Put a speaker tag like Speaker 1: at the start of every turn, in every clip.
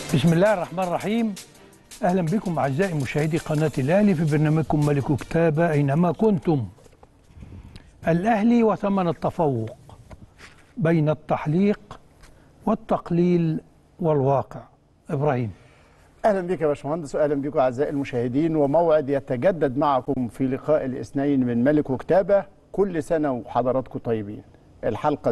Speaker 1: بسم الله الرحمن الرحيم اهلا بكم اعزائي مشاهدي قناه الاهلي في برنامجكم ملك كتابه اينما كنتم الاهلي وثمن التفوق بين التحليق والتقليل والواقع ابراهيم
Speaker 2: اهلا بك يا باشمهندس واهلا بكم اعزائي المشاهدين وموعد يتجدد معكم في لقاء الاثنين من ملك وكتابه كل سنه وحضراتكم طيبين الحلقه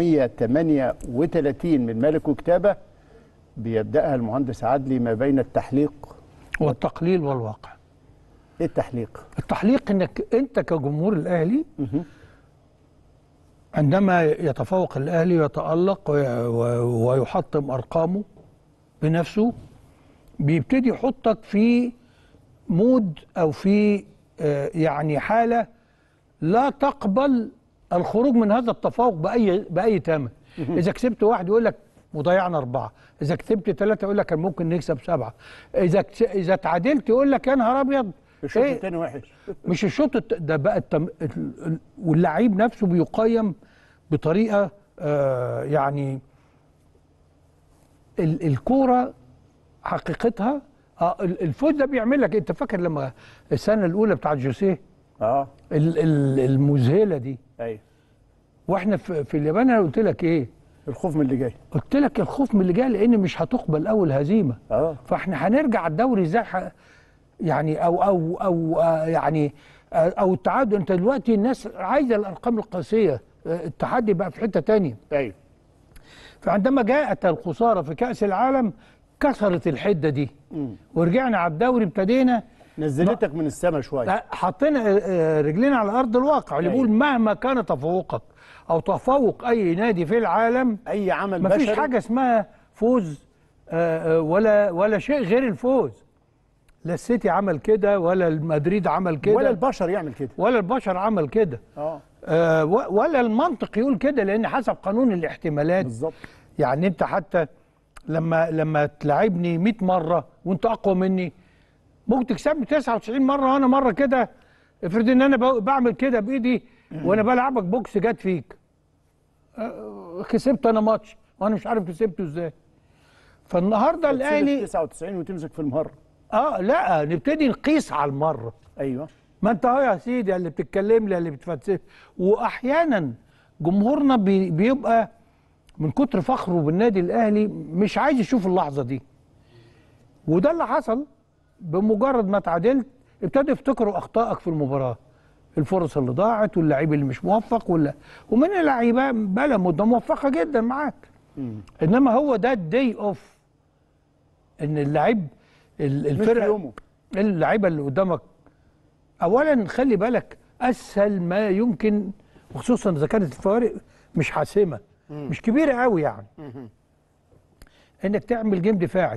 Speaker 2: 838 من ملك وكتابه بيبداها المهندس عدلي ما بين التحليق
Speaker 1: والتقليل والواقع
Speaker 2: ايه التحليق
Speaker 1: التحليق انك انت كجمهور الاهلي عندما يتفوق الاهلي ويتالق وي- و- ويحطم ارقامه بنفسه بيبتدي يحطك في مود او في آه، يعني حاله لا تقبل الخروج من هذا التفوق باي باي ثمن اذا كسبت واحد يقول لك وضيعنا اربعه اذا كسبت ثلاثه يقول لك كان ممكن نكسب سبعه اذا كس- اذا تعادلت يقول لك يا نهار ابيض
Speaker 2: الشوط
Speaker 1: إيه؟
Speaker 2: الثاني وحش
Speaker 1: مش الشوط الت- ده بقى التم... ال- ال- واللعيب نفسه بيقيم بطريقه آه يعني ال- الكوره حقيقتها آه ال- الفوز ده بيعمل لك انت فاكر لما السنه الاولى بتاعت جوسيه
Speaker 2: اه
Speaker 1: ال- ال- المذهله دي
Speaker 2: ايوه
Speaker 1: واحنا في, في اليابان انا قلت لك ايه؟
Speaker 2: الخوف من اللي جاي
Speaker 1: قلت لك الخوف من اللي جاي لان مش هتقبل اول هزيمه
Speaker 2: اه
Speaker 1: فاحنا هنرجع الدوري ازاي ح- يعني او او او آه، يعني آه، او التعادل انت دلوقتي الناس عايزه الارقام القياسيه آه، التحدي بقى في حته تانية
Speaker 2: ايوه
Speaker 1: فعندما جاءت الخساره في كاس العالم كسرت الحده دي
Speaker 2: مم.
Speaker 1: ورجعنا على الدوري ابتدينا
Speaker 2: نزلتك من السما شويه
Speaker 1: آه، حطينا آه، آه، رجلينا على ارض الواقع اللي
Speaker 2: أيوة.
Speaker 1: بيقول مهما كان تفوقك او تفوق اي نادي في العالم
Speaker 2: اي عمل
Speaker 1: ما فيش
Speaker 2: بشري
Speaker 1: حاجه اسمها فوز آه، آه، ولا ولا شيء غير الفوز لا السيتي عمل كده ولا المدريد عمل كده
Speaker 2: ولا البشر يعمل كده
Speaker 1: ولا البشر عمل كده
Speaker 2: اه
Speaker 1: آه، و- ولا المنطق يقول كده لان حسب قانون الاحتمالات
Speaker 2: بالظبط
Speaker 1: يعني انت حتى لما لما تلعبني 100 مره وانت اقوى مني ممكن تكسبني 99 مره وانا مره كده افرض ان انا ب- بعمل كده بايدي وانا بلعبك بوكس جت فيك آه، كسبت انا ماتش وانا مش عارف كسبته ازاي فالنهارده
Speaker 2: تسيب
Speaker 1: الاهلي
Speaker 2: 99 وتمسك في المره
Speaker 1: اه لا نبتدي نقيس على المره
Speaker 2: ايوه
Speaker 1: ما انت اهو يا سيدي اللي بتتكلم لي اللي بتفلسف واحيانا جمهورنا بي- بيبقى من كتر فخره بالنادي الاهلي مش عايز يشوف اللحظه دي وده اللي حصل بمجرد ما تعادلت ابتدوا يفتكروا اخطائك في المباراه الفرص اللي ضاعت واللعيب اللي مش موفق ولا ومن اللعيبه بقى مده موفقه جدا معاك انما هو ده الدي اوف ان اللعيب ال-
Speaker 2: مش
Speaker 1: الفرقه
Speaker 2: يومه
Speaker 1: اللعيبه اللي قدامك اولا خلي بالك اسهل ما يمكن وخصوصا اذا كانت الفوارق مش حاسمه مش كبيره قوي يعني انك تعمل جيم دفاعي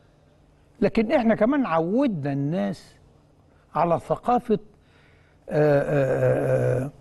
Speaker 1: لكن احنا كمان عودنا الناس على ثقافه آآ آآ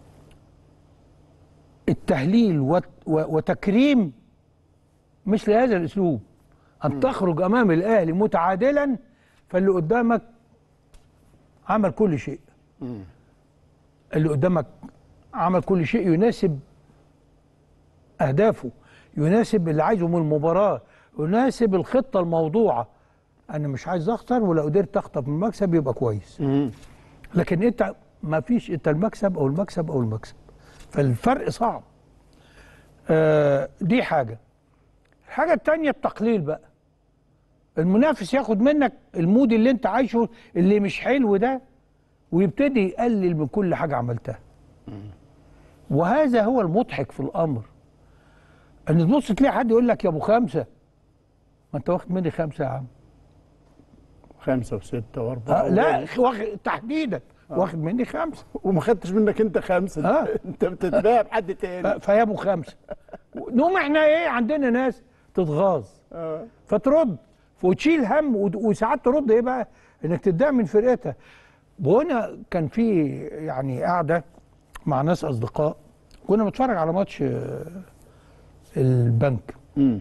Speaker 1: التهليل وت- و- وتكريم مثل هذا الاسلوب ان تخرج امام الاهلي متعادلا فاللي قدامك عمل كل شيء اللي قدامك عمل كل شيء يناسب اهدافه يناسب اللي عايزه من المباراه يناسب الخطه الموضوعه انا مش عايز اخسر ولو قدرت اخطف من المكسب يبقى كويس لكن انت ما فيش انت المكسب او المكسب او المكسب فالفرق صعب آه دي حاجه الحاجه التانية التقليل بقى المنافس ياخد منك المود اللي انت عايشه اللي مش حلو ده ويبتدي يقلل من كل حاجه عملتها وهذا هو المضحك في الامر ان تبص تلاقي حد يقول لك يا ابو خمسه ما انت واخد مني خمسه يا عم
Speaker 2: خمسة وستة وأربعة
Speaker 1: آه لا واخد تحديدا واخد مني خمسه
Speaker 2: وما خدتش منك أنت خمسة
Speaker 1: آه.
Speaker 2: أنت بتتباهى بحد
Speaker 1: ف-
Speaker 2: تاني
Speaker 1: فيا ابو خمسه نقوم احنا ايه عندنا ناس تتغاظ
Speaker 2: آه.
Speaker 1: فترد وتشيل هم ود- وساعات ترد ايه بقى انك تتضايق من فرقتها وهنا كان في يعني قاعده مع ناس اصدقاء كنا بنتفرج على ماتش آه، البنك
Speaker 2: مم.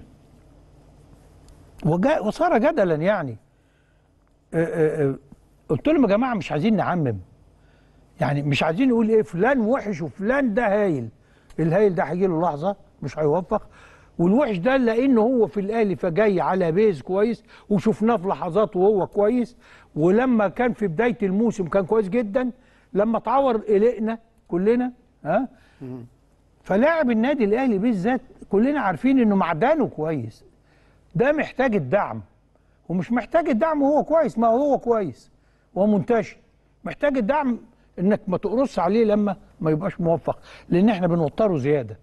Speaker 1: وجاء وصار جدلا يعني آه، آه، آه، قلت لهم يا جماعه مش عايزين نعمم يعني مش عايزين نقول ايه فلان وحش وفلان ده هايل الهايل ده هيجي له لحظه مش هيوفق والوحش ده لانه هو في الاهلي فجاي على بيز كويس وشفناه في لحظات وهو كويس ولما كان في بدايه الموسم كان كويس جدا لما اتعور قلقنا كلنا ها فلاعب النادي الاهلي بالذات كلنا عارفين انه معدنه كويس ده محتاج الدعم ومش محتاج الدعم وهو كويس ما هو كويس ومنتشر محتاج الدعم انك ما تقرص عليه لما ما يبقاش موفق لان احنا بنوتره زياده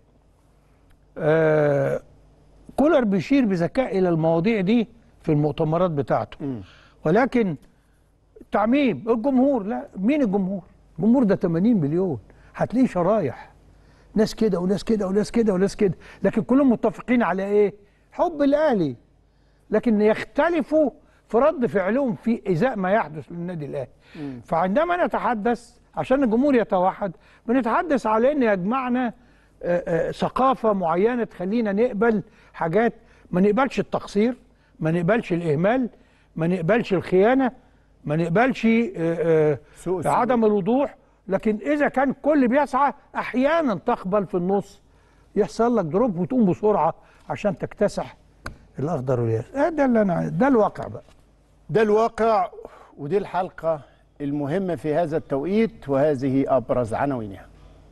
Speaker 1: آه كولر بيشير بذكاء الى المواضيع دي في المؤتمرات بتاعته ولكن تعميم الجمهور لا مين الجمهور الجمهور ده 80 مليون هتلاقيه شرايح ناس كده وناس كده وناس كده وناس كده لكن كلهم متفقين على ايه حب الاهلي لكن يختلفوا في رد فعلهم في ازاء ما يحدث للنادي الاهلي فعندما نتحدث عشان الجمهور يتوحد بنتحدث على ان يجمعنا آه، آه، ثقافه معينه تخلينا نقبل حاجات ما نقبلش التقصير ما نقبلش الاهمال ما نقبلش الخيانه ما نقبلش آه، آه،
Speaker 2: سوء السلوك.
Speaker 1: عدم الوضوح لكن اذا كان كل بيسعى احيانا تقبل في النص يحصل لك دروب وتقوم بسرعه عشان تكتسح الاخضر والياس آه ده اللي انا عايز- ده الواقع بقى
Speaker 2: ده الواقع ودي الحلقة المهمة في هذا التوقيت وهذه أبرز عناوينها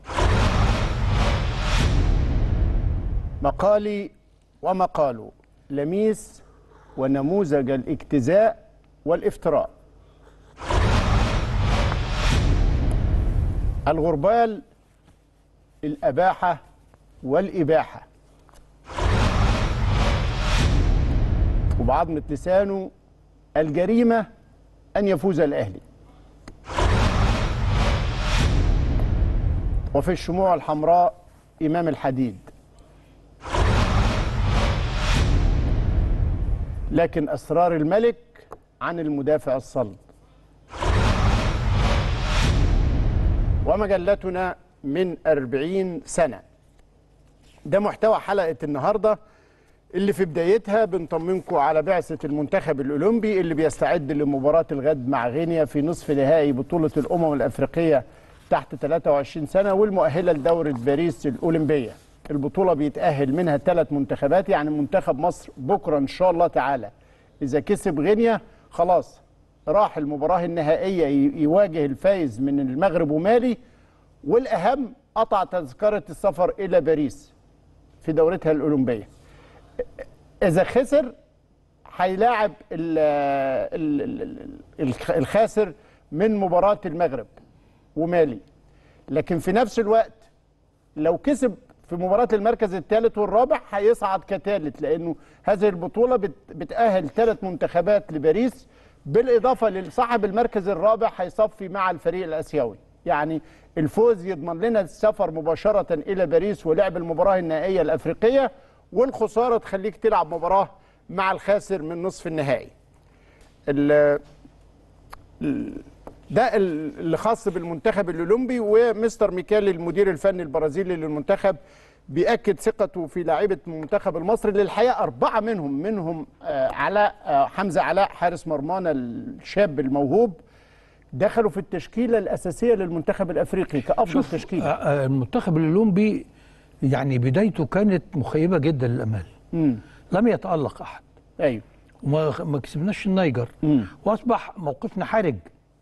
Speaker 2: مقالي ومقال لميس ونموذج الاجتزاء والافتراء الغربال الأباحة والإباحة وبعضمة لسانه الجريمة أن يفوز الأهلي وفي الشموع الحمراء إمام الحديد لكن أسرار الملك عن المدافع الصلب ومجلتنا من أربعين سنة ده محتوى حلقة النهارده اللي في بدايتها بنطمنكم على بعثة المنتخب الأولمبي اللي بيستعد لمباراة الغد مع غينيا في نصف نهائي بطولة الأمم الأفريقية تحت 23 سنة والمؤهلة لدورة باريس الأولمبية البطولة بيتأهل منها ثلاث منتخبات يعني منتخب مصر بكرة إن شاء الله تعالى إذا كسب غينيا خلاص راح المباراة النهائية ي- يواجه الفايز من المغرب ومالي والأهم قطع تذكرة السفر إلى باريس في دورتها الأولمبية اذا خسر هيلاعب ال- ال- ال- ال- الخاسر من مباراه المغرب ومالي لكن في نفس الوقت لو كسب في مباراه المركز الثالث والرابع هيصعد كثالث لانه هذه البطوله بت- بتاهل ثلاث منتخبات لباريس بالاضافه لصاحب المركز الرابع هيصفي مع الفريق الاسيوي يعني الفوز يضمن لنا السفر مباشره الى باريس ولعب المباراه النهائيه الافريقيه والخساره تخليك تلعب مباراه مع الخاسر من نصف النهائي ال- ال- ده ال- اللي خاص بالمنتخب الاولمبي ومستر ميكالي المدير الفني البرازيلي للمنتخب بيأكد ثقته في لاعيبه المنتخب المصري اللي الحقيقه اربعه منهم منهم آه، علاء آه، حمزه علاء حارس مرمانا الشاب الموهوب دخلوا في التشكيله الاساسيه للمنتخب الافريقي كافضل تشكيله
Speaker 1: آه، آه، المنتخب الاولمبي يعني بدايته كانت مخيبه جدا للامال
Speaker 2: امم
Speaker 1: لم يتالق احد
Speaker 2: ايوه
Speaker 1: وما ما كسبناش النيجر
Speaker 2: مم.
Speaker 1: واصبح موقفنا حرج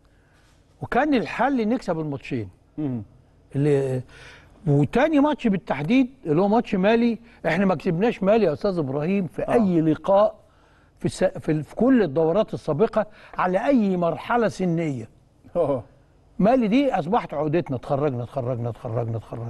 Speaker 1: وكان الحل نكسب الماتشين
Speaker 2: مم.
Speaker 1: اللي وتاني ماتش بالتحديد اللي هو ماتش مالي احنا ما كسبناش مالي يا استاذ ابراهيم في
Speaker 2: آه.
Speaker 1: اي لقاء في, الس... في, ال... في كل الدورات السابقه على اي مرحله سنيه
Speaker 2: أوه.
Speaker 1: مالي دي اصبحت عودتنا اتخرجنا اتخرجنا اتخرجنا اتخرجنا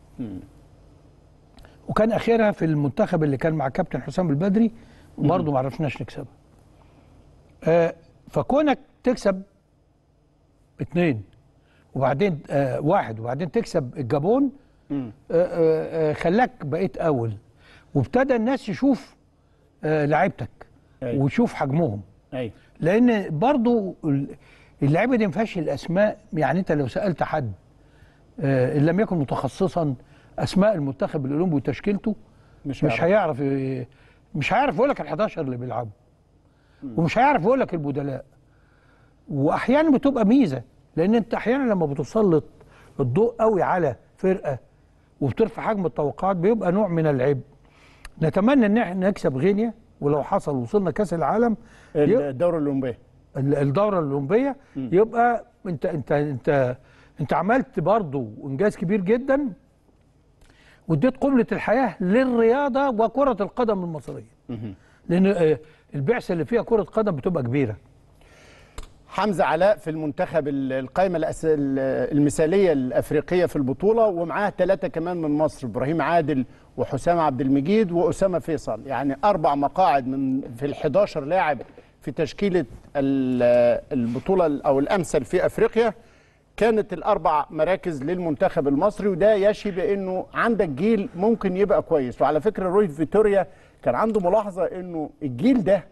Speaker 1: وكان اخرها في المنتخب اللي كان مع كابتن حسام البدري برضه ما عرفناش نكسبها آه فكونك تكسب اتنين وبعدين آه واحد وبعدين تكسب الجابون
Speaker 2: مم.
Speaker 1: آه آه آه خلاك بقيت اول وابتدى الناس يشوف آه لعيبتك
Speaker 2: أيوة.
Speaker 1: ويشوف حجمهم
Speaker 2: ايوه
Speaker 1: لان برضو ال- اللعيبه دي ما فيهاش الاسماء يعني انت لو سالت حد آه، ان لم يكن متخصصا اسماء المنتخب الاولمبي وتشكيلته
Speaker 2: مش
Speaker 1: مش
Speaker 2: هيعرف.
Speaker 1: هيعرف ي- مش هيعرف يقول لك ال 11 اللي بيلعبوا ومش هيعرف يقول لك البدلاء واحيانا بتبقى ميزه لان انت احيانا لما بتسلط الضوء قوي على فرقه وبترفع حجم التوقعات بيبقى نوع من العيب نتمنى ان احنا نكسب غينيا ولو حصل وصلنا كاس العالم يبقى
Speaker 2: الدورة الأولمبية
Speaker 1: ال- الدوره الاولمبيه يبقى انت انت انت انت عملت برضو انجاز كبير جدا واديت قبله الحياه للرياضه وكره القدم المصريه لان آه، البعثه اللي فيها كره قدم بتبقى كبيره
Speaker 2: حمزة علاء في المنتخب ال- القائمة الأس- ال- المثالية الأفريقية في البطولة ومعاه ثلاثة كمان من مصر إبراهيم عادل وحسام عبد المجيد وأسامة فيصل يعني أربع مقاعد من في ال 11 لاعب في تشكيلة ال- البطولة ال- أو الأمثل في أفريقيا كانت الأربع مراكز للمنتخب المصري وده يشي بأنه عندك جيل ممكن يبقى كويس وعلى فكرة روي فيتوريا كان عنده ملاحظة أنه الجيل ده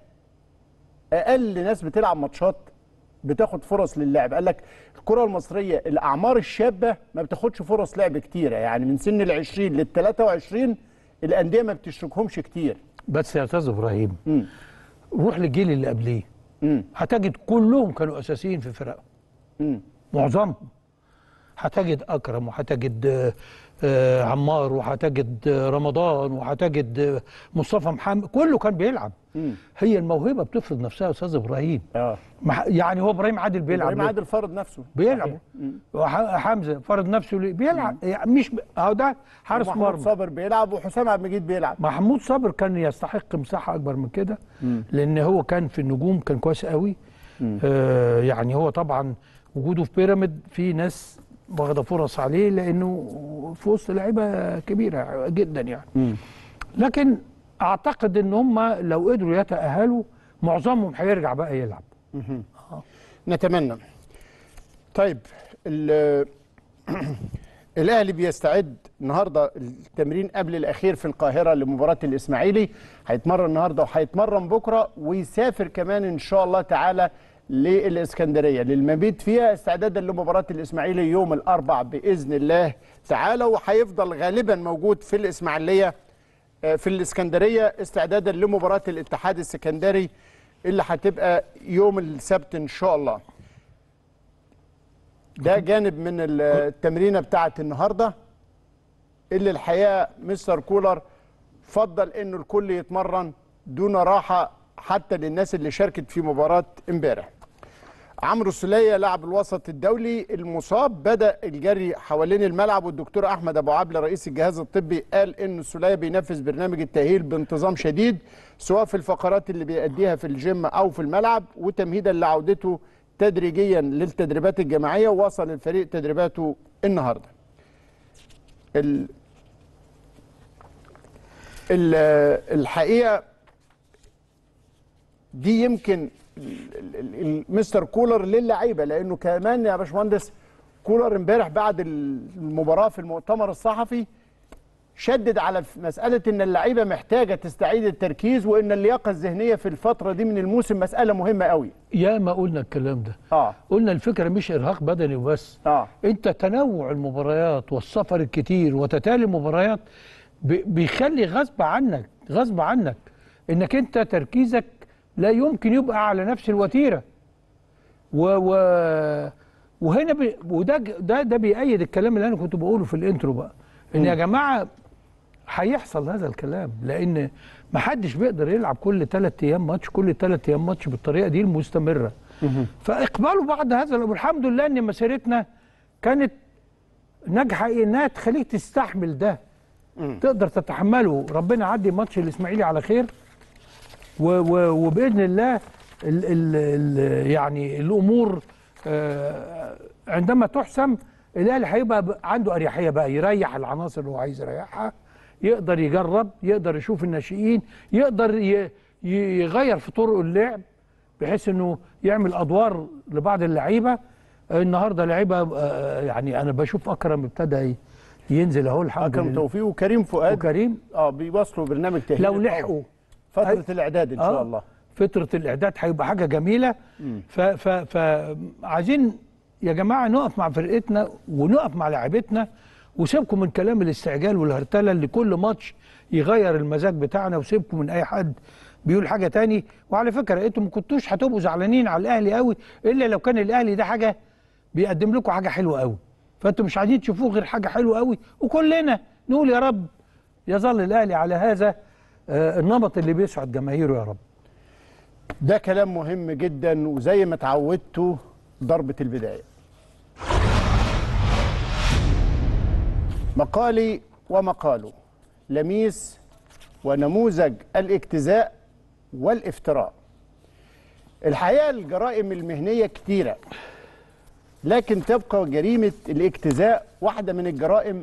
Speaker 2: اقل ناس بتلعب ماتشات بتاخد فرص للعب قال لك الكره المصريه الاعمار الشابه ما بتاخدش فرص لعب كتيره يعني من سن ال 20 لل 23 الانديه ما بتشركهمش كتير
Speaker 1: بس يا استاذ ابراهيم
Speaker 2: مم.
Speaker 1: روح للجيل اللي قبليه
Speaker 2: مم.
Speaker 1: هتجد كلهم كانوا اساسيين في فرقهم
Speaker 2: مم.
Speaker 1: معظمهم هتجد اكرم وهتجد آه، آه، عمار وهتجد آه، رمضان وهتجد آه، مصطفى محمد كله كان بيلعب
Speaker 2: مم.
Speaker 1: هي الموهبه بتفرض نفسها يا استاذ ابراهيم
Speaker 2: اه
Speaker 1: مح- يعني هو ابراهيم عادل بيلعب
Speaker 2: ابراهيم
Speaker 1: ليه؟
Speaker 2: عادل فرض نفسه
Speaker 1: بيلعب
Speaker 2: صحيح. مم.
Speaker 1: وح- حمزه فرض نفسه ليه بيلعب يعني مش ب- اهو ده حارس
Speaker 2: محمود
Speaker 1: مرمى
Speaker 2: صابر بيلعب وحسام عبد المجيد بيلعب
Speaker 1: محمود صابر كان يستحق مساحه اكبر من كده لان هو كان في النجوم كان كويس قوي آه يعني هو طبعا وجوده في بيراميد في ناس واخده فرص عليه لانه في وسط لعيبه كبيره جدا يعني لكن اعتقد ان هم لو قدروا يتاهلوا معظمهم هيرجع بقى يلعب
Speaker 2: نتمنى طيب ال- الاهلي بيستعد النهارده التمرين قبل الاخير في القاهره لمباراه الاسماعيلي هيتمرن النهارده وهيتمرن بكره ويسافر كمان ان شاء الله تعالى للاسكندريه للمبيت فيها استعدادا لمباراه الاسماعيلي يوم الاربع باذن الله تعالى وهيفضل غالبا موجود في الاسماعيليه آه، في الاسكندريه استعدادا لمباراه الاتحاد السكندري اللي هتبقى يوم السبت ان شاء الله ده جانب من التمرينه بتاعت النهارده اللي الحقيقه مستر كولر فضل انه الكل يتمرن دون راحه حتى للناس اللي شاركت في مباراه امبارح عمرو السوليه لاعب الوسط الدولي المصاب بدا الجري حوالين الملعب والدكتور احمد ابو عبله رئيس الجهاز الطبي قال ان السوليه بينفذ برنامج التاهيل بانتظام شديد سواء في الفقرات اللي بيأديها في الجيم او في الملعب وتمهيدا لعودته تدريجيا للتدريبات الجماعيه ووصل الفريق تدريباته النهارده ال ال الحقيقه دي يمكن ال- ال- ال- مستر كولر للعيبه لانه كمان يا باشمهندس كولر امبارح بعد المباراه في المؤتمر الصحفي شدد على ف- مساله ان اللعيبه محتاجه تستعيد التركيز وان اللياقه الذهنيه في الفتره دي من الموسم مساله مهمه قوي
Speaker 1: يا ما قلنا الكلام ده
Speaker 2: اه
Speaker 1: قلنا الفكره مش ارهاق بدني وبس
Speaker 2: اه
Speaker 1: انت تنوع المباريات والسفر الكتير وتتالي المباريات بي- بيخلي غصب عنك غصب عنك انك انت تركيزك لا يمكن يبقى على نفس الوتيره و, و وهنا بي وده ج- ده ده بيأيد الكلام اللي انا كنت بقوله في الانترو بقى ان يا جماعه هيحصل هذا الكلام لان ما حدش بيقدر يلعب كل ثلاث ايام ماتش كل ثلاث ايام ماتش بالطريقه دي المستمره فاقبلوا بعد هذا والحمد لله ان مسيرتنا كانت ناجحه إيه؟ انها تخليك تستحمل ده تقدر تتحمله ربنا يعدي ماتش الاسماعيلي على خير و و وباذن الله ال ال ال يعني الامور آه عندما تحسم الاهلي هيبقى ب- عنده اريحيه بقى يريح العناصر اللي هو عايز يريحها يقدر يجرب يقدر يشوف الناشئين يقدر ي- ي- يغير في طرق اللعب بحيث انه يعمل ادوار لبعض اللعيبه النهارده لعيبه آه، يعني انا بشوف اكرم ابتدى ي- ينزل اهو الحمد
Speaker 2: اكرم
Speaker 1: لله
Speaker 2: توفيق وكريم فؤاد
Speaker 1: وكريم
Speaker 2: اه بيواصلوا برنامج تاهيل
Speaker 1: لو
Speaker 2: القوي.
Speaker 1: لحقوا
Speaker 2: فتره الاعداد ان شاء
Speaker 1: آه،
Speaker 2: الله
Speaker 1: فترة الإعداد هيبقى حاجة جميلة ف ف فعايزين يا جماعة نقف مع فرقتنا ونقف مع لاعبتنا وسيبكم من كلام الاستعجال والهرتلة اللي كل ماتش يغير المزاج بتاعنا وسيبكم من أي حد بيقول حاجة تاني وعلى فكرة انتوا ما كنتوش هتبقوا زعلانين على الأهلي قوي إلا لو كان الأهلي ده حاجة بيقدم لكم حاجة حلوة قوي فانتوا مش عايزين تشوفوه غير حاجة حلوة قوي وكلنا نقول يا رب يظل الأهلي على هذا آه، النمط اللي بيسعد جماهيره يا رب
Speaker 2: ده كلام مهم جدا وزي ما اتعودتوا ضربة البداية مقالي ومقاله لميس ونموذج الاجتزاء والافتراء الحقيقة الجرائم المهنية كتيرة لكن تبقى جريمة الاجتزاء واحدة من الجرائم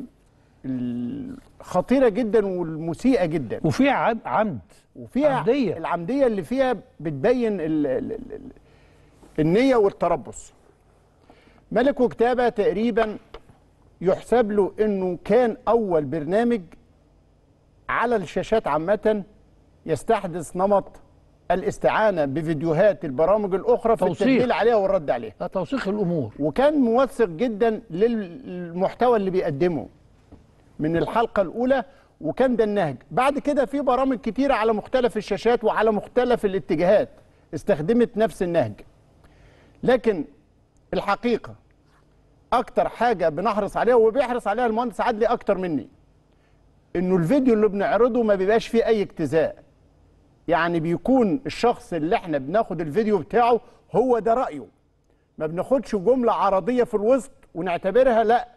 Speaker 2: الخطيرة جدا والمسيئة جدا
Speaker 1: وفي عم- عمد
Speaker 2: وفيها
Speaker 1: عمدية.
Speaker 2: العمدية اللي فيها بتبين ال ال ال ال النية والتربص ملك وكتابة تقريبا يحسب له انه كان اول برنامج على الشاشات عامة يستحدث نمط الاستعانة بفيديوهات البرامج الاخرى في
Speaker 1: توثيق.
Speaker 2: التدليل عليها والرد عليها
Speaker 1: آه، توثيق الامور
Speaker 2: وكان موثق جدا للمحتوى اللي بيقدمه من الحلقة الأولى وكان ده النهج بعد كده في برامج كتيرة على مختلف الشاشات وعلى مختلف الاتجاهات استخدمت نفس النهج لكن الحقيقة أكتر حاجة بنحرص عليها وبيحرص عليها المهندس عدلي أكتر مني إنه الفيديو اللي بنعرضه ما بيبقاش فيه أي اجتزاء يعني بيكون الشخص اللي احنا بناخد الفيديو بتاعه هو ده رأيه ما بناخدش جملة عرضية في الوسط ونعتبرها لا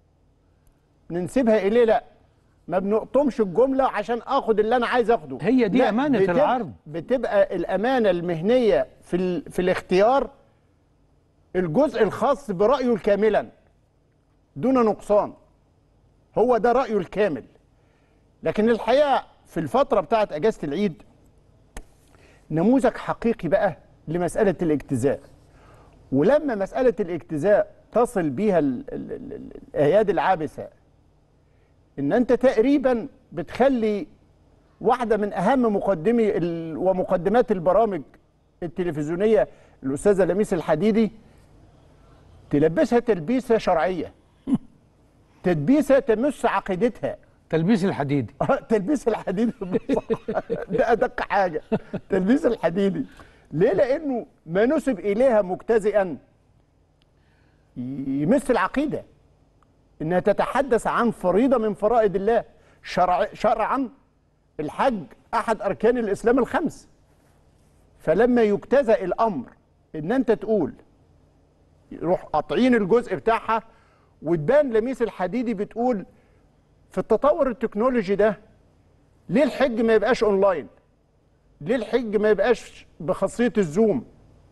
Speaker 2: ننسبها إليه لا ما بنقطمش الجملة عشان آخد اللي أنا عايز أخده
Speaker 1: هي دي
Speaker 2: لا،
Speaker 1: أمانة
Speaker 2: بتبقى-
Speaker 1: العرض.
Speaker 2: بتبقى الأمانة المهنية في, ال... في الاختيار الجزء الخاص برأيه الكاملا دون نقصان هو ده رأيه الكامل لكن الحقيقة في الفترة بتاعت أجازة العيد نموذج حقيقي بقى لمسألة الاجتزاء ولما مسألة الاجتزاء تصل بيها ال- ال- ال- ال- الأيادي العابسة إن أنت تقريبا بتخلي واحدة من أهم مقدمي ال- ومقدمات البرامج التلفزيونية الأستاذة لميس الحديدي تلبسها تلبيسة شرعية تلبيسة تمس عقيدتها
Speaker 1: تلبيس الحديدي
Speaker 2: آه، تلبيس الحديدي ده ادق حاجه تلبيس الحديدي ليه لانه ما نسب اليها مجتزئا يمس العقيده انها تتحدث عن فريضه من فرائض الله شرع شرعا الحج احد اركان الاسلام الخمس فلما يجتزأ الامر ان انت تقول يروح قاطعين الجزء بتاعها وتبان لميس الحديدي بتقول في التطور التكنولوجي ده ليه الحج ما يبقاش اونلاين ليه الحج ما يبقاش بخاصيه الزوم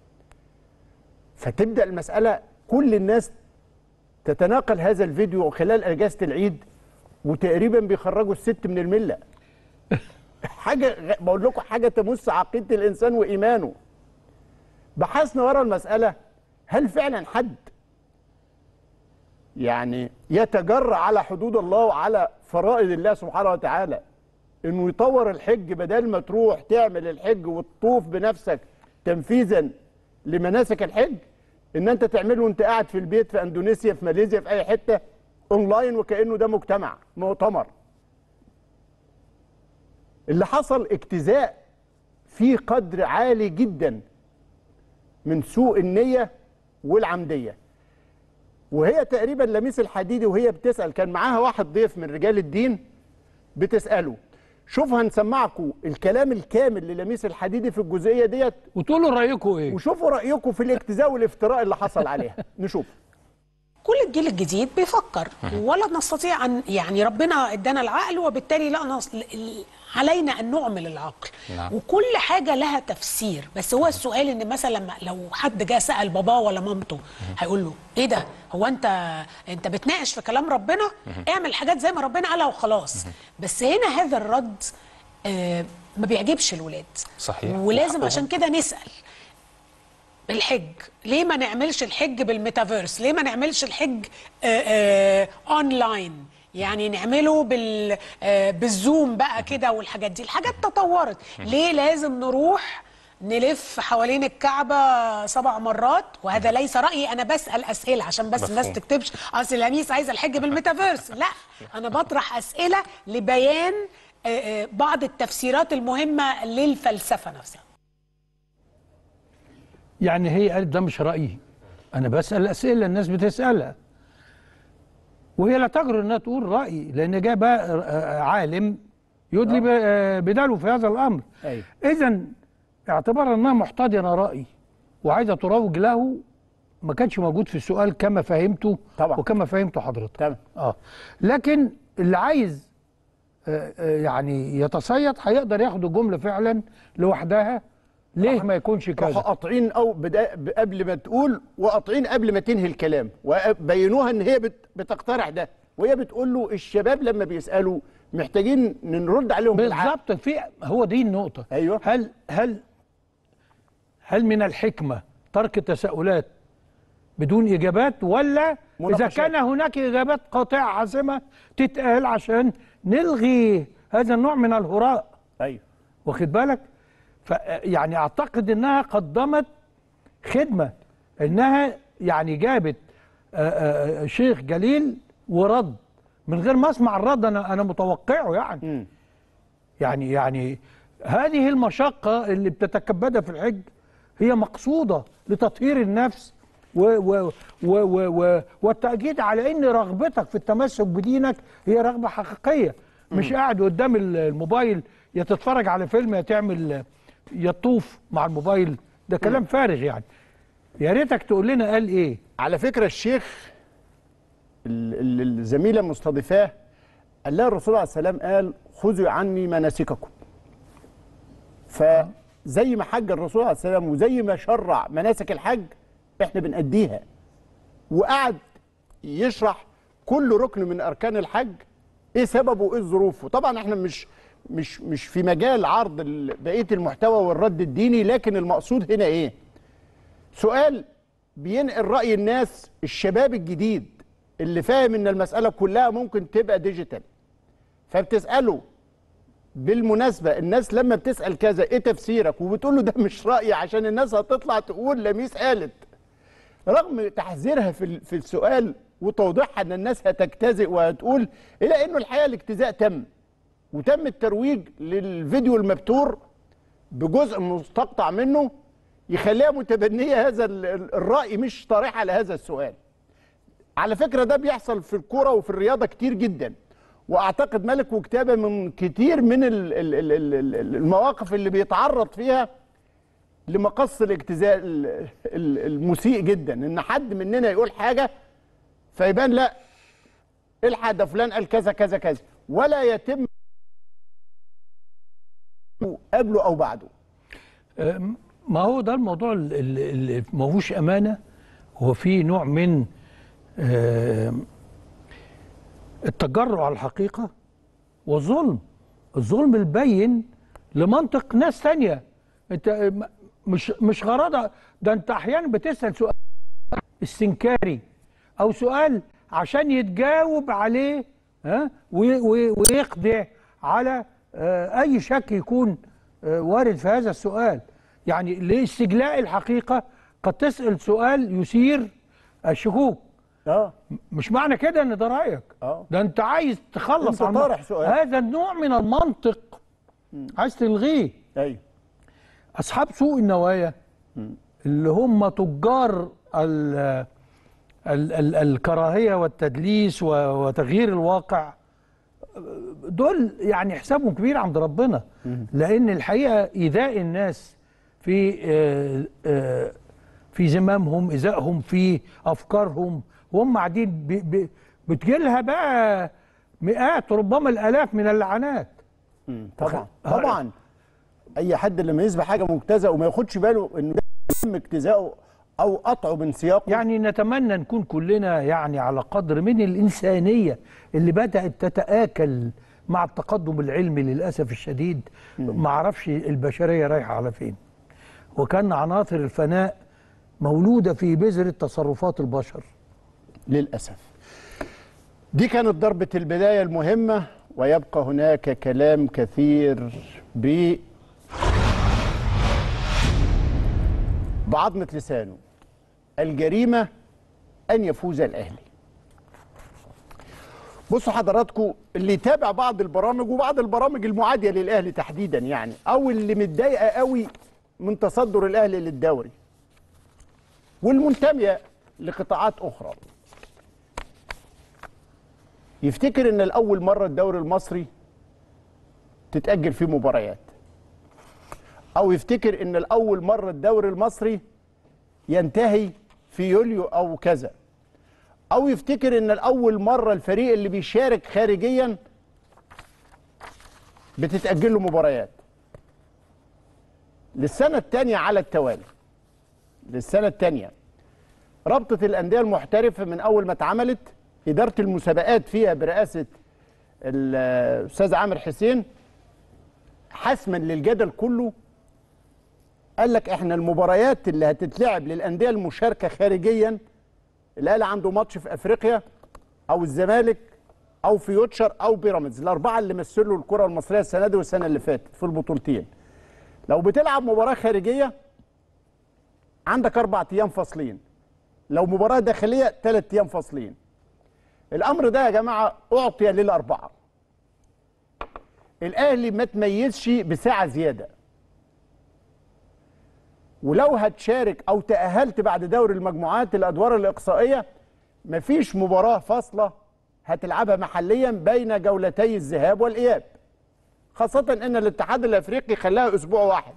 Speaker 2: فتبدا المساله كل الناس تتناقل هذا الفيديو خلال اجازه العيد وتقريبا بيخرجوا الست من المله حاجه غ- بقول لكم حاجه تمس عقيده الانسان وايمانه بحثنا ورا المساله هل فعلا حد يعني يتجرأ على حدود الله وعلى فرائض الله سبحانه وتعالى انه يطور الحج بدل ما تروح تعمل الحج وتطوف بنفسك تنفيذا لمناسك الحج ان انت تعمله وانت قاعد في البيت في اندونيسيا في ماليزيا في اي حته اونلاين وكانه ده مجتمع مؤتمر اللي حصل اجتزاء في قدر عالي جدا من سوء النيه والعمديه وهي تقريبا لميس الحديدي وهي بتسال كان معاها واحد ضيف من رجال الدين بتساله شوف هنسمعكم الكلام الكامل للميس الحديدي في الجزئيه ديت
Speaker 1: وتقولوا رايكم ايه
Speaker 2: وشوفوا رايكم في الاجتزاء والافتراء اللي حصل عليها نشوف
Speaker 3: كل الجيل الجديد بيفكر ولا نستطيع ان يعني ربنا ادانا العقل وبالتالي لا نص... ال- علينا ان نعمل العقل
Speaker 4: نعم.
Speaker 3: وكل حاجه لها تفسير بس هو السؤال ان مثلا لما لو حد جه سال باباه ولا مامته هيقول له ايه ده هو انت انت بتناقش في كلام ربنا اعمل حاجات زي ما ربنا قالها وخلاص بس هنا هذا الرد آه ما بيعجبش الولاد
Speaker 4: صحيح.
Speaker 3: ولازم
Speaker 4: وحقهم.
Speaker 3: عشان كده نسال الحج ليه ما نعملش الحج بالميتافيرس ليه ما نعملش الحج آه آه اونلاين يعني نعمله بال آه بالزوم بقى كده والحاجات دي الحاجات تطورت ليه لازم نروح نلف حوالين الكعبة سبع مرات وهذا ليس رأيي أنا بسأل أسئلة عشان بس الناس
Speaker 4: مفهوم.
Speaker 3: تكتبش أصل الأميس عايزة الحج بالميتافيرس لا أنا بطرح أسئلة لبيان آه، آه، بعض التفسيرات المهمة للفلسفة نفسها
Speaker 1: يعني هي قالت ده مش رايي انا بسال اسئله الناس بتسالها وهي لا تجرؤ انها تقول رايي لان جاء بقى آه، عالم يدلي ب- آه، بداله في هذا الامر
Speaker 2: أيوة.
Speaker 1: اذا اعتبار انها محتضنه راي وعايزه تروج له ما كانش موجود في السؤال كما فهمته
Speaker 2: طبعا.
Speaker 1: وكما فهمته حضرتك
Speaker 2: تمام
Speaker 1: اه لكن اللي عايز آه، آه، يعني يتصيد هيقدر ياخد الجمله فعلا لوحدها ليه ما يكونش
Speaker 2: راحوا
Speaker 1: كذا
Speaker 2: قاطعين او بدا قبل ما تقول وقاطعين قبل ما تنهي الكلام وبينوها ان هي بت- بتقترح ده وهي بتقول له الشباب لما بيسالوا محتاجين نرد عليهم بالعقل
Speaker 1: بالظبط في هو دي النقطه
Speaker 2: أيوة.
Speaker 1: هل هل هل من الحكمه ترك التساؤلات بدون اجابات ولا اذا
Speaker 2: مناقشات.
Speaker 1: كان هناك اجابات قاطعه حاسمه تتقال عشان نلغي هذا النوع من الهراء
Speaker 2: ايوه
Speaker 1: واخد بالك ف يعني اعتقد انها قدمت خدمه انها يعني جابت آه، آه، شيخ جليل ورد من غير ما اسمع الرد انا انا متوقعه يعني
Speaker 2: مم.
Speaker 1: يعني يعني هذه المشقه اللي بتتكبدها في الحج هي مقصوده لتطهير النفس و و و و و والتاكيد على ان رغبتك في التمسك بدينك هي رغبه حقيقيه مش قاعد قدام الموبايل يا تتفرج على فيلم يا تعمل يا تطوف مع الموبايل ده كلام فارغ يعني يا ريتك تقول لنا قال ايه
Speaker 2: على فكره الشيخ ال- ال- الزميله مستضيفاه قال لها الرسول عليه السلام قال خذوا عني مناسككم فزي ما حج الرسول عليه السلام وزي ما شرع مناسك الحج احنا بنأديها وقعد يشرح كل ركن من اركان الحج ايه سببه وايه ظروفه طبعا احنا مش مش مش في مجال عرض ال- بقيه المحتوى والرد الديني لكن المقصود هنا ايه سؤال بينقل رأي الناس الشباب الجديد اللي فاهم ان المسألة كلها ممكن تبقى ديجيتال فبتسأله بالمناسبة الناس لما بتسأل كذا ايه تفسيرك وبتقول له ده مش رأيي عشان الناس هتطلع تقول لميس قالت رغم تحذيرها في ال- في السؤال وتوضيحها ان الناس هتجتزئ وهتقول الى انه الحقيقه الاجتزاء تم وتم الترويج للفيديو المبتور بجزء مستقطع منه يخليها متبنيه هذا ال- ال- الراي مش طارحه على هذا السؤال. على فكره ده بيحصل في الكوره وفي الرياضه كتير جدا. واعتقد ملك وكتابه من كتير من ال- ال- ال- ال- ال- المواقف اللي بيتعرض فيها لمقص الاجتزاء ال- ال- المسيء جدا ان حد مننا يقول حاجه فيبان لا الحق ده فلان قال كذا كذا كذا ولا يتم قبله او بعده
Speaker 1: ما هو ده الموضوع ال- ال- اللي ما هوش امانه هو في نوع من آه، التجرؤ على الحقيقه والظلم الظلم البين لمنطق ناس تانية انت م- مش مش غرضها ده انت احيانا بتسال سؤال استنكاري او سؤال عشان يتجاوب عليه ها وي- وي- ويقضي على آه، اي شك يكون آه، وارد في هذا السؤال يعني لاستجلاء الحقيقه قد تسال سؤال يثير الشكوك
Speaker 2: اه
Speaker 1: مش معنى كده ان ده رايك
Speaker 2: آه.
Speaker 1: ده انت عايز تخلص
Speaker 2: أنت
Speaker 1: عن
Speaker 2: طارح سؤال.
Speaker 1: هذا النوع من المنطق عايز تلغيه
Speaker 2: ايوه
Speaker 1: اصحاب سوء النوايا اللي هم تجار ال ال ال الكراهيه والتدليس و- وتغيير الواقع دول يعني حسابهم كبير عند ربنا لان الحقيقه ايذاء الناس في آه، آه، في زمامهم ايذائهم في افكارهم وهم قاعدين بي- بي- بتجيلها بقى مئات ربما الالاف من اللعنات
Speaker 2: طبعا
Speaker 1: آه.
Speaker 2: طبعا اي حد لما يسبق حاجه مبتذأ وما ياخدش باله انه ده تم اجتزاؤه او قطعه من سياقه
Speaker 1: يعني نتمنى نكون كلنا يعني على قدر من الإنسانية اللي بدأت تتآكل مع التقدم العلمي للأسف الشديد ما عرفش البشرية رايحة على فين وكان عناصر الفناء مولودة في بذرة تصرفات البشر
Speaker 2: للاسف دي كانت ضربه البدايه المهمه ويبقى هناك كلام كثير ب بعظمه لسانه الجريمه ان يفوز الاهلي بصوا حضراتكم اللي يتابع بعض البرامج وبعض البرامج المعاديه للاهلي تحديدا يعني او اللي متضايقه قوي من تصدر الاهلي للدوري والمنتميه لقطاعات اخرى يفتكر ان الاول مره الدوري المصري تتاجل فيه مباريات او يفتكر ان الاول مره الدوري المصري ينتهي في يوليو او كذا او يفتكر ان الاول مره الفريق اللي بيشارك خارجيا بتتاجل له مباريات للسنه الثانيه على التوالي للسنه الثانيه رابطه الانديه المحترفه من اول ما اتعملت اداره المسابقات فيها برئاسه الاستاذ عامر حسين حسما للجدل كله قال لك احنا المباريات اللي هتتلعب للانديه المشاركه خارجيا الاهلي عنده ماتش في افريقيا او الزمالك او فيوتشر او بيراميدز الاربعه اللي مثلوا الكره المصريه السنه دي والسنه اللي فاتت في البطولتين لو بتلعب مباراه خارجيه عندك اربع ايام فاصلين لو مباراه داخليه ثلاث ايام فاصلين الامر ده يا جماعه اعطي للاربعه الاهلي ما تميزش بساعه زياده ولو هتشارك او تاهلت بعد دوري المجموعات الادوار الاقصائيه مفيش مباراه فاصله هتلعبها محليا بين جولتي الذهاب والاياب خاصه ان الاتحاد الافريقي خلاها اسبوع واحد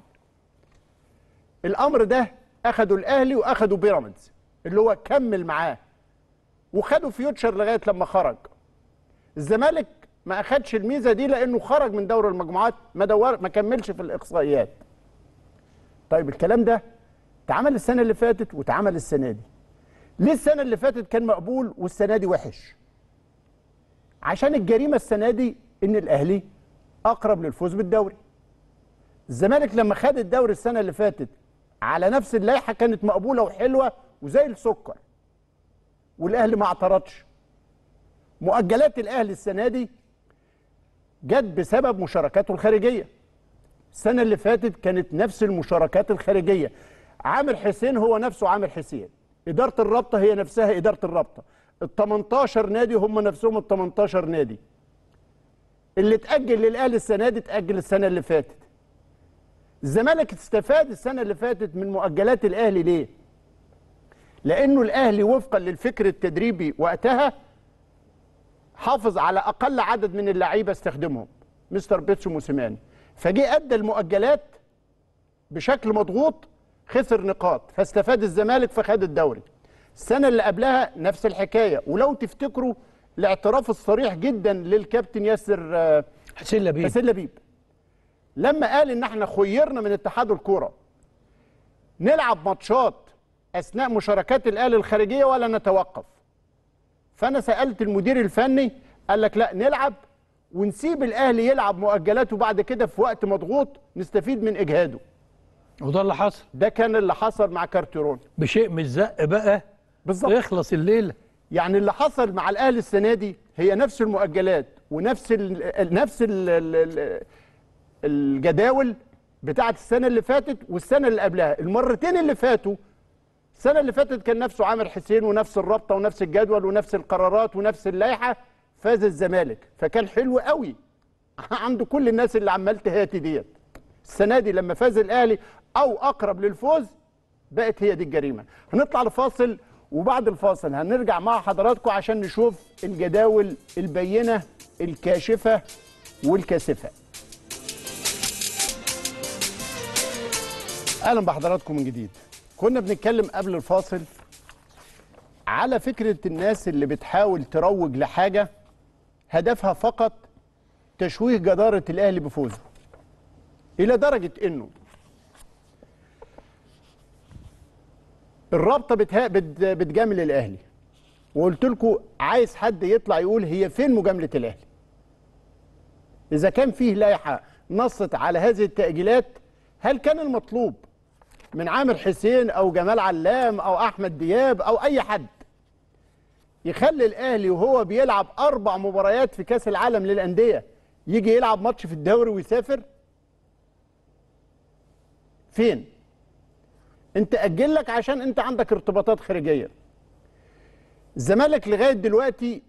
Speaker 2: الامر ده اخدوا الاهلي واخدوا بيراميدز اللي هو كمل معاه وخدوا فيوتشر لغايه لما خرج الزمالك ما اخدش الميزه دي لانه خرج من دوري المجموعات ما دور ما كملش في الاقصائيات طيب الكلام ده اتعمل السنه اللي فاتت واتعمل السنه دي ليه السنه اللي فاتت كان مقبول والسنه دي وحش عشان الجريمه السنه دي ان الاهلي اقرب للفوز بالدوري الزمالك لما خد الدوري السنه اللي فاتت على نفس اللائحه كانت مقبوله وحلوه وزي السكر والاهلي ما اعترضش مؤجلات الاهلي السنه دي جت بسبب مشاركاته الخارجيه السنه اللي فاتت كانت نفس المشاركات الخارجيه عامر حسين هو نفسه عامر حسين اداره الرابطه هي نفسها اداره الرابطه ال 18 نادي هم نفسهم ال 18 نادي اللي اتاجل للاهلي السنه دي اتاجل السنه اللي فاتت الزمالك استفاد السنه اللي فاتت من مؤجلات الاهلي ليه لانه الاهلي وفقا للفكر التدريبي وقتها حافظ على اقل عدد من اللعيبه استخدمهم مستر بيتسو موسيماني فجه ادى المؤجلات بشكل مضغوط خسر نقاط فاستفاد الزمالك فخد الدوري السنه اللي قبلها نفس الحكايه ولو تفتكروا الاعتراف الصريح جدا للكابتن ياسر آه،
Speaker 1: حسين لبيب
Speaker 2: حسين لبيب لما قال ان احنا خيرنا من اتحاد الكوره نلعب ماتشات اثناء مشاركات الاهلي الخارجيه ولا نتوقف فانا سالت المدير الفني قال لك لا نلعب ونسيب الاهلي يلعب مؤجلاته بعد كده في وقت مضغوط نستفيد من اجهاده
Speaker 1: وده اللي حصل
Speaker 2: ده كان اللي حصل مع كارتيرون
Speaker 1: بشيء من الزق بقى
Speaker 2: بالظبط
Speaker 1: يخلص الليله
Speaker 2: يعني اللي حصل مع الاهلي السنه دي هي نفس المؤجلات ونفس ال نفس ال ال الجداول بتاعت السنه اللي فاتت والسنه اللي قبلها المرتين اللي فاتوا السنه اللي فاتت كان نفسه عامر حسين ونفس الرابطه ونفس الجدول ونفس القرارات ونفس اللائحه فاز الزمالك فكان حلو قوي عنده كل الناس اللي عمال تهاتي ديت السنه دي لما فاز الاهلي او اقرب للفوز بقت هي دي الجريمه هنطلع لفاصل وبعد الفاصل هنرجع مع حضراتكم عشان نشوف الجداول البينه الكاشفه والكاسفه اهلا بحضراتكم من جديد كنا بنتكلم قبل الفاصل على فكره الناس اللي بتحاول تروج لحاجه هدفها فقط تشويه جداره الاهلي بفوزه الى درجه انه الرابطه بتها... بت... بتجامل الاهلي وقلت لكم عايز حد يطلع يقول هي فين مجامله الاهلي اذا كان فيه لائحه نصت على هذه التاجيلات هل كان المطلوب من عامر حسين او جمال علام او احمد دياب او اي حد يخلي الاهلي وهو بيلعب اربع مباريات في كاس العالم للانديه يجي يلعب ماتش في الدوري ويسافر فين انت اجل لك عشان انت عندك ارتباطات خارجيه الزمالك لغايه دلوقتي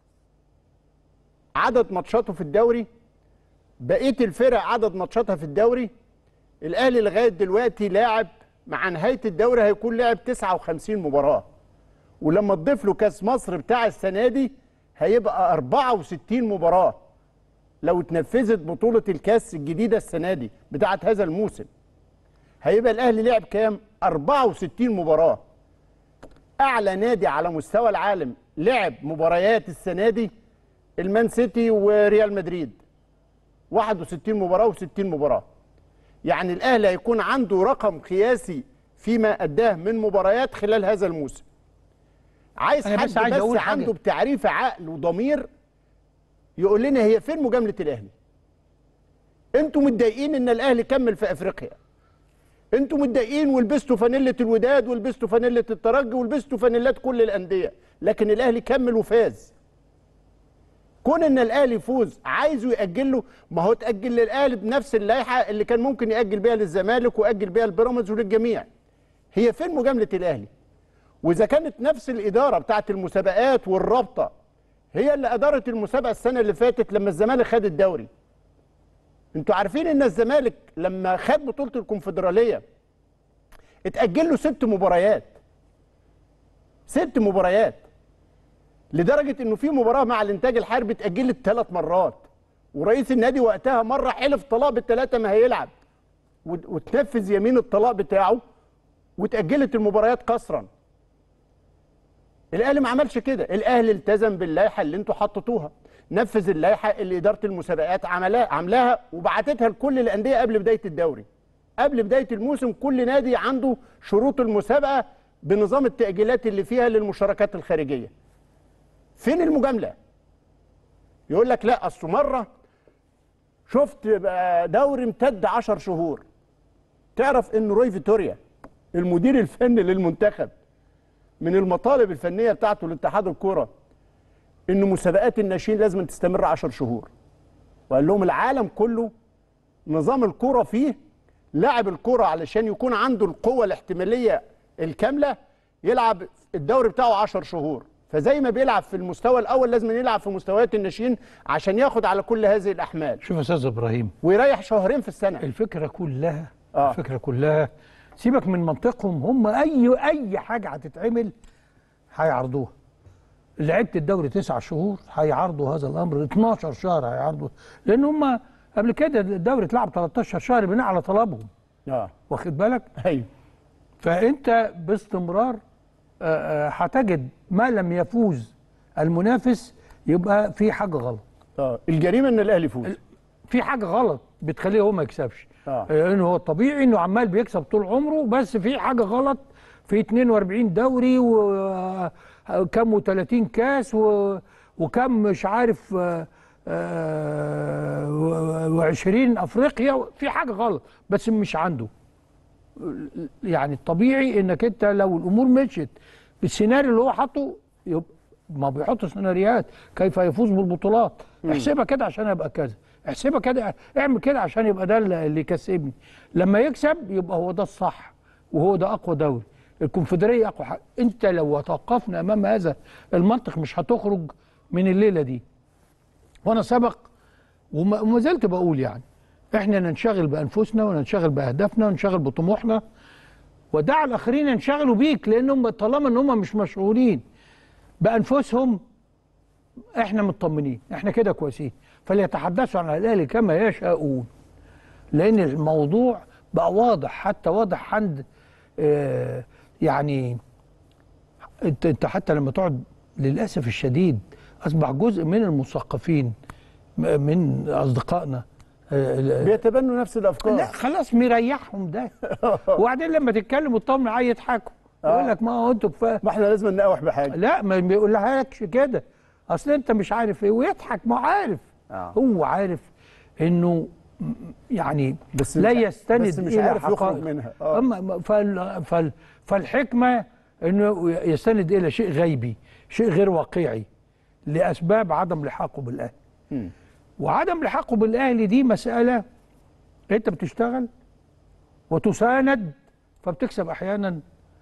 Speaker 2: عدد ماتشاته في الدوري بقيه الفرق عدد ماتشاتها في الدوري الاهلي لغايه دلوقتي لاعب مع نهايه الدوري هيكون لاعب 59 مباراه ولما تضيف له كاس مصر بتاع السنه دي هيبقى 64 مباراه لو اتنفذت بطوله الكاس الجديده السنه دي بتاعه هذا الموسم هيبقى الاهلي لعب كام 64 مباراه اعلى نادي على مستوى العالم لعب مباريات السنه دي المان سيتي وريال مدريد 61 مباراه و60 مباراه يعني الاهلي هيكون عنده رقم قياسي فيما اداه من مباريات خلال هذا الموسم عايز
Speaker 1: أنا
Speaker 2: حد
Speaker 1: بس
Speaker 2: بس,
Speaker 1: عايز
Speaker 2: بس
Speaker 1: أقول حاجة.
Speaker 2: عنده بتعريف عقل وضمير يقول لنا هي فين مجامله الاهلي انتوا متضايقين ان الاهلي كمل في افريقيا انتوا متضايقين ولبستوا فانيله الوداد ولبستوا فانيله الترجي ولبستوا فانيلات كل الانديه لكن الاهلي كمل وفاز كون ان الاهلي يفوز عايزه ياجل له ما هو تاجل للاهلي بنفس اللائحه اللي كان ممكن ياجل بيها للزمالك واجل بيها البيراميدز وللجميع هي فين مجامله الاهلي واذا كانت نفس الاداره بتاعت المسابقات والرابطه هي اللي ادارت المسابقه السنه اللي فاتت لما الزمالك خد الدوري انتوا عارفين ان الزمالك لما خد بطوله الكونفدراليه اتاجل له ست مباريات ست مباريات لدرجه انه في مباراه مع الانتاج الحربي اتاجلت ثلاث مرات ورئيس النادي وقتها مره حلف طلاق بالثلاثه ما هيلعب وت- وتنفذ يمين الطلاق بتاعه واتاجلت المباريات قسرا الاهلي ما عملش كده الاهلي التزم باللائحه اللي انتوا حطيتوها نفذ اللائحه اللي اداره المسابقات عملها عاملاها وبعتتها لكل الانديه قبل بدايه الدوري قبل بدايه الموسم كل نادي عنده شروط المسابقه بنظام التاجيلات اللي فيها للمشاركات الخارجيه فين المجامله يقول لك لا اصل مره شفت بقى دوري امتد 10 شهور تعرف ان روي فيتوريا المدير الفني للمنتخب من المطالب الفنيه بتاعته لاتحاد الكوره ان مسابقات الناشئين لازم تستمر 10 شهور وقال لهم العالم كله نظام الكوره فيه لاعب الكوره علشان يكون عنده القوه الاحتماليه الكامله يلعب الدوري بتاعه 10 شهور فزي ما بيلعب في المستوى الاول لازم يلعب في مستويات الناشئين عشان ياخد على كل هذه الاحمال
Speaker 1: شوف يا استاذ ابراهيم
Speaker 2: ويريح شهرين في السنه
Speaker 1: الفكره كلها
Speaker 2: آه.
Speaker 1: الفكره كلها سيبك من منطقهم هم اي اي حاجه هتتعمل هيعرضوها لعبت الدوري تسع شهور هيعرضوا هذا الامر 12 شهر هيعرضوا لان هم قبل كده الدوري اتلعب 13 شهر بناء على طلبهم
Speaker 2: اه
Speaker 1: واخد بالك
Speaker 2: ايوه
Speaker 1: فانت باستمرار آه، آه، هتجد ما لم يفوز المنافس يبقى في حاجه غلط
Speaker 2: اه الجريمه ان الاهلي يفوز
Speaker 1: في حاجه غلط بتخليه هو ما يكسبش
Speaker 2: آه.
Speaker 1: لانه هو الطبيعي انه عمال بيكسب طول عمره بس في حاجه غلط في 42 دوري وكم و30 كاس و- وكم مش عارف و20 افريقيا في حاجه غلط بس مش عنده يعني الطبيعي انك انت لو الامور مشيت بالسيناريو اللي هو حاطه يبقى ما بيحط سيناريوهات كيف يفوز بالبطولات احسبها كده عشان ابقى كذا احسبها كده اعمل كده عشان يبقى ده اللي اللي يكسبني لما يكسب يبقى هو ده الصح وهو ده اقوى دوري الكونفدراليه اقوى حاجه انت لو توقفنا امام هذا المنطق مش هتخرج من الليله دي وانا سبق وما وما زلت بقول يعني احنا ننشغل بانفسنا وننشغل باهدافنا وننشغل بطموحنا ودع الاخرين ينشغلوا بيك لانهم طالما ان هم مش مشغولين بانفسهم احنا مطمنين احنا كده كويسين فليتحدثوا عن الاهلي كما يشاءون لان الموضوع بقى واضح حتى واضح عند آه يعني انت انت حتى لما تقعد للاسف الشديد اصبح جزء من المثقفين م- من اصدقائنا آه،
Speaker 2: بيتبنوا نفس الافكار
Speaker 1: لا خلاص مريحهم ده وبعدين لما تتكلم وتطمن عليه يضحكوا يقول لك ما هو انتوا كفايه
Speaker 2: ما احنا لازم نقاوح بحاجه
Speaker 1: لا ما بيقولهاش كده اصل انت مش عارف ايه ويضحك ما هو عارف
Speaker 2: آه.
Speaker 1: هو عارف انه م- يعني
Speaker 2: بس
Speaker 1: لا
Speaker 2: مش-
Speaker 1: يستند
Speaker 2: بس مش
Speaker 1: الى
Speaker 2: عارف يخرج
Speaker 1: حقائق.
Speaker 2: منها. آه.
Speaker 1: أما فال فال فالحكمه انه يستند الى شيء غيبي شيء غير واقعي لاسباب عدم لحاقه بالاهلي
Speaker 2: مم.
Speaker 1: وعدم لحاقه بالاهلي دي مساله انت بتشتغل وتساند فبتكسب احيانا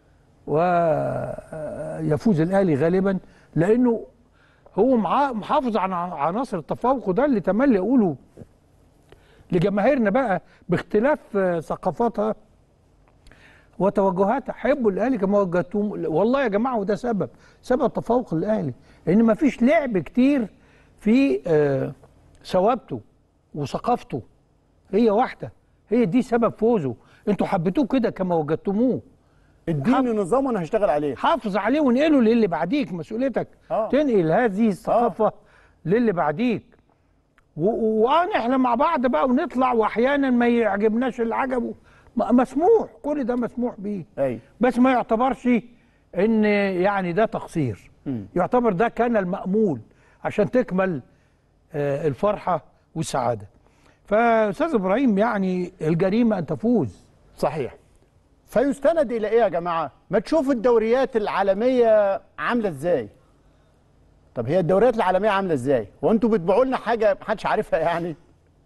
Speaker 1: ويفوز الاهلي غالبا لانه هو معاه محافظ على عناصر التفوق وده اللي تملي اقوله لجماهيرنا بقى باختلاف آه، ثقافاتها وتوجهاتها حبوا الاهلي كما وجهتهم والله يا جماعه وده سبب سبب تفوق الاهلي ان ما فيش لعب كتير في آه، ثوابته وثقافته هي واحده هي دي سبب فوزه انتوا حبيتوه كده كما وجدتموه
Speaker 2: اديني نظام وانا هشتغل عليه
Speaker 1: حافظ عليه وانقله للي بعديك مسؤوليتك
Speaker 2: آه.
Speaker 1: تنقل هذه الثقافه للي بعديك و- واه احنا مع بعض بقى ونطلع واحيانا ما يعجبناش اللي عجبه م- مسموح كل ده مسموح بيه
Speaker 2: ايوه
Speaker 1: بس ما يعتبرش ان يعني ده تقصير يعتبر ده كان المأمول عشان تكمل آه، الفرحة والسعادة فأستاذ إبراهيم يعني الجريمة أن تفوز
Speaker 2: صحيح فيستند الى ايه يا جماعه ما تشوفوا الدوريات العالميه عامله ازاي طب هي الدوريات العالميه عامله ازاي وانتوا بتبيعوا لنا حاجه محدش عارفها يعني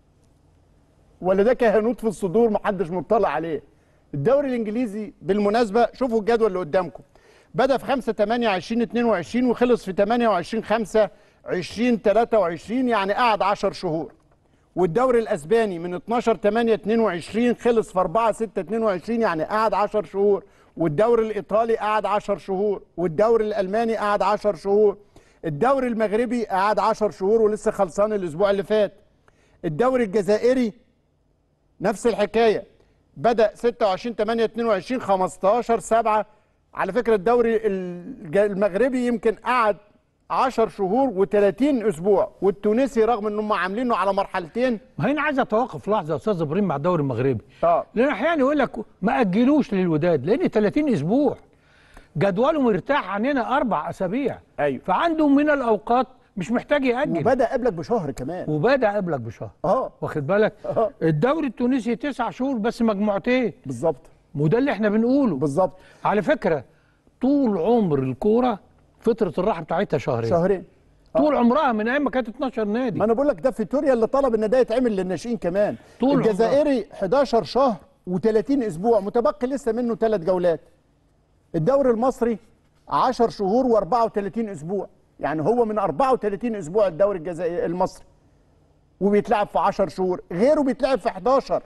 Speaker 2: ولا ده كهنوت في الصدور محدش مطلع عليه الدوري الانجليزي بالمناسبه شوفوا الجدول اللي قدامكم بدا في 5 8 20 22 وخلص في 28 5 20 23 يعني قعد 10 شهور والدوري الاسباني من 12 8 22 خلص في 4 6 22 يعني قعد 10 شهور والدوري الايطالي قعد 10 شهور والدوري الالماني قعد 10 شهور الدوري المغربي قعد 10 شهور ولسه خلصان الاسبوع اللي فات الدوري الجزائري نفس الحكايه بدا 26 8 22 15 7 على فكره الدوري الج- المغربي يمكن قعد 10 شهور و30 اسبوع والتونسي رغم انهم عاملينه على مرحلتين
Speaker 1: ما هنا عايز اتوقف لحظه يا استاذ ابراهيم مع الدوري المغربي
Speaker 2: اه
Speaker 1: لان احيانا يقول لك ما اجلوش للوداد لان 30 اسبوع جدوله مرتاح عننا اربع اسابيع
Speaker 2: أيوة.
Speaker 1: فعنده من الاوقات مش محتاج ياجل
Speaker 2: وبدا قبلك بشهر كمان
Speaker 1: وبدا قبلك بشهر
Speaker 2: اه
Speaker 1: واخد بالك
Speaker 2: آه.
Speaker 1: الدوري التونسي تسع شهور بس مجموعتين
Speaker 2: بالظبط
Speaker 1: وده اللي احنا بنقوله
Speaker 2: بالظبط
Speaker 1: على فكره طول عمر الكوره فتره الراحه بتاعتها شهرين
Speaker 2: شهرين
Speaker 1: طول عمرها من ايام ما كانت 12 نادي
Speaker 2: ما انا بقول لك ده فيتوريا اللي طلب ان ده يتعمل للناشئين كمان
Speaker 1: طول
Speaker 2: الجزائري 11 شهر و30 اسبوع متبقي لسه منه ثلاث جولات الدوري المصري 10 شهور و34 اسبوع يعني هو من 34 اسبوع الدوري الجزائري المصري وبيتلعب في 10 شهور غيره بيتلعب في 11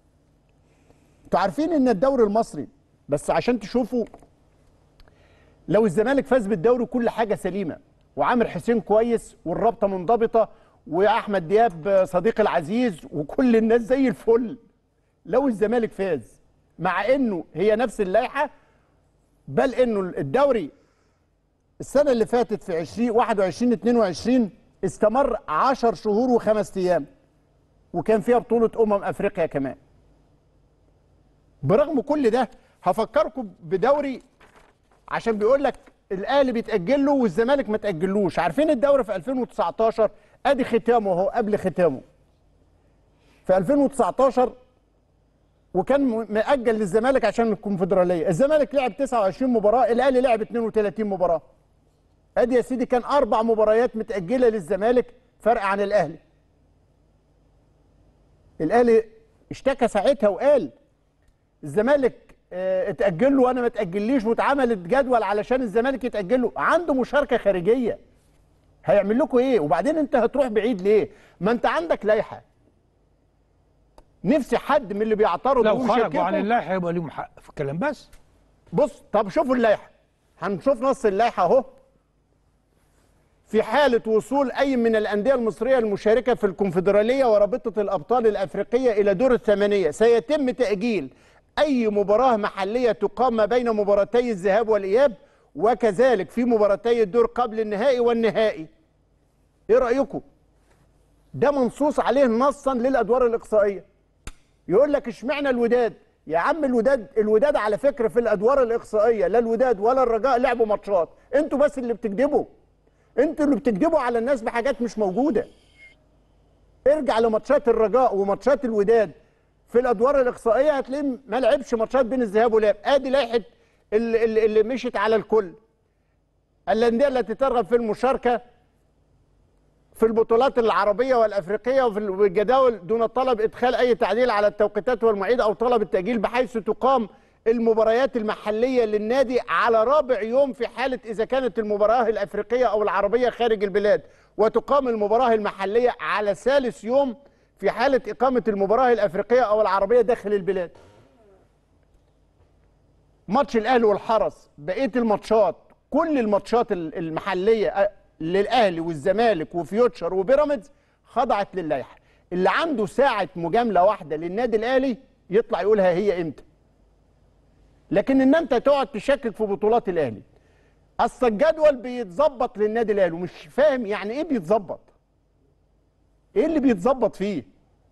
Speaker 2: انتوا عارفين ان الدوري المصري بس عشان تشوفوا لو الزمالك فاز بالدوري كل حاجه سليمه وعامر حسين كويس والرابطه منضبطه واحمد دياب صديقي العزيز وكل الناس زي الفل لو الزمالك فاز مع انه هي نفس اللائحه بل انه الدوري السنه اللي فاتت في 20 21 22 استمر 10 شهور وخمس ايام وكان فيها بطوله امم افريقيا كمان برغم كل ده هفكركم بدوري عشان بيقول لك الاهلي بيتاجل له والزمالك ما تاجلوش عارفين الدوري في 2019 ادي ختامه اهو قبل ختامه في 2019 وكان م- مأجل للزمالك عشان الكونفدراليه الزمالك لعب 29 مباراه الاهلي لعب 32 مباراه ادي يا سيدي كان اربع مباريات متاجله للزمالك فرق عن الاهلي الاهلي اشتكى ساعتها وقال الزمالك اه اتاجل له وانا ما اتاجليش واتعملت جدول علشان الزمالك يتاجل له عنده مشاركه خارجيه هيعمل لكم ايه وبعدين انت هتروح بعيد ليه ما انت عندك لائحه نفسي حد من اللي بيعترض
Speaker 1: لو
Speaker 2: يقول
Speaker 1: خرجوا
Speaker 2: شركتكم-
Speaker 1: عن اللائحه يبقى ليهم حق في الكلام بس
Speaker 2: بص طب شوفوا اللائحه هنشوف نص اللائحه اهو في حالة وصول أي من الأندية المصرية المشاركة في الكونفدرالية ورابطة الأبطال الأفريقية إلى دور الثمانية سيتم تأجيل أي مباراة محلية تقام ما بين مباراتي الذهاب والإياب وكذلك في مباراتي الدور قبل النهائي والنهائي إيه رأيكم؟ ده منصوص عليه نصا للأدوار الإقصائية يقول لك اشمعنى الوداد يا عم الوداد الوداد على فكره في الادوار الاقصائيه لا الوداد ولا الرجاء لعبوا ماتشات انتوا بس اللي بتكذبوا انتوا اللي بتكذبوا على الناس بحاجات مش موجوده ارجع لماتشات الرجاء وماتشات الوداد في الادوار الاقصائيه هتلاقيه ما لعبش ماتشات بين الذهاب والإياب ادي لائحه اللي, اللي, اللي مشت على الكل الانديه التي ترغب في المشاركه في البطولات العربية والأفريقية وفي الجداول دون طلب إدخال أي تعديل على التوقيتات والمواعيد أو طلب التأجيل بحيث تقام المباريات المحلية للنادي على رابع يوم في حالة إذا كانت المباراة الأفريقية أو العربية خارج البلاد وتقام المباراة المحلية على ثالث يوم في حالة إقامة المباراة الأفريقية أو العربية داخل البلاد ماتش الاهلي والحرس بقيه الماتشات كل الماتشات ال- المحليه أ- للاهلي والزمالك وفيوتشر وبيراميدز خضعت للائحه اللي عنده ساعه مجامله واحده للنادي الاهلي يطلع يقولها هي امتى لكن ان انت تقعد تشكك في بطولات الاهلي اصل الجدول بيتظبط للنادي الاهلي ومش فاهم يعني ايه بيتظبط ايه اللي بيتظبط فيه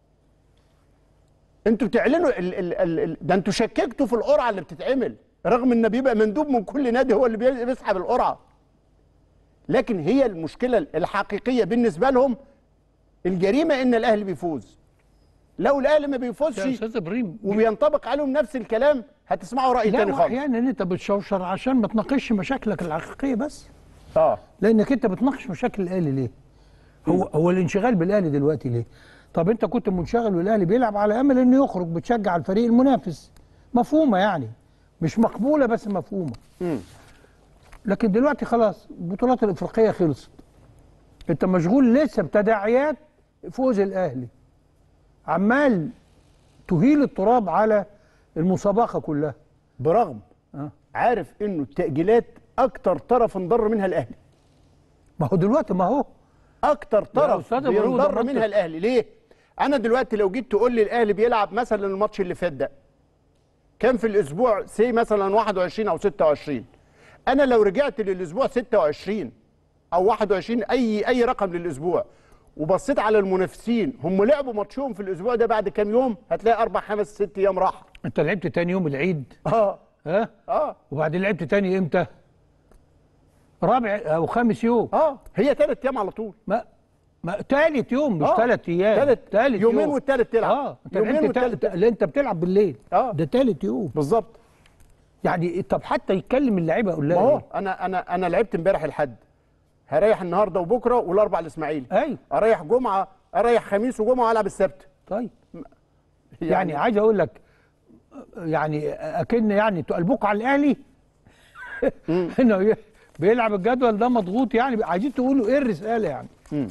Speaker 2: انتوا بتعلنوا ال ال ال ال ده انتوا شككتوا في القرعه اللي بتتعمل رغم ان بيبقى مندوب من كل نادي هو اللي بي- بيسحب القرعه لكن هي المشكله الحقيقيه بالنسبه لهم الجريمه ان الاهلي بيفوز لو الاهلي ما
Speaker 1: يا
Speaker 2: بيفوزش
Speaker 1: استاذ ابراهيم
Speaker 2: وبينطبق عليهم نفس الكلام هتسمعوا راي
Speaker 1: لا
Speaker 2: تاني خالص
Speaker 1: واحيانا انت بتشوشر عشان ما تناقشش مشاكلك الحقيقيه بس
Speaker 2: اه
Speaker 1: لانك انت بتناقش مشاكل الاهلي ليه؟ هو هو الانشغال بالاهلي دلوقتي ليه؟ طب انت كنت منشغل والاهلي بيلعب على امل انه يخرج بتشجع الفريق المنافس مفهومه يعني مش مقبوله بس مفهومه
Speaker 2: مم.
Speaker 1: لكن دلوقتي خلاص البطولات الافريقيه خلصت انت مشغول لسه بتداعيات فوز الاهلي عمال تهيل التراب على المسابقه كلها
Speaker 2: برغم
Speaker 1: اه
Speaker 2: عارف انه التاجيلات اكتر طرف انضر منها الاهلي
Speaker 1: ما هو دلوقتي ما هو
Speaker 2: اكتر طرف
Speaker 1: أستاذ إبراهيم، ده
Speaker 2: بينضر
Speaker 1: منطق.
Speaker 2: منها الاهلي ليه انا دلوقتي لو جيت تقول لي الاهلي بيلعب مثلا الماتش اللي فات ده كان في الاسبوع سي مثلا 21 او 26 انا لو رجعت للاسبوع 26 او 21 اي اي رقم للاسبوع وبصيت على المنافسين هم لعبوا ماتشهم في الاسبوع ده بعد كام يوم هتلاقي اربع خمس ست ايام راحه
Speaker 1: انت لعبت تاني يوم العيد
Speaker 2: اه
Speaker 1: ها
Speaker 2: اه
Speaker 1: وبعدين لعبت تاني امتى؟ رابع او خامس يوم
Speaker 2: اه هي ثلاث ايام على طول
Speaker 1: ما ما تالت يوم مش
Speaker 2: آه،
Speaker 1: تالت ايام
Speaker 2: تالت-
Speaker 1: تالت
Speaker 2: يومين
Speaker 1: يوم.
Speaker 2: والتالت تلعب.
Speaker 1: اه انت
Speaker 2: يومين
Speaker 1: لعبت
Speaker 2: والتالت
Speaker 1: تالت اللي انت بتلعب بالليل
Speaker 2: آه.
Speaker 1: ده تالت يوم
Speaker 2: بالظبط
Speaker 1: يعني طب حتى يتكلم اللعيبه يقول
Speaker 2: ما
Speaker 1: لها
Speaker 2: هو
Speaker 1: ايه؟
Speaker 2: انا انا انا لعبت امبارح الحد هريح النهارده وبكره والاربع الاسماعيلي
Speaker 1: ايوه
Speaker 2: اريح جمعه اريح خميس وجمعه والعب السبت
Speaker 1: طيب يعني عايز اقول لك يعني اكن يعني تقلبوك على الاهلي انه ي- بيلعب الجدول ده مضغوط يعني عايزين تقولوا ايه الرساله يعني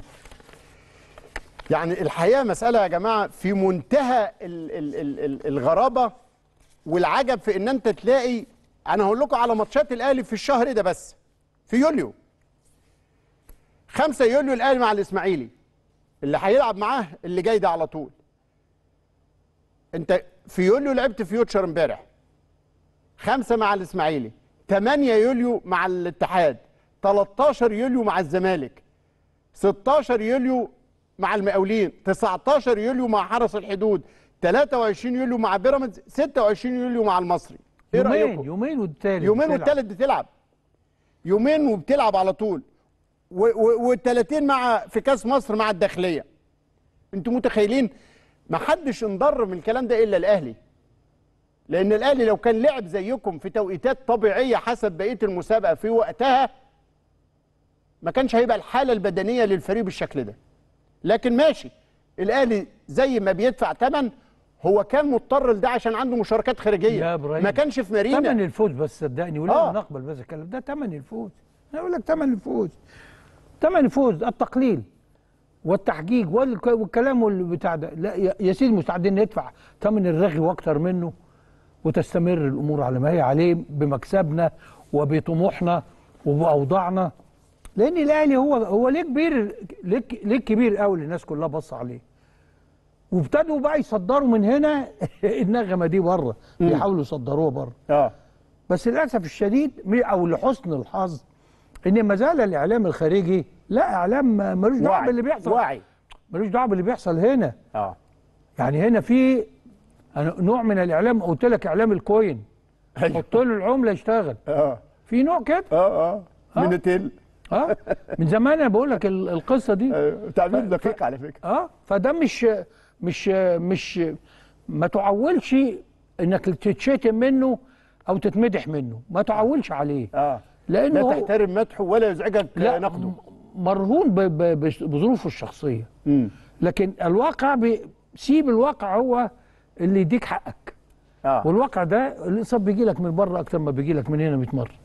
Speaker 2: يعني الحقيقه مساله يا جماعه في منتهى ال ال ال ال الغرابه والعجب في ان انت تلاقي انا هقول لكم على ماتشات الاهلي في الشهر ده بس في يوليو 5 يوليو الاهلي مع الاسماعيلي اللي هيلعب معاه اللي جاي ده على طول انت في يوليو لعبت فيوتشر امبارح خمسة مع الاسماعيلي 8 يوليو مع الاتحاد 13 يوليو مع الزمالك 16 يوليو مع المقاولين 19 يوليو مع حرس الحدود 23 يوليو مع بيراميدز 26 يوليو مع المصري ايه
Speaker 1: يومين
Speaker 2: رايكم
Speaker 1: يومين والتالت
Speaker 2: يومين
Speaker 1: بتلعب.
Speaker 2: والتالت بتلعب يومين وبتلعب على طول وال30 مع في كاس مصر مع الداخليه انتوا متخيلين ما حدش انضر من الكلام ده الا الاهلي لان الاهلي لو كان لعب زيكم في توقيتات طبيعيه حسب بقيه المسابقه في وقتها ما كانش هيبقى الحاله البدنيه للفريق بالشكل ده لكن ماشي الاهلي زي ما بيدفع ثمن هو كان مضطر لده عشان عنده مشاركات خارجيه
Speaker 1: يا إبراهيم.
Speaker 2: ما كانش في مارينا
Speaker 1: ثمن الفوز بس صدقني ولا
Speaker 2: آه.
Speaker 1: آه. نقبل بهذا الكلام ده ثمن الفوز انا اقول لك ثمن الفوز ثمن الفوز التقليل والتحجيج والك- والكلام واللي بتاع ده لا يا يا سيدي مستعدين ندفع ثمن الرغي واكتر منه وتستمر الامور على ما هي عليه بمكسبنا وبطموحنا وباوضاعنا لان الاهلي هو هو ليه كبير ليه ك- ليه كبير قوي اللي الناس كلها بص عليه وابتدوا بقى يصدروا من هنا النغمه دي بره بيحاولوا يصدروها بره
Speaker 2: اه
Speaker 1: بس للاسف الشديد م- او لحسن الحظ ان ما زال الاعلام الخارجي لا اعلام ملوش دعوه
Speaker 2: وعي
Speaker 1: باللي بيحصل
Speaker 2: وعي
Speaker 1: ملوش دعوه باللي بيحصل هنا
Speaker 2: اه
Speaker 1: يعني هنا في أنا نوع من الاعلام قلت لك اعلام الكوين حط له العمله يشتغل
Speaker 2: اه
Speaker 1: في نوع كده
Speaker 2: اه اه
Speaker 1: آه.
Speaker 2: مينوتيل
Speaker 1: اه من زمان انا بقول لك ال- القصه دي
Speaker 2: آه، تعبير
Speaker 1: ف-
Speaker 2: دقيق على فكره
Speaker 1: اه فده مش مش مش ما تعولش انك تتشتم منه او تتمدح منه ما تعولش عليه
Speaker 2: اه
Speaker 1: لانه
Speaker 2: لا
Speaker 1: هو-
Speaker 2: تحترم مدحه ولا يزعجك
Speaker 1: لا
Speaker 2: نقده
Speaker 1: م- مرهون ب- ب- بش- بظروفه الشخصيه
Speaker 2: مم.
Speaker 1: لكن الواقع بي- سيب الواقع هو اللي يديك حقك
Speaker 2: اه
Speaker 1: والواقع ده الاصابه بيجي لك من بره اكتر ما بيجي لك من هنا 100 مره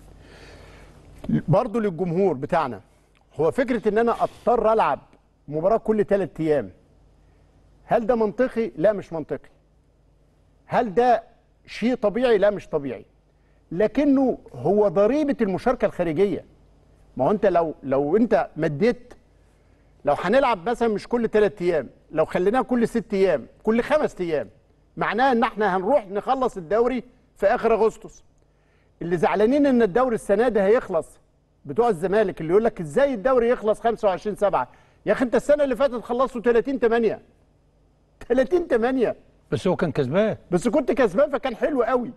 Speaker 2: برضه للجمهور بتاعنا هو فكره ان انا اضطر العب مباراه كل ثلاث ايام هل ده منطقي؟ لا مش منطقي. هل ده شيء طبيعي؟ لا مش طبيعي. لكنه هو ضريبه المشاركه الخارجيه. ما هو انت لو لو انت مديت لو هنلعب مثلا مش كل ثلاث ايام لو خليناها كل ست ايام كل خمس ايام معناها ان احنا هنروح نخلص الدوري في اخر اغسطس اللي زعلانين ان الدوري السنه دي هيخلص بتوع الزمالك اللي يقول لك ازاي الدوري يخلص 25 7 يا اخي انت السنه اللي فاتت خلصوا 30 8 30 8
Speaker 1: بس هو كان كسبان
Speaker 2: بس كنت كسبان فكان حلو قوي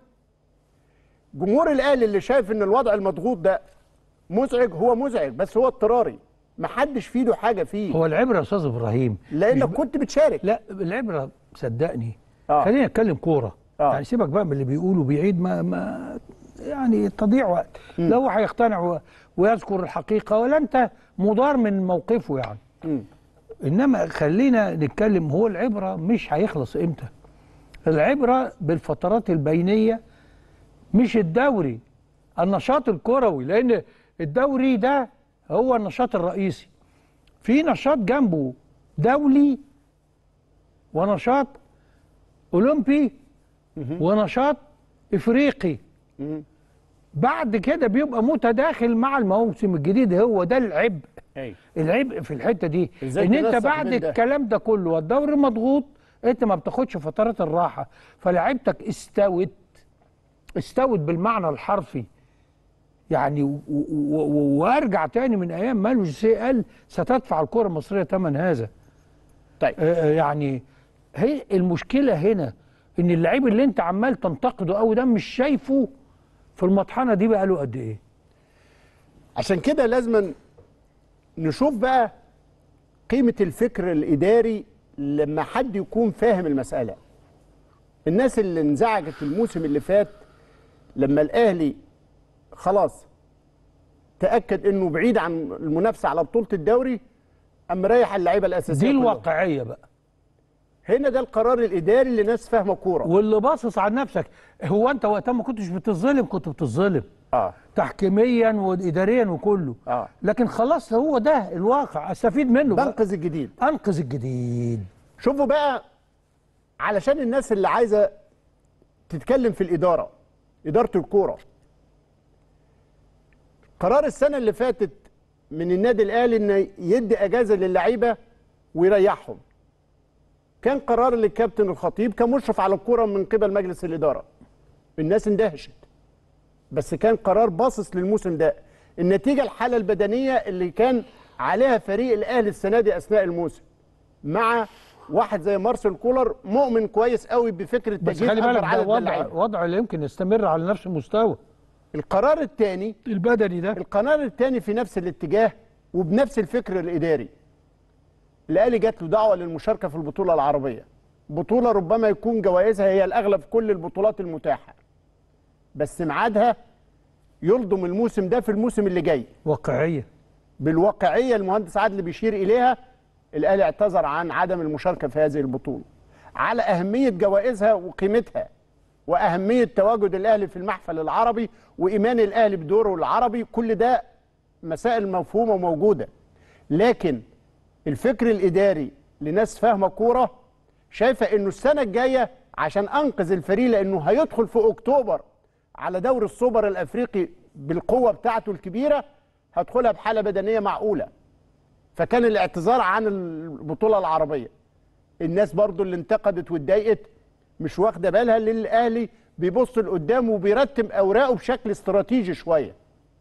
Speaker 2: جمهور الاهلي اللي شايف ان الوضع المضغوط ده مزعج هو مزعج بس هو اضطراري محدش في ايده حاجه فيه
Speaker 1: هو العبره يا استاذ ابراهيم
Speaker 2: لانك
Speaker 1: مش ب-
Speaker 2: كنت بتشارك
Speaker 1: لا العبره صدقني
Speaker 2: آه.
Speaker 1: خلينا نتكلم كوره
Speaker 2: آه.
Speaker 1: يعني سيبك بقى من اللي بيقولوا بيعيد ما ما يعني تضيع وقت لا هو هيقتنع و- ويذكر الحقيقه ولا انت مضار من موقفه يعني
Speaker 2: مم.
Speaker 1: انما خلينا نتكلم هو العبره مش هيخلص امتى العبره بالفترات البينيه مش الدوري النشاط الكروي لان الدوري ده هو النشاط الرئيسي في نشاط جنبه دولي ونشاط اولمبي ونشاط افريقي بعد كده بيبقى متداخل مع الموسم الجديد هو ده العبء
Speaker 2: ايوه
Speaker 1: العبء في الحته دي
Speaker 2: إزاي
Speaker 1: ان انت
Speaker 2: تنسق
Speaker 1: بعد
Speaker 2: بين ده؟
Speaker 1: الكلام ده كله والدوري مضغوط انت ما بتاخدش فترات الراحه فلعيبتك استوت استوت بالمعنى الحرفي يعني و- و- و- وارجع تاني من ايام مالو جوزيه قال ستدفع الكره المصريه ثمن هذا
Speaker 2: طيب
Speaker 1: آه، آه، يعني هي المشكله هنا ان اللعيب اللي انت عمال تنتقده قوي ده مش شايفه في المطحنه دي بقاله قد ايه
Speaker 2: عشان كده لازم نشوف بقى قيمة الفكر الإداري لما حد يكون فاهم المسألة الناس اللي انزعجت الموسم اللي فات لما الأهلي خلاص تأكد إنه بعيد عن المنافسة على بطولة الدوري أم مريح اللعيبة الأساسية
Speaker 1: دي
Speaker 2: كلهم.
Speaker 1: الواقعيه بقى
Speaker 2: هنا ده القرار الإداري اللي ناس فاهمة كورة
Speaker 1: واللي باصص على نفسك هو انت وقتها ما كنتش بتظلم كنت بتظلم
Speaker 2: آه
Speaker 1: تحكيميا واداريا وكله
Speaker 2: آه.
Speaker 1: لكن خلاص هو ده الواقع استفيد منه بقى.
Speaker 2: بنقذ الجديد
Speaker 1: انقذ الجديد
Speaker 2: شوفوا بقى علشان الناس اللي عايزه تتكلم في الاداره اداره الكوره قرار السنه اللي فاتت من النادي الاهلي انه يدي اجازه للعيبه ويريحهم كان قرار للكابتن الخطيب كمشرف على الكوره من قبل مجلس الاداره الناس اندهشت بس كان قرار باصص للموسم ده النتيجه الحاله البدنيه اللي كان عليها فريق الاهلي السنه دي اثناء الموسم مع واحد زي مارسيل كولر مؤمن كويس قوي بفكره
Speaker 1: بس
Speaker 2: تجهيز
Speaker 1: خلي بالك
Speaker 2: اكبر
Speaker 1: ده
Speaker 2: عدد من
Speaker 1: وضع
Speaker 2: اللعيبه
Speaker 1: وضع لا يمكن يستمر على نفس المستوى
Speaker 2: القرار الثاني
Speaker 1: البدني ده
Speaker 2: القرار الثاني في نفس الاتجاه وبنفس الفكر الاداري الاهلي جات له دعوه للمشاركه في البطوله العربيه بطوله ربما يكون جوائزها هي الاغلى في كل البطولات المتاحه بس ميعادها يلضم الموسم ده في الموسم اللي جاي
Speaker 1: واقعيه
Speaker 2: بالواقعيه المهندس عادل بيشير اليها الاهلي اعتذر عن عدم المشاركه في هذه البطوله على اهميه جوائزها وقيمتها واهميه تواجد الاهلي في المحفل العربي وايمان الاهلي بدوره العربي كل ده مسائل مفهومه وموجوده لكن الفكر الاداري لناس فاهمه كوره شايفه انه السنه الجايه عشان انقذ الفريق لانه هيدخل في اكتوبر على دوري السوبر الافريقي بالقوه بتاعته الكبيره هدخلها بحاله بدنيه معقوله فكان الاعتذار عن البطوله العربيه الناس برضو اللي انتقدت واتضايقت مش واخده بالها ان الاهلي بيبص لقدام وبيرتب اوراقه بشكل استراتيجي شويه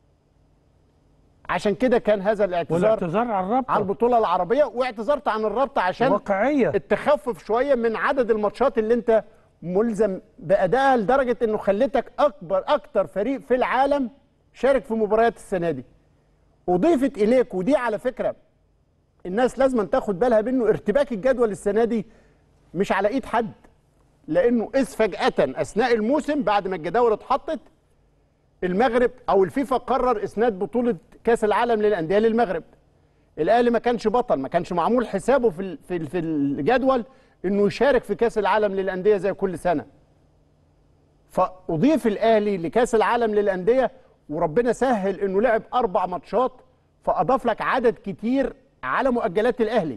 Speaker 2: عشان كده كان هذا الاعتذار
Speaker 1: والاعتذار على الرابطه
Speaker 2: عن البطوله العربيه واعتذرت عن الرابطه عشان
Speaker 1: واقعيه
Speaker 2: التخفف شويه من عدد الماتشات اللي انت ملزم بادائها لدرجه انه خلتك اكبر اكتر فريق في العالم شارك في مباريات السنه دي اضيفت اليك ودي على فكره الناس لازم تاخد بالها منه ارتباك الجدول السنه دي مش على ايد حد لانه اذ فجاه اثناء الموسم بعد ما الجداول اتحطت المغرب او الفيفا قرر اسناد بطوله كاس العالم للانديه للمغرب الاهلي ما كانش بطل ما كانش معمول حسابه في ال- في ال- في الجدول انه يشارك في كاس العالم للانديه زي كل سنه فاضيف الاهلي لكاس العالم للانديه وربنا سهل انه لعب اربع ماتشات فاضاف لك عدد كتير على مؤجلات الاهلي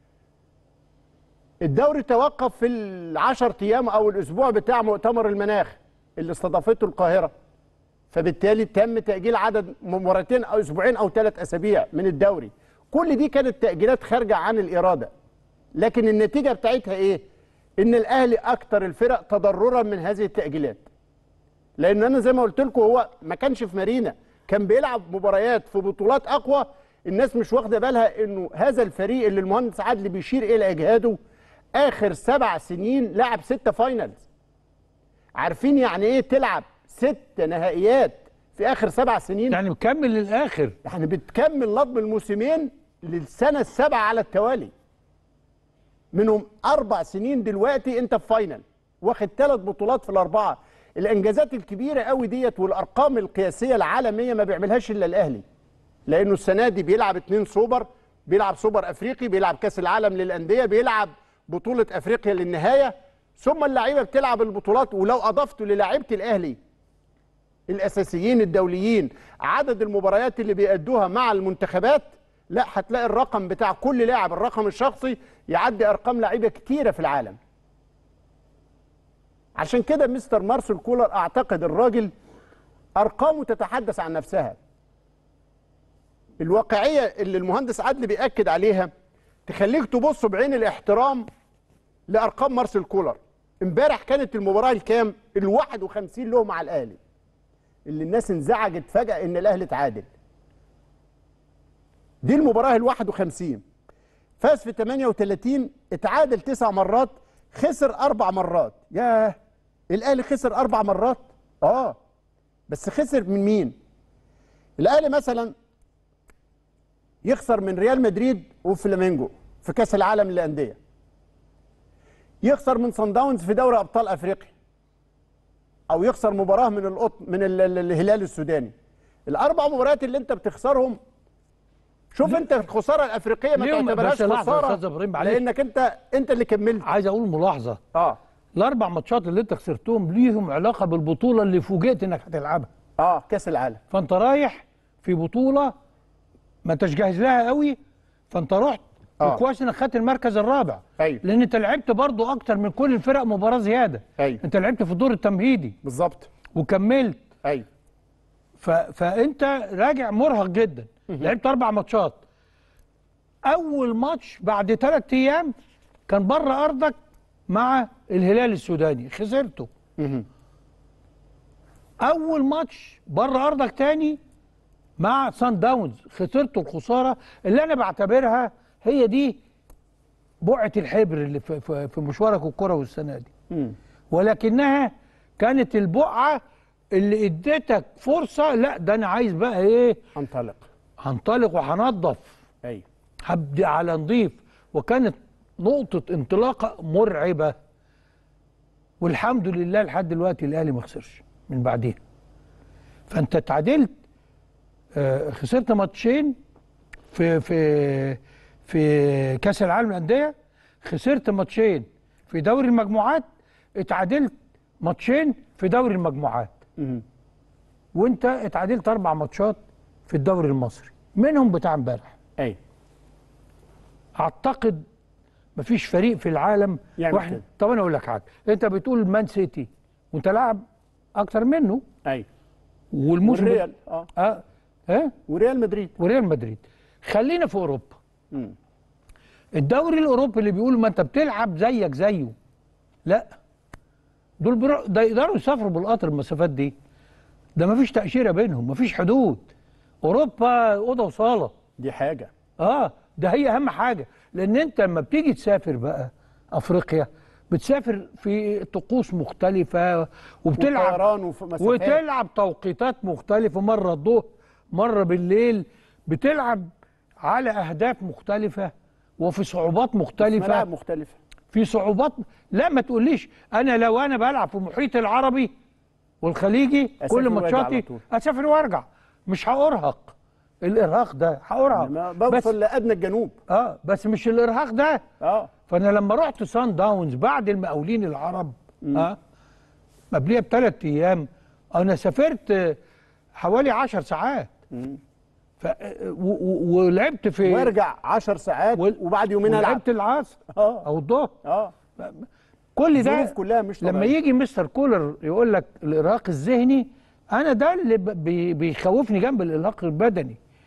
Speaker 2: الدوري توقف في العشر ايام او الاسبوع بتاع مؤتمر المناخ اللي استضافته القاهره فبالتالي تم تاجيل عدد مباراتين او اسبوعين او ثلاث اسابيع من الدوري كل دي كانت تاجيلات خارجه عن الاراده لكن النتيجه بتاعتها ايه ان الاهلي اكتر الفرق تضررا من هذه التاجيلات لان انا زي ما قلت لكم هو ما كانش في مارينا كان بيلعب مباريات في بطولات اقوى الناس مش واخده بالها انه هذا الفريق اللي المهندس عدلي بيشير الى اجهاده اخر سبع سنين لعب ستة فاينلز عارفين يعني ايه تلعب ست نهائيات في اخر سبع سنين
Speaker 1: يعني مكمل للاخر
Speaker 2: يعني بتكمل نظم الموسمين للسنه السابعه على التوالي منهم اربع سنين دلوقتي انت في فاينل واخد ثلاث بطولات في الاربعه الانجازات الكبيره قوي ديت والارقام القياسيه العالميه ما بيعملهاش الا الاهلي لانه السنه دي بيلعب اتنين سوبر بيلعب سوبر افريقي بيلعب كاس العالم للانديه بيلعب بطوله افريقيا للنهايه ثم اللعيبه بتلعب البطولات ولو اضفت للاعيبه الاهلي الاساسيين الدوليين عدد المباريات اللي بيأدوها مع المنتخبات لا هتلاقي الرقم بتاع كل لاعب الرقم الشخصي يعدي ارقام لعيبه كتيره في العالم عشان كده مستر مارسيل كولر اعتقد الراجل ارقامه تتحدث عن نفسها الواقعيه اللي المهندس عدلي بياكد عليها تخليك تبص بعين الاحترام لارقام مارسيل كولر امبارح كانت المباراه الكام ال 51 له مع الاهلي اللي الناس انزعجت فجاه ان الاهلي تعادل دي المباراه ال 51 فاز في 38 اتعادل تسع مرات خسر اربع مرات ياه الاهلي خسر اربع مرات اه بس خسر من مين الاهلي مثلا يخسر من ريال مدريد وفلامينجو في كاس العالم للانديه يخسر من صن داونز في دوري ابطال افريقيا او يخسر مباراه من القط من ال- ال- الهلال السوداني الاربع مباريات اللي انت بتخسرهم شوف انت الخساره الافريقيه ما
Speaker 1: ليهم-
Speaker 2: تعتبرهاش
Speaker 1: بس لحظة يا
Speaker 2: خساره
Speaker 1: أستاذ إبراهيم، معلش.
Speaker 2: لانك انت انت اللي كملت
Speaker 1: عايز اقول ملاحظه
Speaker 2: اه
Speaker 1: الاربع ماتشات اللي انت خسرتهم ليهم علاقه بالبطوله اللي فوجئت انك هتلعبها
Speaker 2: اه كاس العالم
Speaker 1: فانت رايح في بطوله ما انتش جاهز لها قوي فانت رحت
Speaker 2: آه.
Speaker 1: وكويس انك خدت المركز الرابع
Speaker 2: أيوة.
Speaker 1: لان انت لعبت برضو اكتر من كل الفرق مباراه زياده
Speaker 2: أيوة.
Speaker 1: انت لعبت في الدور التمهيدي
Speaker 2: بالظبط
Speaker 1: وكملت
Speaker 2: ايوه
Speaker 1: ف... فانت راجع مرهق جدا لعبت اربع ماتشات اول ماتش بعد ثلاث ايام كان بره ارضك مع الهلال السوداني خسرته اول ماتش بره ارضك تاني مع سان داونز خسرته الخساره اللي انا بعتبرها هي دي بقعه الحبر اللي في, في, في مشوارك الكروي السنه دي ولكنها كانت البقعه اللي اديتك فرصه لا ده انا عايز بقى ايه
Speaker 2: انطلق
Speaker 1: هنطلق وهنضف
Speaker 2: ايوه
Speaker 1: هبدي على نضيف وكانت نقطة انطلاقة مرعبة والحمد لله لحد دلوقتي الأهلي ما خسرش من بعديها فأنت اتعادلت آه، خسرت ماتشين في في في كأس العالم للأندية خسرت ماتشين في دوري المجموعات اتعادلت ماتشين في دوري المجموعات وانت اتعادلت اربع ماتشات في الدوري المصري منهم بتاع امبارح
Speaker 2: ايوه
Speaker 1: اعتقد مفيش فريق في العالم
Speaker 2: يعمل
Speaker 1: واحد
Speaker 2: كده.
Speaker 1: طب انا اقول لك حاجه انت بتقول مان سيتي وانت لاعب اكتر منه
Speaker 2: ايوه
Speaker 1: والموسم
Speaker 2: والريال اه
Speaker 1: اه اه
Speaker 2: وريال مدريد
Speaker 1: وريال مدريد خلينا في اوروبا
Speaker 2: مم.
Speaker 1: الدوري الاوروبي اللي بيقول ما انت بتلعب زيك زيه لا دول برا... ده يقدروا يسافروا بالقطر المسافات دي ده مفيش تاشيره بينهم مفيش حدود اوروبا اوضه وصاله
Speaker 2: دي حاجه
Speaker 1: اه ده هي اهم حاجه لان انت لما بتيجي تسافر بقى افريقيا بتسافر في طقوس مختلفه وبتلعب
Speaker 2: وطيران وف- مسافات.
Speaker 1: وتلعب توقيتات مختلفه مره الظهر مره بالليل بتلعب على اهداف مختلفه وفي صعوبات مختلفه
Speaker 2: ملاعب مختلفه
Speaker 1: في صعوبات لا ما تقوليش انا لو انا بلعب في المحيط العربي والخليجي
Speaker 2: أسافر
Speaker 1: كل
Speaker 2: وأرجع على
Speaker 1: ماتشاتي
Speaker 2: طول.
Speaker 1: اسافر وارجع مش هارهق الارهاق ده هارهق
Speaker 2: ما
Speaker 1: بس
Speaker 2: بوصل لادنى الجنوب
Speaker 1: اه بس مش الارهاق ده
Speaker 2: اه
Speaker 1: فانا لما رحت سان داونز بعد المقاولين العرب اه قبليها بثلاث ايام انا سافرت آه، حوالي 10 ساعات ف و- و- ولعبت في
Speaker 2: وارجع 10 ساعات
Speaker 1: وال-
Speaker 2: وبعد يومين العب
Speaker 1: ولعبت العصر
Speaker 2: اه
Speaker 1: او الظهر
Speaker 2: اه
Speaker 1: كل ده
Speaker 2: الظروف كلها مش
Speaker 1: لما
Speaker 2: طبيعية.
Speaker 1: يجي مستر كولر يقول لك الارهاق الذهني انا ده اللي ب- بي- بيخوفني جنب الارهاق البدني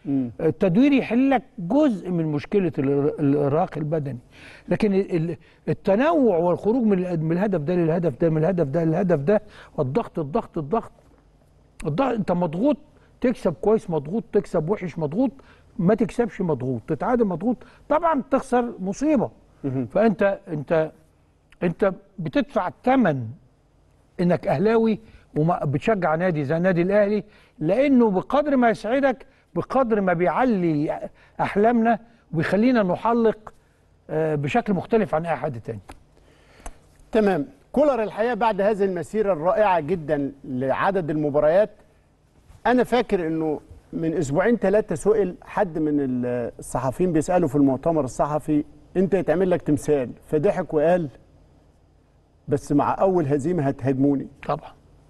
Speaker 1: التدوير يحل لك جزء من مشكله الإر- الارهاق البدني لكن ال- ال- التنوع والخروج من ال- من الهدف ده للهدف ده من الهدف ده للهدف ده والضغط الضغط الضغط الضغط انت مضغوط تكسب كويس مضغوط تكسب وحش مضغوط ما تكسبش مضغوط تتعادل مضغوط طبعا تخسر مصيبه فانت انت انت بتدفع ثمن انك اهلاوي وبتشجع نادي زي النادي الاهلي لانه بقدر ما يسعدك بقدر ما بيعلي احلامنا وبيخلينا نحلق آه، بشكل مختلف عن اي حد تاني
Speaker 2: تمام كولر الحقيقه بعد هذه المسيره الرائعه جدا لعدد المباريات انا فاكر انه من اسبوعين ثلاثه سئل حد من ال- الصحفيين بيساله في المؤتمر الصحفي انت يتعمل لك تمثال فضحك وقال بس مع اول هزيمه هتهاجموني
Speaker 1: طبعا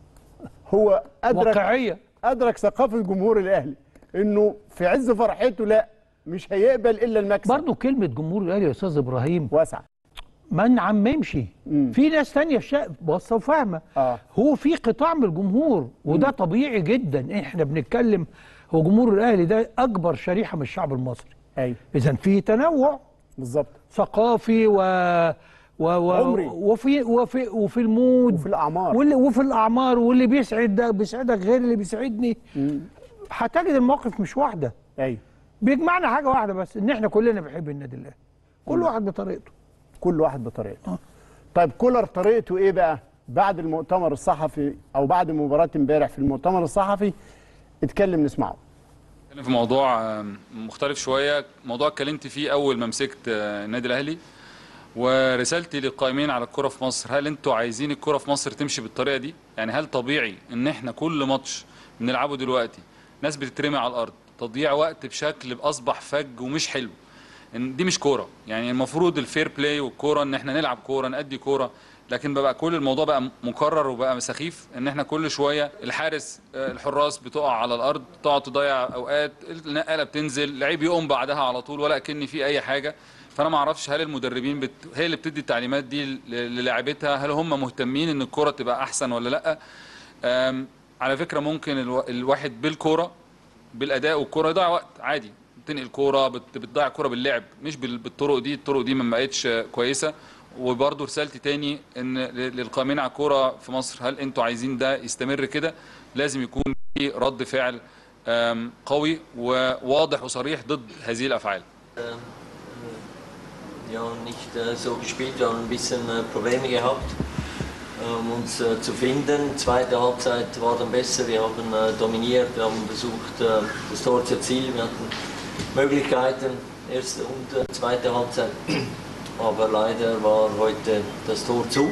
Speaker 2: هو ادرك
Speaker 1: واقعيه
Speaker 2: ادرك ثقافه جمهور الاهلي انه في عز فرحته لا مش هيقبل الا المكسب
Speaker 1: برضه كلمه جمهور الاهلي يا استاذ ابراهيم
Speaker 2: واسعه
Speaker 1: ما نعممش في ناس تانية شا... بصة وفاهمة
Speaker 2: آه.
Speaker 1: هو في قطاع من الجمهور وده طبيعي جدا احنا بنتكلم هو جمهور الاهلي ده اكبر شريحة من الشعب المصري
Speaker 2: ايوه
Speaker 1: اذا في تنوع
Speaker 2: بالظبط
Speaker 1: ثقافي و و و
Speaker 2: عمري.
Speaker 1: وفي وفي وفي المود
Speaker 2: وفي الأعمار.
Speaker 1: واللي وفي الاعمار واللي بيسعد ده بيسعدك غير اللي بيسعدني هتجد المواقف مش واحده
Speaker 2: ايوه
Speaker 1: بيجمعنا حاجه واحده بس ان احنا كلنا بنحب النادي الاهلي كل واحد بطريقته
Speaker 2: كل واحد بطريقته طيب كولر طريقته ايه بقى بعد المؤتمر الصحفي او بعد مباراه امبارح في المؤتمر الصحفي اتكلم نسمعه
Speaker 4: اتكلم في موضوع آم، مختلف شويه موضوع اتكلمت فيه اول ما مسكت آه، النادي الاهلي ورسالتي للقائمين على الكره في مصر هل انتوا عايزين الكره في مصر تمشي بالطريقه دي يعني هل طبيعي ان احنا كل ماتش بنلعبه دلوقتي ناس بتترمي على الارض تضييع وقت بشكل اصبح فج ومش حلو إن دي مش كوره يعني المفروض الفير بلاي والكوره ان احنا نلعب كوره نأدي كوره لكن بقى كل الموضوع بقى مكرر وبقى سخيف ان احنا كل شويه الحارس آه، الحراس بتقع على الارض تقعد تضيع اوقات النقاله بتنزل لعيب يقوم بعدها على طول ولا كأن في اي حاجه فانا ما اعرفش هل المدربين بت... هي اللي بتدي التعليمات دي ل- للاعيبتها هل هم مهتمين ان الكوره تبقى احسن ولا لا آم، على فكره ممكن الو... الواحد بالكوره بالاداء والكوره يضيع وقت عادي بتنقل كوره بت... بتضيع كوره باللعب مش بال... بالطرق دي الطرق دي ما بقتش آه، كويسه وبرضه رسالتي تاني ان ل- للقائمين على الكوره في مصر هل انتوا عايزين ده يستمر كده لازم يكون في رد فعل آم، قوي وواضح وصريح ضد هذه الافعال
Speaker 5: ja, nicht äh, so gespielt. Wir haben ein bisschen äh, Probleme gehabt, ähm, uns äh, zu finden. Zweite Halbzeit war dann besser. Wir haben äh, dominiert, wir haben versucht, äh, das Tor zu erzielen. Wir hatten Möglichkeiten, erste und äh, zweite Halbzeit. Aber leider war heute das Tor zu.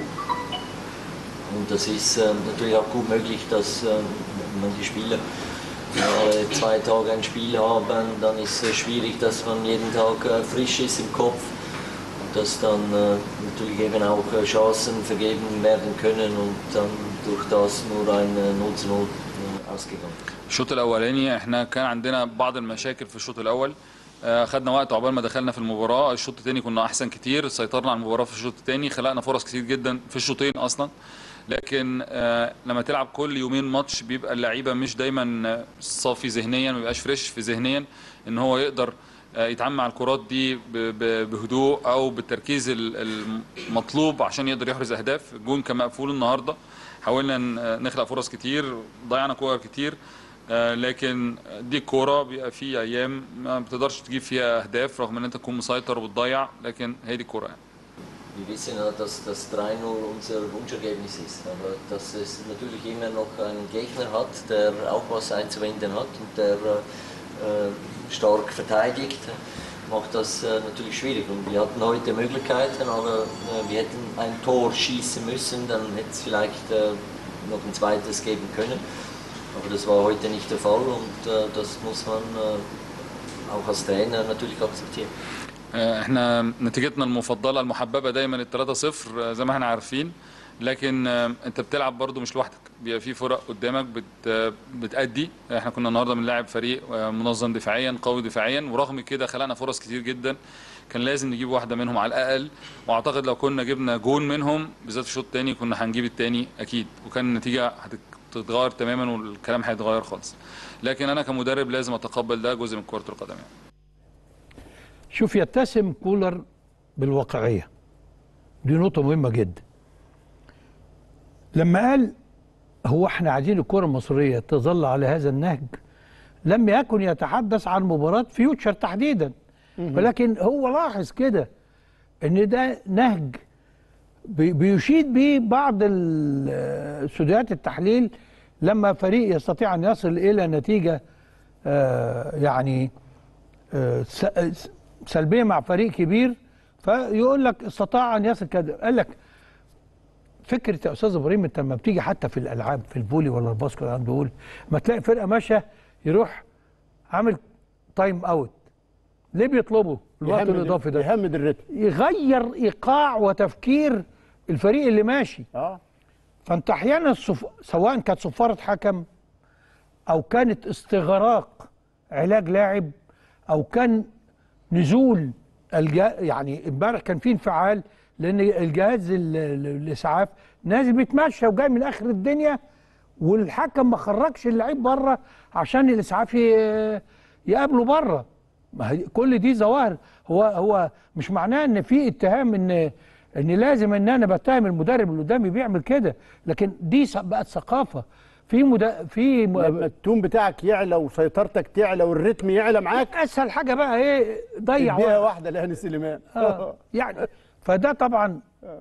Speaker 5: Und das ist äh, natürlich auch gut möglich, dass äh, wenn man die Spieler ja, alle zwei Tage ein Spiel haben, dann ist es schwierig, dass man jeden Tag äh, frisch ist im Kopf und dass dann äh, natürlich eben auch äh, Chancen vergeben werden können und dann durch das nur ein äh, 0 zu 0 äh, ausgegangen.
Speaker 4: الشوط الاولاني احنا كان عندنا بعض المشاكل في الشوط الاول آه، خدنا وقت عقبال ما دخلنا في المباراه الشوط الثاني كنا احسن كتير سيطرنا على المباراه في الشوط الثاني خلقنا فرص كتير جدا في الشوطين اصلا لكن آه، لما تلعب كل يومين ماتش بيبقى اللعيبه مش دايما آه، صافي ذهنيا ما بيبقاش فريش في ذهنيا ان هو يقدر آه، يتعامل مع الكرات دي ب- ب- بهدوء او بالتركيز ال- المطلوب عشان يقدر يحرز اهداف الجون كان مقفول النهارده حاولنا ن- نخلق فرص كتير ضيعنا كور كتير آه، لكن دي الكوره بيبقى في ايام ما بتقدرش تجيب فيها اهداف رغم ان انت تكون مسيطر وبتضيع لكن هي دي الكوره يعني
Speaker 5: Wir wissen ja, dass das 3-0 unser Wunschergebnis ist, aber dass es natürlich immer noch einen Gegner hat, der auch was einzuwenden hat und der äh, stark verteidigt, macht das äh, natürlich schwierig. Und wir hatten heute Möglichkeiten, aber äh, wir hätten ein Tor schießen müssen, dann hätte es vielleicht äh, noch ein zweites geben können. Aber das war heute nicht der Fall und äh, das muss man äh, auch als Trainer natürlich akzeptieren.
Speaker 4: آه، احنا نتيجتنا المفضله المحببه دايما ال 3-0 آه، زي ما احنا عارفين لكن آه، انت بتلعب برضو مش لوحدك بيبقى في فرق قدامك بت آه، بتأدي احنا كنا النهارده بنلاعب فريق آه، منظم دفاعيا قوي دفاعيا ورغم كده خلقنا فرص كتير جدا كان لازم نجيب واحده منهم على الاقل واعتقد لو كنا جبنا جون منهم بالذات في الشوط الثاني كنا هنجيب الثاني اكيد وكان النتيجه هتك- تتغير تماما والكلام هيتغير خالص لكن انا كمدرب لازم اتقبل ده جزء من كره القدم يعني.
Speaker 1: شوف يتسم كولر بالواقعية دي نقطة مهمة جدا لما قال هو احنا عايزين الكرة المصرية تظل على هذا النهج لم يكن يتحدث عن مباراة فيوتشر تحديدا ولكن هو لاحظ كده ان ده نهج بي- بيشيد به بعض ال- استوديوهات التحليل لما فريق يستطيع ان يصل الى نتيجة آه، يعني آه، س- س- سلبيه مع فريق كبير فيقول لك استطاع ان يصل كده قال لك فكره يا استاذ ابراهيم انت لما بتيجي حتى في الالعاب في الفولي ولا الباسكت انا بقول ما تلاقي فرقه ماشيه يروح عامل تايم اوت ليه بيطلبوا الوقت
Speaker 2: يهمد-
Speaker 1: الاضافي ده
Speaker 2: يهمد الريتم
Speaker 1: يغير ايقاع وتفكير الفريق اللي ماشي
Speaker 2: اه
Speaker 1: فانت احيانا الصف... سواء كانت صفاره حكم او كانت استغراق علاج لاعب او كان نزول الجا... يعني امبارح كان في انفعال لان الجهاز ال- ال- الاسعاف نازل بيتمشى وجاي من اخر الدنيا والحكم ما خرجش اللعيب بره عشان الاسعاف ي- يقابله بره ما هي كل دي ظواهر هو هو مش معناه ان في اتهام ان ان لازم ان انا بتهم المدرب اللي قدامي بيعمل كده لكن دي س- بقت ثقافه في مد... في م...
Speaker 2: لما التون بتاعك يعلى وسيطرتك تعلى والريتم يعلى معاك
Speaker 1: اسهل حاجه بقى ايه ضيع
Speaker 2: اديها
Speaker 1: وقت.
Speaker 2: واحده لهاني سليمان
Speaker 1: آه. يعني فده طبعا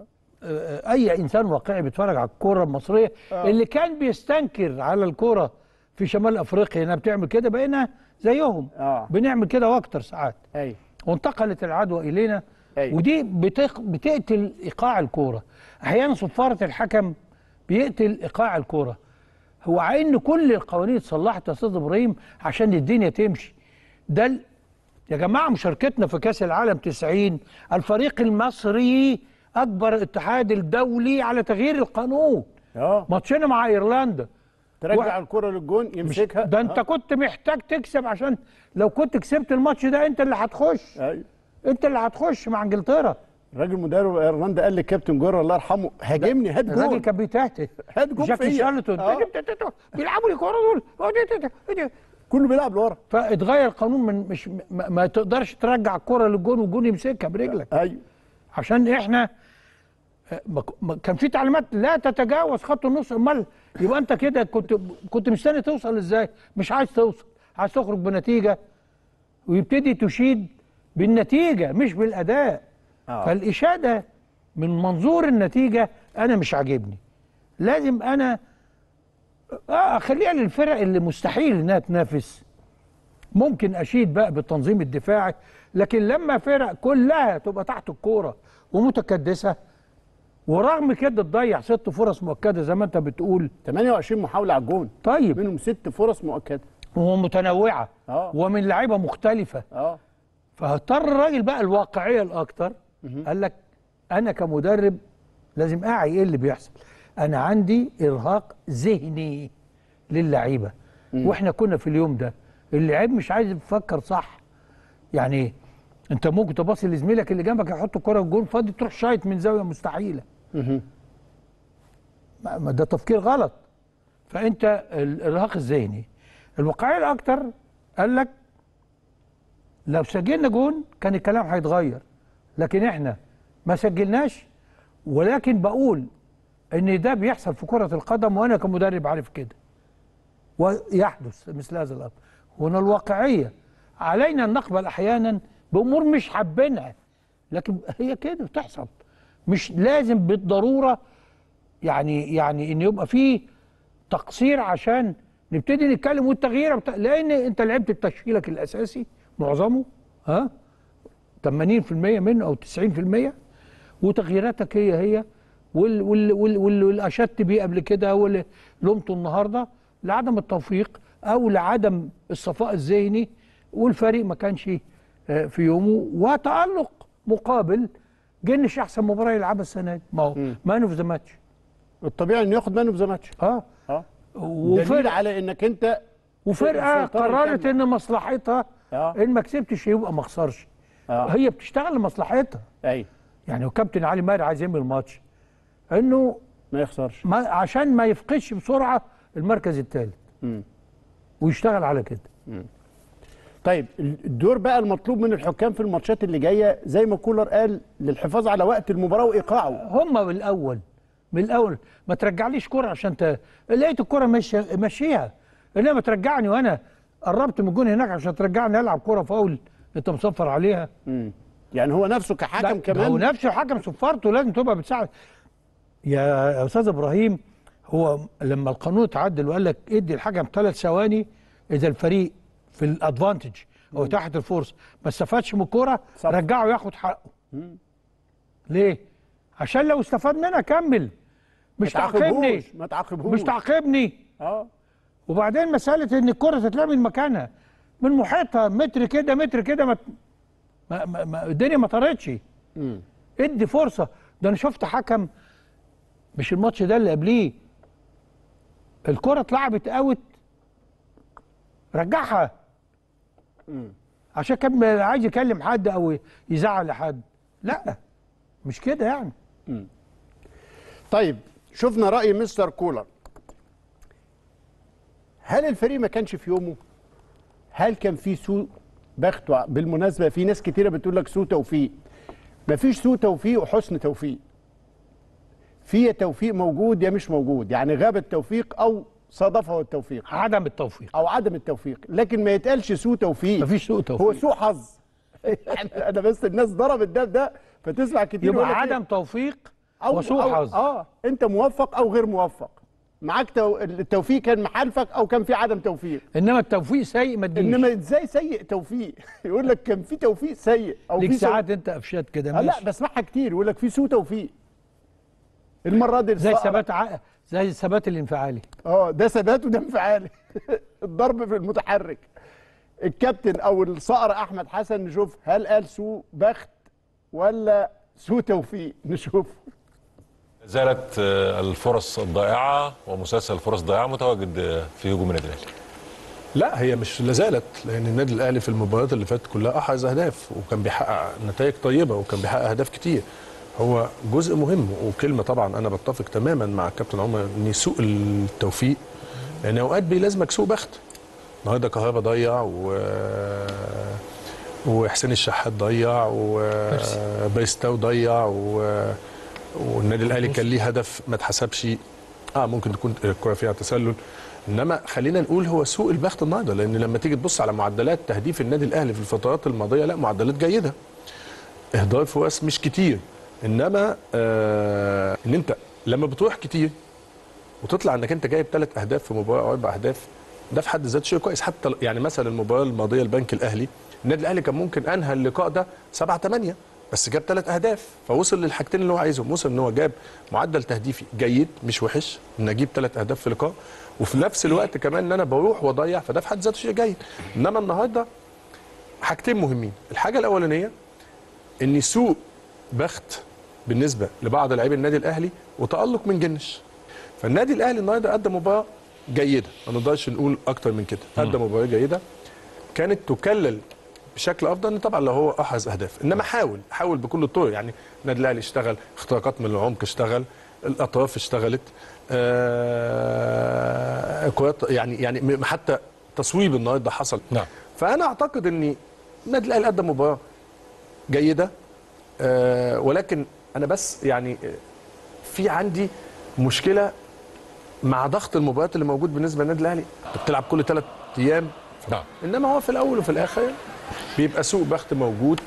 Speaker 1: آه، اي انسان واقعي بيتفرج على الكوره المصريه اللي كان بيستنكر على الكوره في شمال افريقيا انها بتعمل كده بقينا زيهم
Speaker 2: آه.
Speaker 1: بنعمل كده واكتر ساعات
Speaker 2: ايوه
Speaker 1: وانتقلت العدوى الينا
Speaker 2: أيوة.
Speaker 1: ودي بتق... بتقتل ايقاع الكوره احيانا صفاره الحكم بيقتل ايقاع الكوره هو على ان كل القوانين اتصلحت يا استاذ ابراهيم عشان الدنيا تمشي ده ال... يا جماعه مشاركتنا في كاس العالم 90 الفريق المصري اكبر اتحاد الدولي على تغيير القانون
Speaker 2: اه
Speaker 1: ماتشنا مع ايرلندا
Speaker 2: ترجع
Speaker 1: واحد-
Speaker 2: الكره للجون يمسكها
Speaker 1: ده انت كنت محتاج تكسب عشان لو كنت كسبت الماتش ده انت اللي هتخش
Speaker 2: ايوه
Speaker 1: انت اللي هتخش مع انجلترا
Speaker 2: الراجل مدرب ايرلندا قال للكابتن جورا الله يرحمه هاجمني هات
Speaker 1: الراجل
Speaker 2: جون
Speaker 1: كان بيتهته
Speaker 2: هات جون
Speaker 1: جاكي
Speaker 2: فيا.
Speaker 1: شارلتون
Speaker 2: آه.
Speaker 1: بيلعبوا لي كوره دول
Speaker 2: كله بيلعب لورا
Speaker 1: فاتغير القانون من مش ما, ما تقدرش ترجع الكوره للجون والجون يمسكها برجلك
Speaker 2: ايوه
Speaker 1: عشان احنا آه، ما ك- ما- كان في تعليمات لا تتجاوز خط النص امال يبقى انت كده كنت كنت مستني توصل ازاي مش عايز توصل عايز تخرج بنتيجه ويبتدي تشيد بالنتيجه مش بالاداء
Speaker 2: آه.
Speaker 1: فالاشاده من منظور النتيجه انا مش عاجبني لازم انا اه اخليها للفرق اللي مستحيل انها تنافس ممكن اشيد بقى بالتنظيم الدفاعي لكن لما فرق كلها تبقى تحت الكوره ومتكدسه ورغم كده تضيع ست فرص مؤكده زي ما انت بتقول
Speaker 2: 28 محاوله على الجون
Speaker 1: طيب
Speaker 2: منهم ست فرص مؤكده
Speaker 1: ومتنوعه
Speaker 2: آه.
Speaker 1: ومن لعيبه مختلفه
Speaker 2: اه
Speaker 1: فاضطر الراجل بقى الواقعيه الاكتر قال لك انا كمدرب لازم اعي ايه اللي بيحصل انا عندي ارهاق ذهني للعيبه واحنا كنا في اليوم ده اللعيب مش عايز يفكر صح يعني انت ممكن تباصي لزميلك اللي جنبك يحط الكره الجون فاضي تروح شايط من زاويه مستحيله ما ما ده تفكير غلط فانت الارهاق الذهني الواقعيه الاكتر قال لك لو سجلنا جون كان الكلام هيتغير لكن احنا ما سجلناش ولكن بقول ان ده بيحصل في كرة القدم وانا كمدرب عارف كده ويحدث مثل هذا الامر هنا الواقعية علينا ان نقبل احيانا بامور مش حابينها لكن هي كده بتحصل مش لازم بالضرورة يعني يعني ان يبقى فيه تقصير عشان نبتدي نتكلم والتغيير بتا... لان انت لعبت بتشكيلك الاساسي معظمه ها 80% منه او 90% وتغييراتك هي هي وال وال وال وال واللي اشدت بيه قبل كده واللي لومته النهارده لعدم التوفيق او لعدم الصفاء الذهني والفريق ما كانش آه، في يومه وتالق مقابل جنش احسن مباراه يلعبها السنه دي ما هو مان اوف ذا ماتش
Speaker 2: الطبيعي انه ياخد مان اوف ذا ماتش
Speaker 1: اه
Speaker 2: اه دليل
Speaker 1: وفرقه
Speaker 2: على انك انت
Speaker 1: وفرقه
Speaker 2: السيطرة
Speaker 1: قررت
Speaker 2: الكاملة.
Speaker 1: ان مصلحتها
Speaker 2: آه.
Speaker 1: ان ما كسبتش يبقى ما خسرش
Speaker 2: آه.
Speaker 1: هي بتشتغل لمصلحتها
Speaker 2: ايوه
Speaker 1: يعني وكابتن علي ماهر عايز يعمل الماتش انه
Speaker 2: ما يخسرش
Speaker 1: ما عشان ما يفقدش بسرعه المركز الثالث ويشتغل على كده
Speaker 2: طيب الدور بقى المطلوب من الحكام في الماتشات اللي جايه زي ما كولر قال للحفاظ على وقت المباراه وايقاعه
Speaker 1: هم من الاول من الاول ما ترجعليش كرة عشان ت... لقيت الكرة ماشيه ماشيها انما ترجعني وانا قربت من الجون هناك عشان ترجعني العب كرة فاول انت مصفر عليها
Speaker 2: يعني هو نفسه كحكم
Speaker 1: لا،
Speaker 2: كمان
Speaker 1: هو نفسه حكم صفارته لازم تبقى بتساعد يا استاذ ابراهيم هو لما القانون اتعدل وقال لك ادي الحكم ثلاث ثواني اذا الفريق في الادفانتج او تحت الفرصه ما استفادش من الكوره
Speaker 2: صح.
Speaker 1: رجعه ياخد حقه ليه؟ عشان لو استفاد منها كمل مش
Speaker 2: ما
Speaker 1: تعاقبني
Speaker 2: تعاقبهوش ما تعاقبهوش
Speaker 1: مش تعاقبني
Speaker 2: اه
Speaker 1: وبعدين مساله ان الكره تتلعب من مكانها من محيطها متر كده متر كده ما ما ما ما الدنيا ما طارتش ادي فرصه ده انا شفت حكم مش الماتش ده اللي قبليه الكره اتلعبت اوت رجعها عشان كان عايز يكلم حد او يزعل لحد لا مش كده يعني
Speaker 2: طيب شفنا راي مستر كولر هل الفريق ما كانش في يومه هل كان في سوء بخت وع- بالمناسبه في ناس كتيره بتقول لك سوء توفيق مفيش سوء توفيق وحسن توفيق في يا توفيق موجود يا مش موجود يعني غاب التوفيق او صادفه التوفيق
Speaker 1: عدم التوفيق
Speaker 2: او عدم التوفيق لكن ما يتقالش سوء توفيق
Speaker 1: مفيش سوء توفيق
Speaker 2: هو سوء حظ يعني انا بس الناس ضربت ده بده فتسمع كتير يقول
Speaker 1: يبقى
Speaker 2: لك إيه؟
Speaker 1: عدم توفيق وسوء
Speaker 2: أو
Speaker 1: حظ
Speaker 2: اه انت موفق او غير موفق معاك تو... التوفيق كان محالفك او كان في عدم توفيق
Speaker 1: انما التوفيق سيء ما تجيش
Speaker 2: انما ازاي سيء توفيق يقول لك كان في توفيق سيء او
Speaker 1: ليك
Speaker 2: في سوء-
Speaker 1: ساعات انت قفشات كده
Speaker 2: آه لا
Speaker 1: ماشي
Speaker 2: بسمعها كتير يقول لك في سوء توفيق المره دي
Speaker 1: زي
Speaker 2: الصقر-
Speaker 1: الثبات ع... زي الثبات الانفعالي
Speaker 2: اه ده ثبات وده انفعالي الضرب في المتحرك الكابتن او الصقر احمد حسن نشوف هل قال سوء بخت ولا سوء توفيق نشوف
Speaker 6: زالت آه، الفرص الضائعة ومسلسل الفرص الضائعة متواجد آه، في هجوم النادي الأهلي
Speaker 7: لا هي مش لازالت لان النادي الاهلي في المباريات اللي فاتت كلها احرز اهداف وكان بيحقق نتائج طيبه وكان بيحقق اهداف كتير هو جزء مهم وكلمه طبعا انا بتفق تماما مع الكابتن عمر ان سوء التوفيق لان اوقات بيلازمك سوء بخت النهارده كهربا ضيع و وحسين الشحات ضيع وبيستاو ضيع و... والنادي الاهلي كان ليه هدف ما اتحسبش اه ممكن تكون الكره فيها تسلل انما خلينا نقول هو سوء البخت النهارده لان لما تيجي تبص على معدلات تهديف النادي الاهلي في الفترات الماضيه لا معدلات جيده اهدار فرص مش كتير انما آه ان انت لما بتروح كتير وتطلع انك انت جايب ثلاث اهداف في مباراه او اربع اهداف ده في حد ذاته شيء كويس حتى يعني مثلا المباراه الماضيه البنك الاهلي النادي الاهلي كان ممكن انهى اللقاء ده 7 8 بس جاب ثلاث اهداف فوصل للحاجتين اللي هو عايزهم وصل ان هو جاب معدل تهديفي جيد مش وحش ان اجيب ثلاث اهداف في لقاء وفي نفس الوقت كمان ان انا بروح واضيع فده في حد ذاته شيء جيد انما النهارده حاجتين مهمين الحاجه الاولانيه ان سوء بخت بالنسبه لبعض لاعبي النادي الاهلي وتالق من جنش فالنادي الاهلي النهارده قدم مباراه جيده ما نقدرش نقول اكتر من كده قدم مباراه جيده كانت تكلل بشكل افضل طبعا لو هو احرز اهداف انما حاول حاول بكل الطرق يعني النادي الاهلي اشتغل اختراقات من العمق اشتغل الاطراف اشتغلت آه كرات يعني يعني م- حتى تصويب النهارده حصل
Speaker 6: نعم.
Speaker 7: فانا اعتقد ان النادي الاهلي قدم مباراه جيده آه ولكن انا بس يعني آه، في عندي مشكله مع ضغط المباريات اللي موجود بالنسبه للنادي الاهلي انت بتلعب كل ثلاث ايام
Speaker 6: نعم
Speaker 7: انما هو في الاول وفي الاخر بيبقى سوء بخت موجود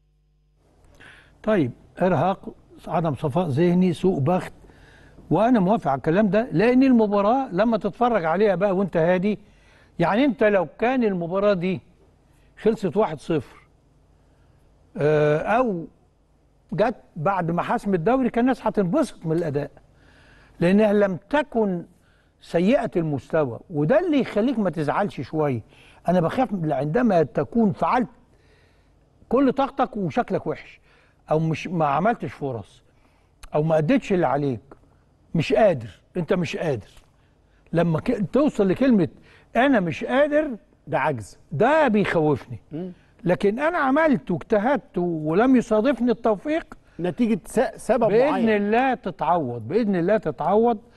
Speaker 1: طيب ارهاق عدم صفاء ذهني سوء بخت وانا موافق على الكلام ده لان المباراه لما تتفرج عليها بقى وانت هادي يعني انت لو كان المباراه دي خلصت 1-0 آه، او جت بعد ما حسم الدوري كان الناس هتنبسط من الاداء لانها لم تكن سيئه المستوى وده اللي يخليك ما تزعلش شويه انا بخاف عندما تكون فعلت كل طاقتك وشكلك وحش او مش ما عملتش فرص او ما اديتش اللي عليك مش قادر انت مش قادر لما ك... توصل لكلمه انا مش قادر
Speaker 2: ده عجز
Speaker 1: ده بيخوفني لكن انا عملت واجتهدت ولم يصادفني التوفيق
Speaker 2: نتيجه س- سبب
Speaker 1: باذن
Speaker 2: معين
Speaker 1: الله تتعوض باذن الله تتعوض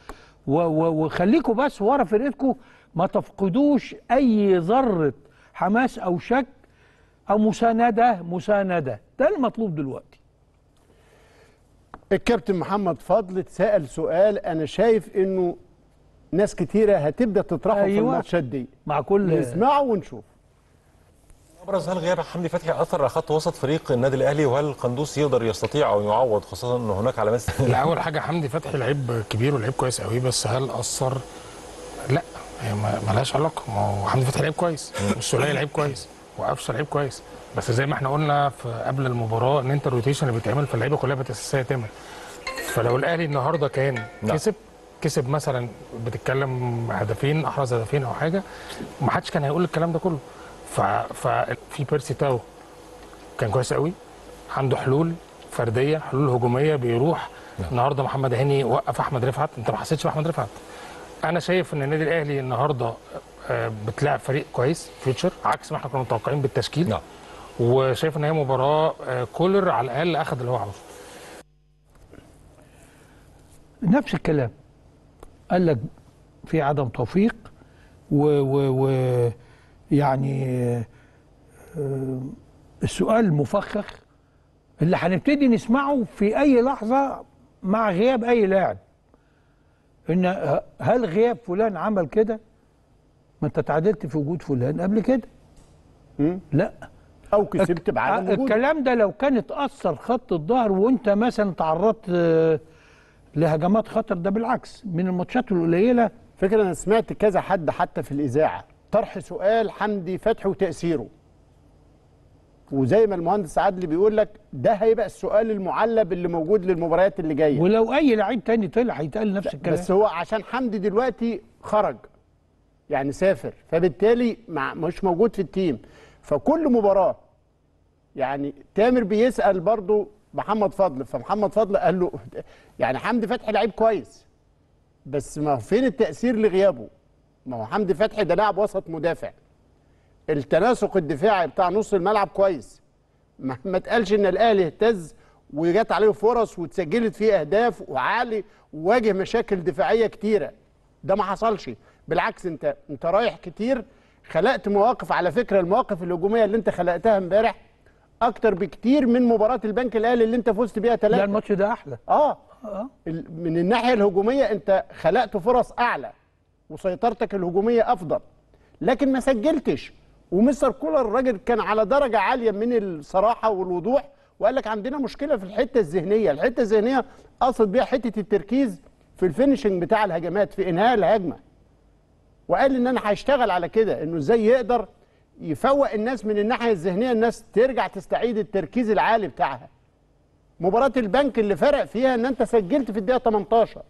Speaker 1: و- و- وخليكوا بس ورا فرقتكم ما تفقدوش اي ذره حماس او شك او مسانده مسانده ده المطلوب دلوقتي
Speaker 2: الكابتن محمد فضل اتسال سؤال انا شايف انه ناس كتيره هتبدا تطرحه في
Speaker 1: أيوة.
Speaker 2: الماتشات دي
Speaker 1: مع كل
Speaker 2: نسمعه ونشوف
Speaker 6: ابرز هل غياب حمدي فتحي اثر على خط وسط فريق النادي الاهلي وهل القندوس يقدر يستطيع او يعوض خاصه ان هناك علامات
Speaker 8: لا اول حاجه حمدي فتحي لعيب كبير ولعيب كويس قوي بس هل اثر لا هي ما ما لهاش علاقه ما هو حمدي فتحي لعيب كويس والسوليه لعيب كويس وقفشه لعيب كويس بس زي ما احنا قلنا في قبل المباراه ان انت الروتيشن اللي بيتعمل في اللعيبه كلها بتاساسيه تمام فلو الاهلي النهارده كان
Speaker 6: نعم.
Speaker 8: كسب كسب مثلا بتتكلم هدفين احرز هدفين او حاجه ما حدش كان هيقول الكلام ده كله ف... ففي بيرسي تاو كان كويس قوي عنده حلول فرديه حلول هجوميه بيروح النهارده محمد هاني وقف احمد رفعت انت ما حسيتش باحمد رفعت انا شايف ان النادي الاهلي النهارده آه، بتلعب فريق كويس فيوتشر عكس ما احنا كنا متوقعين بالتشكيل
Speaker 6: نعم.
Speaker 8: وشايف ان هي مباراه آه، كولر على الاقل اخذ اللي هو عاوزه
Speaker 1: نفس الكلام قال لك في عدم توفيق و, و, و يعني آه، السؤال المفخخ اللي هنبتدي نسمعه في اي لحظه مع غياب اي لاعب ان ه- هل غياب فلان عمل كده ما انت تعادلت في وجود فلان قبل كده لا
Speaker 2: او كسبت بعدم وجود
Speaker 1: الكلام ده لو كان اتأثر خط الظهر وانت مثلا تعرضت آه، لهجمات خطر ده بالعكس من الماتشات القليله
Speaker 2: فكرة انا سمعت كذا حد حتى في الاذاعه طرح سؤال حمدي فتحي وتاثيره وزي ما المهندس عادل بيقول لك ده هيبقى السؤال المعلب اللي موجود للمباريات اللي جايه
Speaker 1: ولو اي لعيب تاني طلع هيتقال نفس الكلام
Speaker 2: بس هو عشان حمدي دلوقتي خرج يعني سافر فبالتالي مع مش موجود في التيم فكل مباراه يعني تامر بيسال برضو محمد فضل فمحمد فضل قال له يعني حمدي فتحي لعيب كويس بس ما هو فين التاثير لغيابه ما هو حمدي فتحي ده لاعب وسط مدافع التناسق الدفاعي بتاع نص الملعب كويس ما, ما تقالش ان الاهلي اهتز وجات عليه فرص واتسجلت فيه اهداف وعالي وواجه مشاكل دفاعيه كتيره ده ما حصلش بالعكس انت انت رايح كتير خلقت مواقف على فكره المواقف الهجوميه اللي انت خلقتها امبارح اكتر بكتير من مباراه البنك الاهلي اللي انت فزت بيها
Speaker 1: لا
Speaker 2: ثلاثه
Speaker 1: الماتش ده احلى
Speaker 2: اه
Speaker 1: اه
Speaker 2: ال- من الناحيه الهجوميه انت خلقت فرص اعلى وسيطرتك الهجوميه افضل لكن ما سجلتش ومستر كولر الراجل كان على درجه عاليه من الصراحه والوضوح وقال لك عندنا مشكله في الحته الذهنيه الحته الذهنيه اقصد بيها حته التركيز في الفينشنج بتاع الهجمات في انهاء الهجمه وقال ان انا هشتغل على كده انه ازاي يقدر يفوق الناس من الناحيه الذهنيه الناس ترجع تستعيد التركيز العالي بتاعها مباراة البنك اللي فرق فيها ان انت سجلت في الدقيقة 18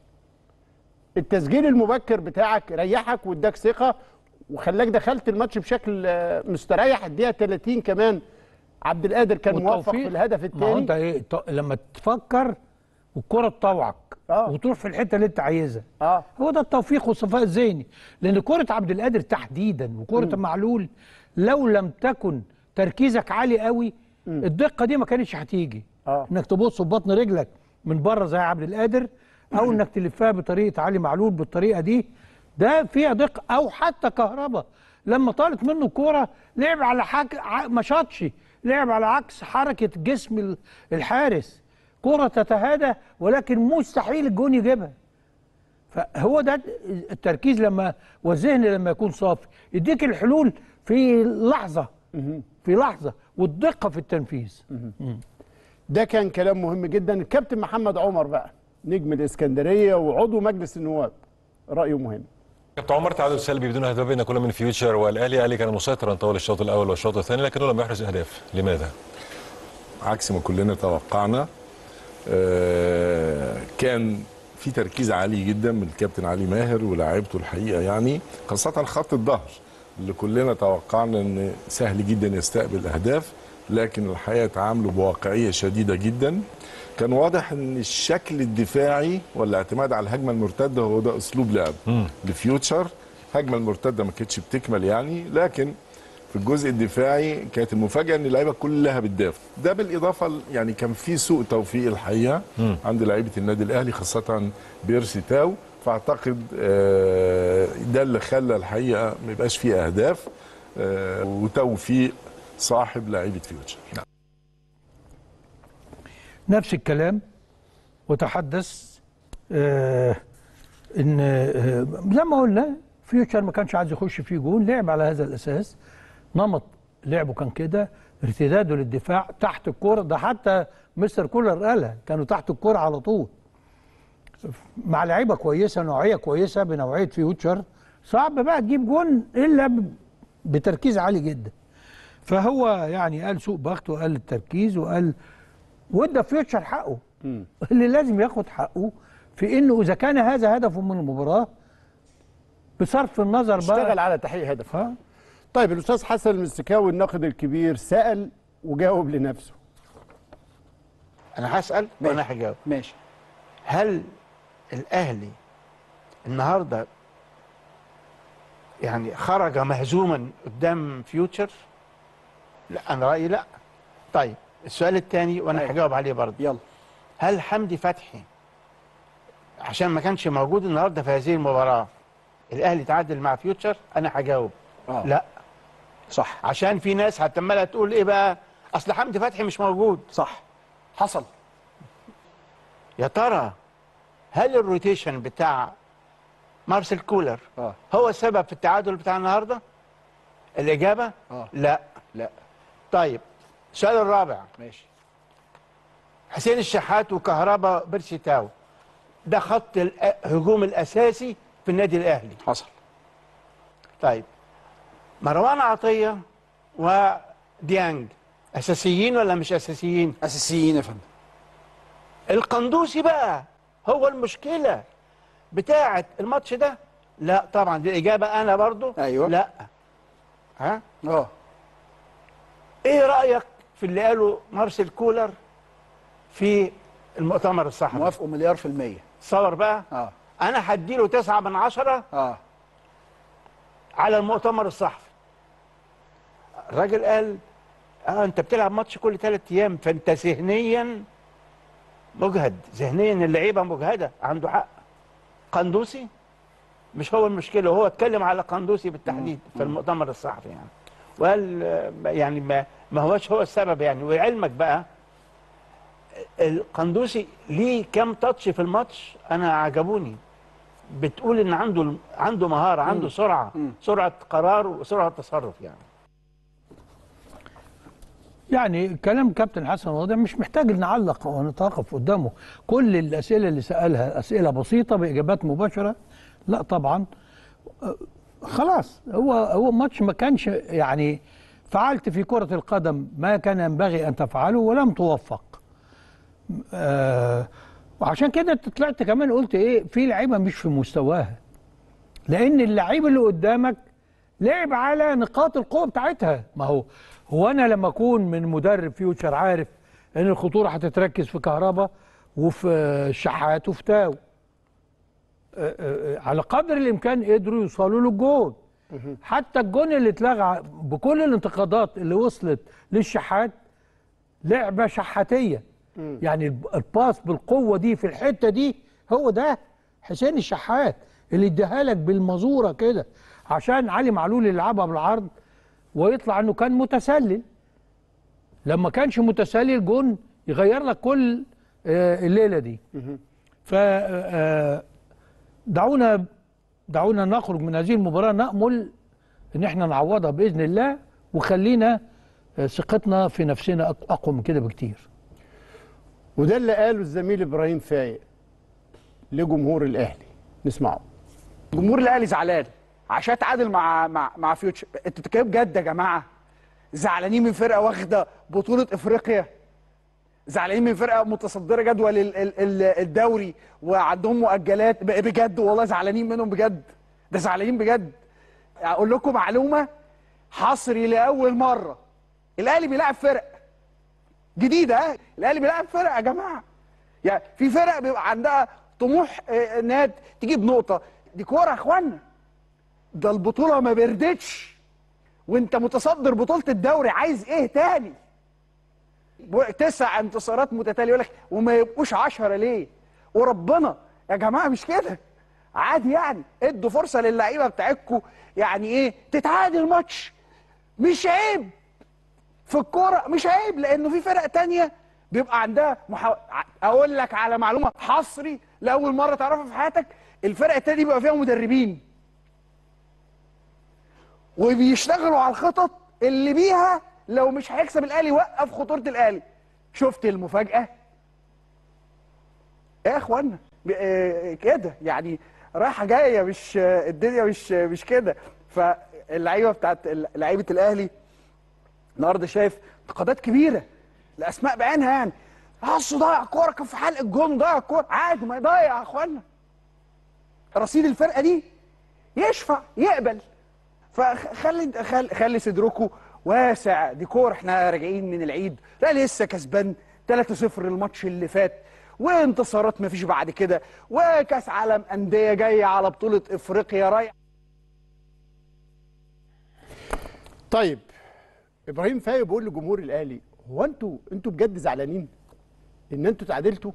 Speaker 2: التسجيل المبكر بتاعك ريحك واداك ثقة وخلاك دخلت الماتش بشكل آه، مستريح الدقيقة 30 كمان عبد القادر كان موفق
Speaker 1: والتوفيق.
Speaker 2: في الهدف
Speaker 1: ما هو انت
Speaker 2: الثاني
Speaker 1: ايه ط- لما تفكر والكره تطوعك
Speaker 2: آه.
Speaker 1: وتروح في الحته اللي انت عايزها
Speaker 2: اه
Speaker 1: هو ده التوفيق والصفاء الذهني لان كره عبد القادر تحديدا وكره معلول لو لم تكن تركيزك عالي قوي الدقه دي ما كانتش هتيجي
Speaker 2: آه.
Speaker 1: انك تبص ببطن رجلك من بره زي عبد القادر او انك تلفها بطريقه علي معلول بالطريقه دي ده فيها دقه او حتى كهربا لما طالت منه الكوره لعب على حاجه ع- ما شاطش لعب على عكس حركه جسم ال- الحارس كره تتهادى ولكن مستحيل الجون يجيبها فهو ده التركيز لما والذهن لما يكون صافي يديك الحلول في لحظه في لحظه والدقه في التنفيذ
Speaker 2: ده كان كلام مهم جدا الكابتن محمد عمر بقى نجم الاسكندرية وعضو مجلس النواب رأيه مهم
Speaker 6: كابتن عمر تعادل سلبي بدون اهداف بين كل من فيوتشر والاهلي الاهلي كان مسيطرا طوال الشوط الاول والشوط الثاني لكنه لم يحرز اهداف لماذا؟
Speaker 9: عكس ما كلنا توقعنا آه، كان في تركيز عالي جدا من الكابتن علي ماهر ولاعيبته الحقيقه يعني خاصه خط الظهر اللي كلنا توقعنا ان سهل جدا يستقبل اهداف لكن الحقيقه تعاملوا بواقعيه شديده جدا كان واضح ان الشكل الدفاعي والاعتماد على الهجمه المرتده هو ده اسلوب لعب لفيوتشر الهجمه المرتده ما كانتش بتكمل يعني لكن في الجزء الدفاعي كانت المفاجاه ان اللعيبه كلها بتدافع ده بالاضافه ل- يعني كان في سوء توفيق الحقيقه عند لعيبه النادي الاهلي خاصه بيرسي تاو فاعتقد آه، ده اللي خلى الحقيقه ما يبقاش فيه اهداف آه، وتوفيق صاحب لعيبه فيوتشر
Speaker 1: نفس الكلام وتحدث آه ان آه زي ما قلنا فيوتشر ما كانش عايز يخش فيه جون لعب على هذا الاساس نمط لعبه كان كده ارتداده للدفاع تحت الكوره ده حتى مستر كولر قالها كانوا تحت الكوره على طول مع لعيبه كويسه نوعيه كويسه بنوعيه فيوتشر صعب بقى تجيب جون الا ب- بتركيز عالي جدا فهو يعني قال سوء بخت وقال التركيز وقال وادى فيوتشر حقه اللي لازم ياخد حقه في انه اذا كان هذا هدفه من المباراه بصرف النظر بقى
Speaker 2: اشتغل على تحقيق هدف
Speaker 1: ها
Speaker 2: طيب الاستاذ حسن المستكاوي الناقد الكبير سال وجاوب لنفسه
Speaker 10: انا هسال وانا هجاوب
Speaker 11: ماشي
Speaker 10: هل الاهلي النهارده يعني خرج مهزوما قدام فيوتشر لا انا رايي لا طيب السؤال الثاني وانا
Speaker 11: أيوة.
Speaker 10: هجاوب عليه برضه
Speaker 11: يلا
Speaker 10: هل حمدي فتحي عشان ما كانش موجود النهارده في هذه المباراه الاهلي تعادل مع فيوتشر انا هجاوب
Speaker 11: آه.
Speaker 10: لا
Speaker 11: صح
Speaker 10: عشان في ناس هتملها تقول ايه بقى اصل حمدي فتحي مش موجود
Speaker 11: صح حصل
Speaker 10: يا ترى هل الروتيشن بتاع مارسيل كولر
Speaker 11: اه
Speaker 10: هو السبب في التعادل بتاع النهارده؟ الإجابة
Speaker 11: اه
Speaker 10: لا
Speaker 11: لا
Speaker 10: طيب السؤال الرابع
Speaker 11: ماشي
Speaker 10: حسين الشحات وكهربا بيرسي تاو ده خط الهجوم الأساسي في النادي الأهلي
Speaker 11: حصل
Speaker 10: طيب مروان عطية وديانج أساسيين ولا مش أساسيين؟
Speaker 11: اساسيين يا فندم
Speaker 10: القندوسي بقى هو المشكلة بتاعة الماتش ده لا طبعا دي الإجابة أنا برضو
Speaker 11: أيوة.
Speaker 10: لا ها
Speaker 11: اه
Speaker 10: إيه رأيك في اللي قاله مارسيل كولر في المؤتمر الصحفي
Speaker 11: موافقه مليار في المية
Speaker 10: تصور بقى
Speaker 11: اه
Speaker 10: أنا هديله تسعة من عشرة
Speaker 11: اه
Speaker 10: على المؤتمر الصحفي الراجل قال اه انت بتلعب ماتش كل ثلاث ايام فانت ذهنيا مجهد ذهنيا اللعيبه مجهده عنده حق قندوسي مش هو المشكله هو اتكلم على قندوسي بالتحديد في المؤتمر الصحفي يعني وقال آه، يعني ما ما هوش هو السبب يعني وعلمك بقى القندوسي ليه كام تاتش في الماتش انا عجبوني بتقول ان عنده عنده مهاره عنده سرعه سرعه قرار وسرعه تصرف يعني
Speaker 1: يعني كلام كابتن حسن واضح مش محتاج نعلق ونتوقف قدامه كل الاسئله اللي سالها اسئله بسيطه باجابات مباشره لا طبعا آه، خلاص هو هو ماتش ما كانش يعني فعلت في كره القدم ما كان ينبغي ان تفعله ولم توفق آه وعشان كده أنت طلعت كمان قلت ايه في لعيبه مش في مستواها لان اللعيب اللي قدامك لعب على نقاط القوه بتاعتها ما هو هو انا لما اكون من مدرب فيوتشر عارف ان الخطوره هتتركز في كهربا وفي آه، الشحات وفي تاو آه، آه، على قدر الامكان قدروا يوصلوا للجون حتى الجون اللي اتلغى بكل الانتقادات اللي وصلت للشحات لعبه شحاتيه يعني الب- الباس بالقوه دي في الحته دي هو ده حسين الشحات اللي اداها لك بالمزوره كده عشان علي معلول يلعبها بالعرض ويطلع انه كان متسلل لما كانش متسلل جون يغير لك كل آه، الليله دي ف آه، دعونا دعونا نخرج من هذه المباراه نامل ان احنا نعوضها باذن الله وخلينا آه، ثقتنا في نفسنا أق- اقوى من كده بكتير
Speaker 2: وده اللي قاله الزميل ابراهيم فايق لجمهور الاهلي نسمعه
Speaker 11: جمهور الاهلي زعلان عشان اتعادل مع مع مع فيوتشر انتوا بتتكلموا بجد يا جماعه زعلانين من فرقه واخده بطوله افريقيا زعلانين من فرقه متصدره جدول ال- ال- ال- الدوري وعندهم مؤجلات ب- بجد والله زعلانين منهم بجد ده زعلانين بجد اقول لكم معلومه حصري لاول مره الاهلي بيلعب فرق جديده ها؟ الاهلي بيلعب فرق يا جماعه يعني في فرق بيبقى عندها طموح آه، انها تجيب نقطه دي كوره يا اخوانا ده البطوله ما بردتش وانت متصدر بطوله الدوري عايز ايه تاني بو- تسع انتصارات متتاليه يقول لك وما يبقوش عشرة ليه وربنا يا جماعه مش كده عادي يعني ادوا فرصه للعيبه بتاعتكم يعني ايه تتعادل ماتش مش عيب في الكوره مش عيب لانه في فرق تانية بيبقى عندها محاو... ع- اقول لك على معلومه حصري لاول مره تعرفها في حياتك الفرق التانية دي بيبقى فيها مدربين وبيشتغلوا على الخطط اللي بيها لو مش هيكسب الاهلي وقف خطوره الاهلي شفت المفاجاه ايه يا اخوانا ب- آه، كده يعني رايحه جايه مش آه، الدنيا مش آه، مش كده فاللعيبه بتاعت لعيبه الاهلي النهارده شايف انتقادات كبيره لاسماء بعينها يعني اصل ضيع كوره كان في حلق الجون ضيع كوره عادي ما يضيع يا اخوانا رصيد الفرقه دي يشفع يقبل فخلي خلي, خلي صدركم واسع ديكور احنا راجعين من العيد لا لسه كسبان 3-0 الماتش اللي فات وانتصارات مفيش بعد كده وكاس عالم انديه جايه على بطوله افريقيا رايح
Speaker 2: طيب ابراهيم فايق بيقول لجمهور الاهلي هو انتوا انتوا بجد زعلانين ان انتوا تعادلتوا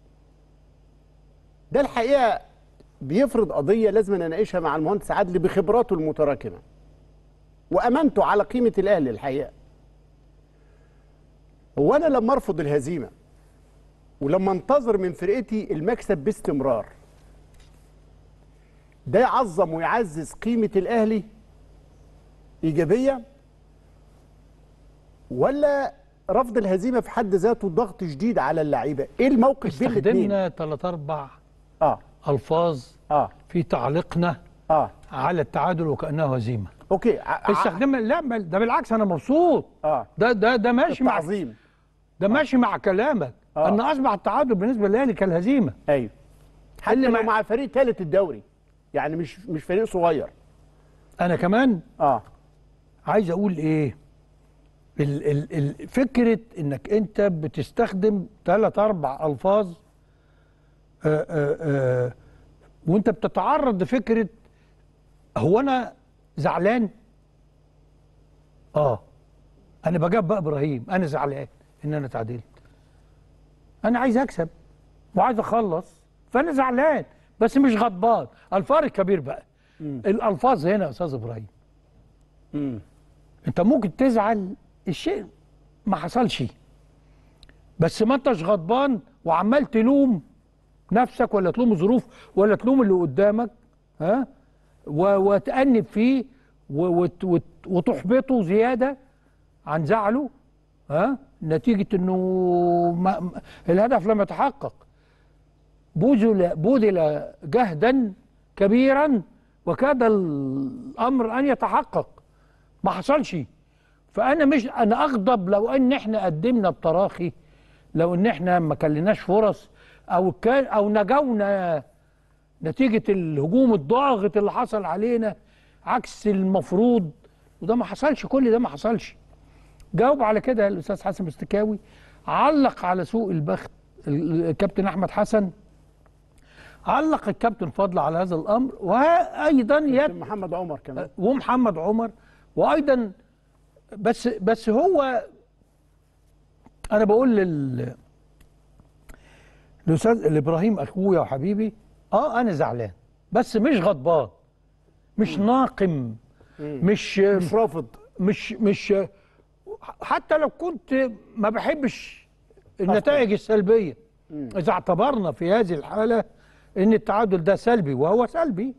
Speaker 2: ده الحقيقه بيفرض قضيه لازم نناقشها مع المهندس عدلي بخبراته المتراكمه وامانته على قيمه الاهلي الحقيقه هو انا لما ارفض الهزيمه ولما انتظر من فرقتي المكسب باستمرار ده يعظم ويعزز قيمه الاهلي ايجابيه ولا رفض الهزيمه في حد ذاته ضغط شديد على اللعيبه ايه الموقف بين الاثنين
Speaker 1: استخدمنا ثلاث اربع
Speaker 2: اه
Speaker 1: الفاظ
Speaker 2: اه
Speaker 1: في تعليقنا
Speaker 2: اه
Speaker 1: على التعادل وكانه هزيمه
Speaker 2: اوكي ع- ع-
Speaker 1: استخدمنا لا بل- ده بالعكس انا مبسوط
Speaker 2: اه
Speaker 1: ده ده ده ماشي مع
Speaker 2: التعظيم
Speaker 1: ده ماشي مع كلامك
Speaker 2: آه.
Speaker 1: ان اصبح التعادل بالنسبه للاهلي كالهزيمه
Speaker 2: ايوه حتى
Speaker 1: اللي
Speaker 2: لو
Speaker 1: مع-
Speaker 2: مع فريق ثالث الدوري يعني مش مش فريق صغير
Speaker 1: انا كمان
Speaker 2: اه
Speaker 1: عايز اقول ايه ال ال ال فكره انك انت بتستخدم ثلاث اربع الفاظ آآ آآ وانت بتتعرض لفكره هو انا زعلان اه انا بجاب بقى ابراهيم انا زعلان ان انا تعادلت انا عايز اكسب وعايز اخلص فانا زعلان بس مش غضبان الفرق كبير بقى الالفاظ هنا يا استاذ ابراهيم
Speaker 2: امم
Speaker 1: انت ممكن تزعل الشيء ما حصلش بس ما انتش غضبان وعمال تلوم نفسك ولا تلوم الظروف ولا تلوم اللي قدامك ها و- وتأنب فيه و- وت- وت- وتحبطه زياده عن زعله ها نتيجه انه ما ما- الهدف لم يتحقق بذل بذل جهدا كبيرا وكاد الامر ان يتحقق ما حصلش فانا مش انا اغضب لو ان احنا قدمنا بتراخي لو ان احنا ما كلناش فرص او كان او نجونا نتيجه الهجوم الضاغط اللي حصل علينا عكس المفروض وده ما حصلش كل ده ما حصلش جاوب على كده الاستاذ حسن مستكاوي علق على سوء البخت ال- الكابتن احمد حسن علق الكابتن فضل على هذا الامر وايضا يت
Speaker 2: محمد عمر كمان
Speaker 1: ومحمد عمر وايضا بس بس هو انا بقول لل الاستاذ الابراهيم اخويا وحبيبي اه انا زعلان بس مش غضبان مش ناقم مش
Speaker 2: مش رافض
Speaker 1: مش مش حتى لو كنت ما بحبش النتائج السلبيه اذا اعتبرنا في هذه الحاله ان التعادل ده سلبي وهو سلبي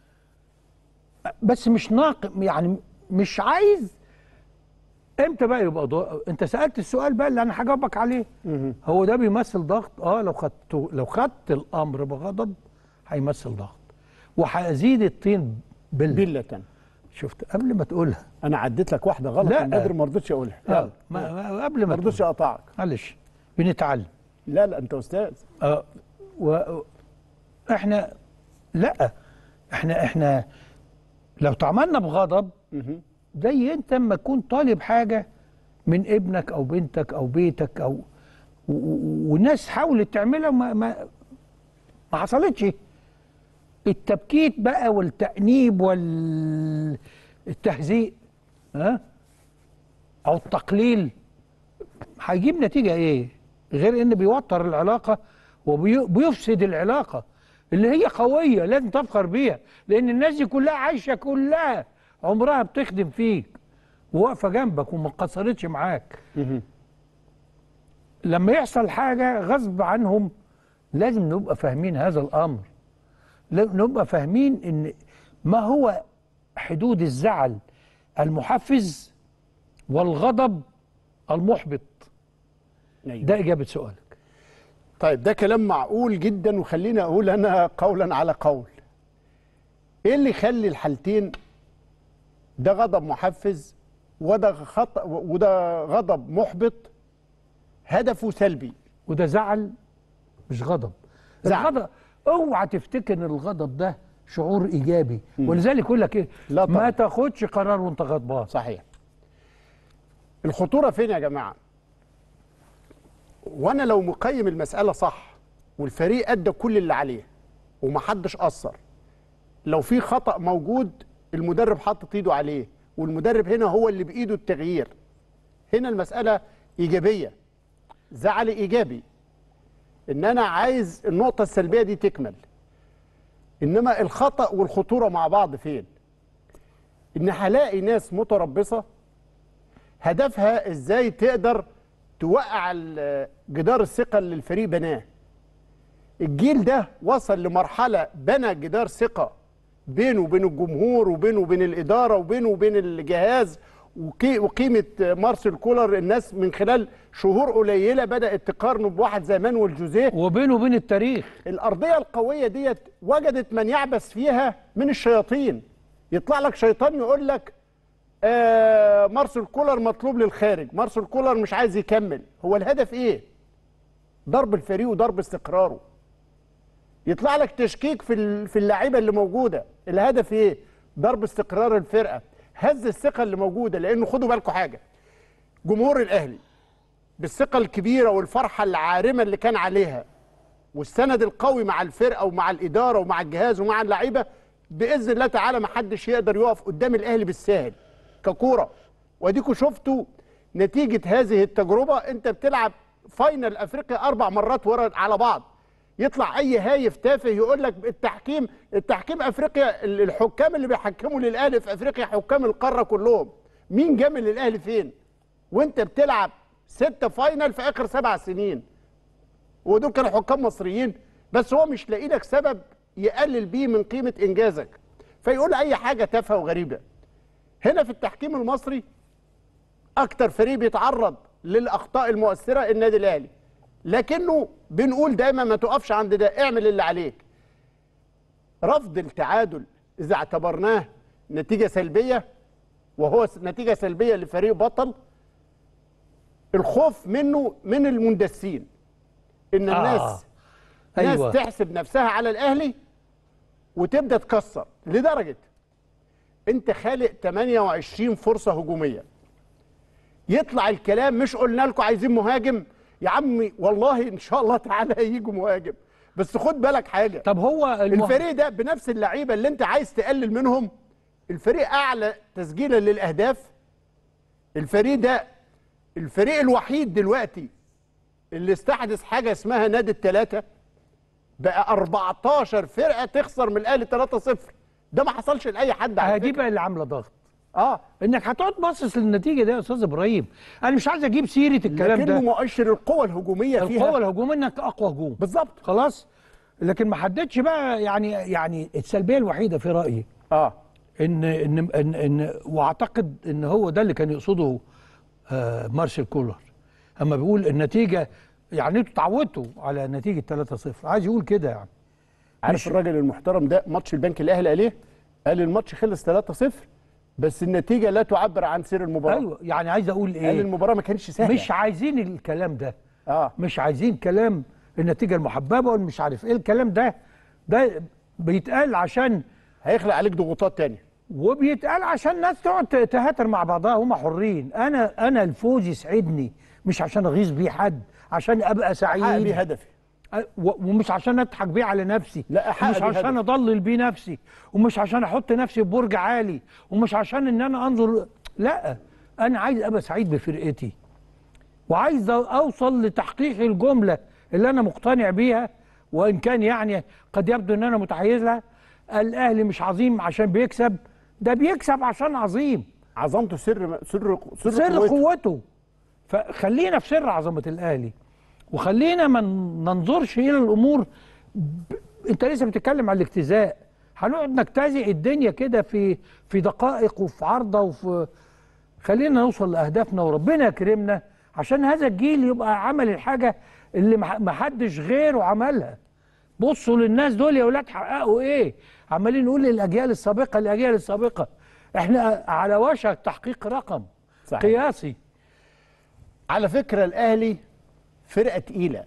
Speaker 1: بس مش ناقم يعني مش عايز امتى بقى يبقى ضوء انت سالت السؤال بقى اللي انا هجاوبك عليه هو ده بيمثل ضغط اه لو خدته لو خدت الامر بغضب هيمثل ضغط وهزيد الطين بله
Speaker 2: بلة
Speaker 1: شفت قبل ما تقولها
Speaker 2: انا عديت لك واحده غلط
Speaker 1: لا.
Speaker 2: من بدري ما رضيتش اقولها
Speaker 1: آه
Speaker 2: يلا.
Speaker 1: ما ما- قبل
Speaker 2: ما
Speaker 1: ما
Speaker 2: رضيتش
Speaker 1: تقول.
Speaker 2: اقطعك
Speaker 1: معلش بنتعلم
Speaker 2: لا لا انت استاذ
Speaker 1: اه و احنا لا احنا احنا لو تعاملنا بغضب زي انت اما تكون طالب حاجه من ابنك او بنتك او بيتك او و- و- والناس حاولت تعملها وما ما ما حصلتش التبكيت بقى والتأنيب والتهزيء ها او التقليل هيجيب نتيجه ايه غير ان بيوتر العلاقه وبيفسد العلاقه اللي هي قويه لازم تفخر بيها لان الناس دي كلها عايشه كلها عمرها بتخدم فيك وواقفه جنبك وما قصرتش معاك لما يحصل حاجه غصب عنهم لازم نبقى فاهمين هذا الامر لا- نبقى فاهمين ان ما هو حدود الزعل المحفز والغضب المحبط ده اجابه سؤالك
Speaker 2: طيب ده كلام معقول جدا وخليني اقول انا قولا على قول ايه اللي يخلي الحالتين ده غضب محفز وده خط وده غضب محبط هدفه سلبي
Speaker 1: وده زعل مش غضب
Speaker 2: زعل.
Speaker 1: الغضب اوعى تفتكر ان الغضب ده شعور ايجابي ولذلك يقول لك ايه
Speaker 2: لا طبعا.
Speaker 1: ما تاخدش قرار وانت غضبان
Speaker 2: صحيح الخطوره فين يا جماعه وانا لو مقيم المساله صح والفريق ادى كل اللي عليه ومحدش قصر لو في خطا موجود المدرب حاطط ايده عليه والمدرب هنا هو اللي بايده التغيير هنا المساله ايجابيه زعل ايجابي ان انا عايز النقطه السلبيه دي تكمل انما الخطا والخطوره مع بعض فين ان هلاقي ناس متربصه هدفها ازاي تقدر توقع ال- جدار الثقه اللي الفريق بناه الجيل ده وصل لمرحله بنى جدار ثقه بينه وبين الجمهور وبينه وبين الاداره وبينه وبين الجهاز وقي- وقيمه مارسيل كولر الناس من خلال شهور قليله بدات تقارنه بواحد زي مانويل جوزيه
Speaker 1: وبينه وبين التاريخ
Speaker 2: الارضيه القويه ديت وجدت من يعبث فيها من الشياطين يطلع لك شيطان يقول لك آه مارسيل كولر مطلوب للخارج مارسيل كولر مش عايز يكمل هو الهدف ايه ضرب الفريق وضرب استقراره يطلع لك تشكيك في ال- في اللعيبه اللي موجوده الهدف ايه ضرب استقرار الفرقه هز الثقه اللي موجوده لانه خدوا بالكم حاجه جمهور الاهلي بالثقه الكبيره والفرحه العارمه اللي كان عليها والسند القوي مع الفرقه ومع الاداره ومع الجهاز ومع اللعيبه باذن الله تعالى ما حدش يقدر يقف قدام الاهلي بالساهل ككوره واديكوا شفتوا نتيجه هذه التجربه انت بتلعب فاينل افريقيا اربع مرات ورا على بعض يطلع اي هايف تافه يقول لك التحكيم التحكيم افريقيا ال- الحكام اللي بيحكموا للاهلي في افريقيا حكام القاره كلهم مين جامل الاهلي فين وانت بتلعب ستة فاينل في اخر سبع سنين ودول كانوا حكام مصريين بس هو مش لاقي لك سبب يقلل بيه من قيمه انجازك فيقول اي حاجه تافهه وغريبه هنا في التحكيم المصري اكتر فريق بيتعرض للاخطاء المؤثره النادي الاهلي لكنه بنقول دايما ما تقفش عند ده اعمل اللي عليك رفض التعادل اذا اعتبرناه نتيجه سلبيه وهو س- نتيجه سلبيه لفريق بطل الخوف منه من المندسين ان
Speaker 1: آه.
Speaker 2: الناس ناس
Speaker 1: أيوة.
Speaker 2: تحسب نفسها على الاهلي وتبدا تكسر لدرجه انت خالق 28 فرصه هجوميه يطلع الكلام مش قلنا لكم عايزين مهاجم يا عمي والله ان شاء الله تعالى هيجوا مهاجم بس خد بالك حاجه
Speaker 1: طب هو المه...
Speaker 2: الفريق ده بنفس اللعيبه اللي انت عايز تقلل منهم الفريق اعلى تسجيلا للاهداف الفريق ده الفريق الوحيد دلوقتي اللي استحدث حاجه اسمها نادي الثلاثه بقى 14 فرقه تخسر من الاهلي 3-0 ده ما حصلش لاي حد على
Speaker 1: دي
Speaker 2: فكره
Speaker 1: بقى اللي عامله ضغط
Speaker 2: اه
Speaker 1: انك هتقعد باصص للنتيجه دي يا استاذ ابراهيم انا مش عايز اجيب سيره الكلام
Speaker 2: لكنه
Speaker 1: ده
Speaker 2: مؤشر القوه الهجوميه فيها
Speaker 1: القوه الهجوميه انك اقوى هجوم
Speaker 2: بالظبط
Speaker 1: خلاص لكن ما حددش بقى يعني يعني السلبيه الوحيده في رايي
Speaker 2: اه
Speaker 1: ان ان ان, إن واعتقد ان هو ده اللي كان يقصده آه مارسيل كولر اما بيقول النتيجه يعني انتوا اتعودتوا على نتيجه 3-0 عايز يقول كده يعني
Speaker 2: عارف
Speaker 1: مش-
Speaker 2: الراجل المحترم ده ماتش البنك الاهلي قال ايه؟ قال الماتش خلص 3-0 بس النتيجه لا تعبر عن سير المباراه
Speaker 1: ايوه يعني عايز اقول
Speaker 2: قال
Speaker 1: ايه
Speaker 2: المباراه ما كانتش سهله
Speaker 1: مش عايزين الكلام ده
Speaker 2: اه
Speaker 1: مش عايزين كلام النتيجه المحببه ومش عارف ايه الكلام ده ده بيتقال عشان
Speaker 2: هيخلق عليك ضغوطات تانية
Speaker 1: وبيتقال عشان الناس تقعد تهاتر مع بعضها هم حرين انا انا الفوز يسعدني مش عشان اغيظ بيه حد عشان ابقى
Speaker 2: حقق
Speaker 1: سعيد
Speaker 2: بيه هدفي
Speaker 1: أ- و- ومش عشان اضحك بيه على نفسي
Speaker 2: لا، أحقق
Speaker 1: ومش
Speaker 2: بيه
Speaker 1: عشان
Speaker 2: هدف.
Speaker 1: اضلل بيه نفسي ومش عشان احط نفسي في برج عالي ومش عشان ان انا انظر لا انا عايز ابقى سعيد بفرقتي وعايز اوصل لتحقيق الجمله اللي انا مقتنع بيها وان كان يعني قد يبدو ان انا متحيز لها الاهلي مش عظيم عشان بيكسب ده بيكسب عشان عظيم
Speaker 2: عظمته سر سر سر,
Speaker 1: سر
Speaker 2: قوته.
Speaker 1: قوته فخلينا في سر عظمه الاهلي وخلينا ما ننظرش الى الامور ب... انت لسه بتتكلم على الاجتزاء هنقعد نجتزئ الدنيا كده في في دقائق وفي عرضه وفي خلينا نوصل لاهدافنا وربنا يكرمنا عشان هذا الجيل يبقى عمل الحاجه اللي ما ما حدش غيره عملها بصوا للناس دول يا اولاد حققوا ايه عمالين نقول للاجيال السابقه الاجيال السابقه احنا على وشك تحقيق رقم
Speaker 2: صحيح.
Speaker 1: قياسي
Speaker 2: على فكرة الأهلي فرقة تقيلة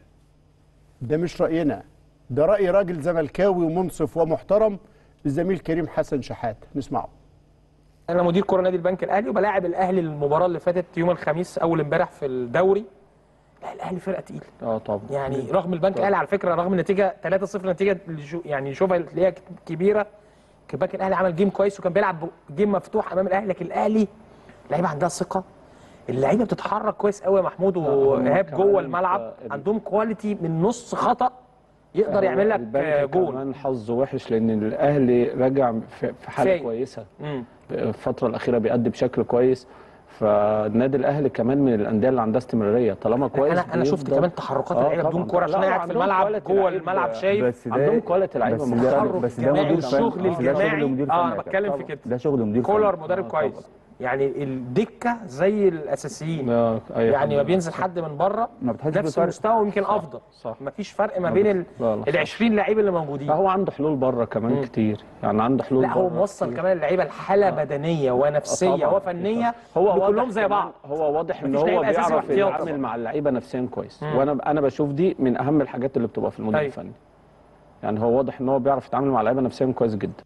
Speaker 2: ده مش رأينا ده رأي راجل زملكاوي ومنصف ومحترم الزميل كريم حسن شحات نسمعه
Speaker 8: انا مدير كره نادي البنك الاهلي وبلاعب الاهلي المباراه اللي فاتت يوم الخميس اول امبارح في الدوري لا الاهلي فرقه تقيله
Speaker 12: اه طبعا
Speaker 8: يعني رغم البنك الاهلي على فكره رغم النتيجه 3-0 نتيجه اللي شو- يعني شوفها تلاقيها كبيره كان البنك الاهلي عمل جيم كويس وكان بيلعب جيم مفتوح امام الاهلي لكن الاهلي لعيبه عندها ثقه اللعيبه بتتحرك كويس قوي يا محمود وايهاب
Speaker 12: كمان
Speaker 8: جوه
Speaker 12: ال-
Speaker 8: الملعب
Speaker 12: ال-
Speaker 8: عندهم كواليتي من نص خطا يقدر يعمل لك
Speaker 12: البنك
Speaker 8: جول
Speaker 12: كمان حظه وحش لان الاهلي رجع في في حاله
Speaker 8: فايق.
Speaker 12: كويسه
Speaker 8: مم.
Speaker 12: الفتره الاخيره بيأدي بشكل كويس فالنادي الاهلي كمان من الانديه اللي عندها استمراريه طالما كويس
Speaker 8: انا انا شفت
Speaker 12: بيفضل-
Speaker 8: كمان تحركات
Speaker 12: آه
Speaker 8: اللعيبه
Speaker 12: طبعاً.
Speaker 8: بدون كوره عشان
Speaker 12: لا،
Speaker 8: انا قاعد في
Speaker 12: عندهم
Speaker 8: الملعب
Speaker 12: كواليتي
Speaker 8: جوه
Speaker 12: لعيب-
Speaker 8: الملعب شايف
Speaker 13: بس ده
Speaker 12: عندهم كواليتي لعيبه
Speaker 13: بس
Speaker 12: مختلفه
Speaker 13: ده بس ده
Speaker 8: جماعي
Speaker 13: مدير فني
Speaker 8: الشغل
Speaker 13: بس ده
Speaker 8: الجماعي
Speaker 13: شغل مدير
Speaker 8: اه
Speaker 13: فني
Speaker 8: انا بتكلم في كده
Speaker 13: ده شغل مدير فني
Speaker 8: كولر مدرب كويس يعني الدكه زي الاساسيين
Speaker 12: آه، أي
Speaker 8: يعني ما
Speaker 12: حد.
Speaker 8: بينزل حد من بره
Speaker 13: ما بتحسش
Speaker 8: نفس
Speaker 13: بفرق.
Speaker 8: المستوى ويمكن افضل
Speaker 12: صح.
Speaker 8: ما فيش فرق ما
Speaker 12: ما
Speaker 8: بين
Speaker 12: بت-
Speaker 8: ال
Speaker 12: لا، لا،
Speaker 8: ال 20 لعيب اللي موجودين
Speaker 12: لا هو عنده حلول بره كمان
Speaker 8: مم.
Speaker 12: كتير يعني عنده حلول
Speaker 8: لا هو
Speaker 12: بره
Speaker 8: موصل
Speaker 12: كتير.
Speaker 8: كمان اللعيبه لحاله بدنيه ونفسيه
Speaker 12: طبعاً.
Speaker 8: وفنيه
Speaker 12: هو
Speaker 8: كلهم
Speaker 12: واضح
Speaker 8: زي بعض
Speaker 12: كمان- هو واضح ان
Speaker 8: مفيش
Speaker 12: هو
Speaker 8: لعيب أساسي
Speaker 12: بيعرف
Speaker 8: واحتياطي.
Speaker 12: يتعامل مع اللعيبه نفسيا كويس
Speaker 8: مم.
Speaker 12: وانا انا بشوف دي من اهم الحاجات اللي بتبقى في المدير
Speaker 8: أيوة.
Speaker 12: الفني يعني هو واضح ان هو بيعرف يتعامل مع اللعيبه نفسيا كويس جدا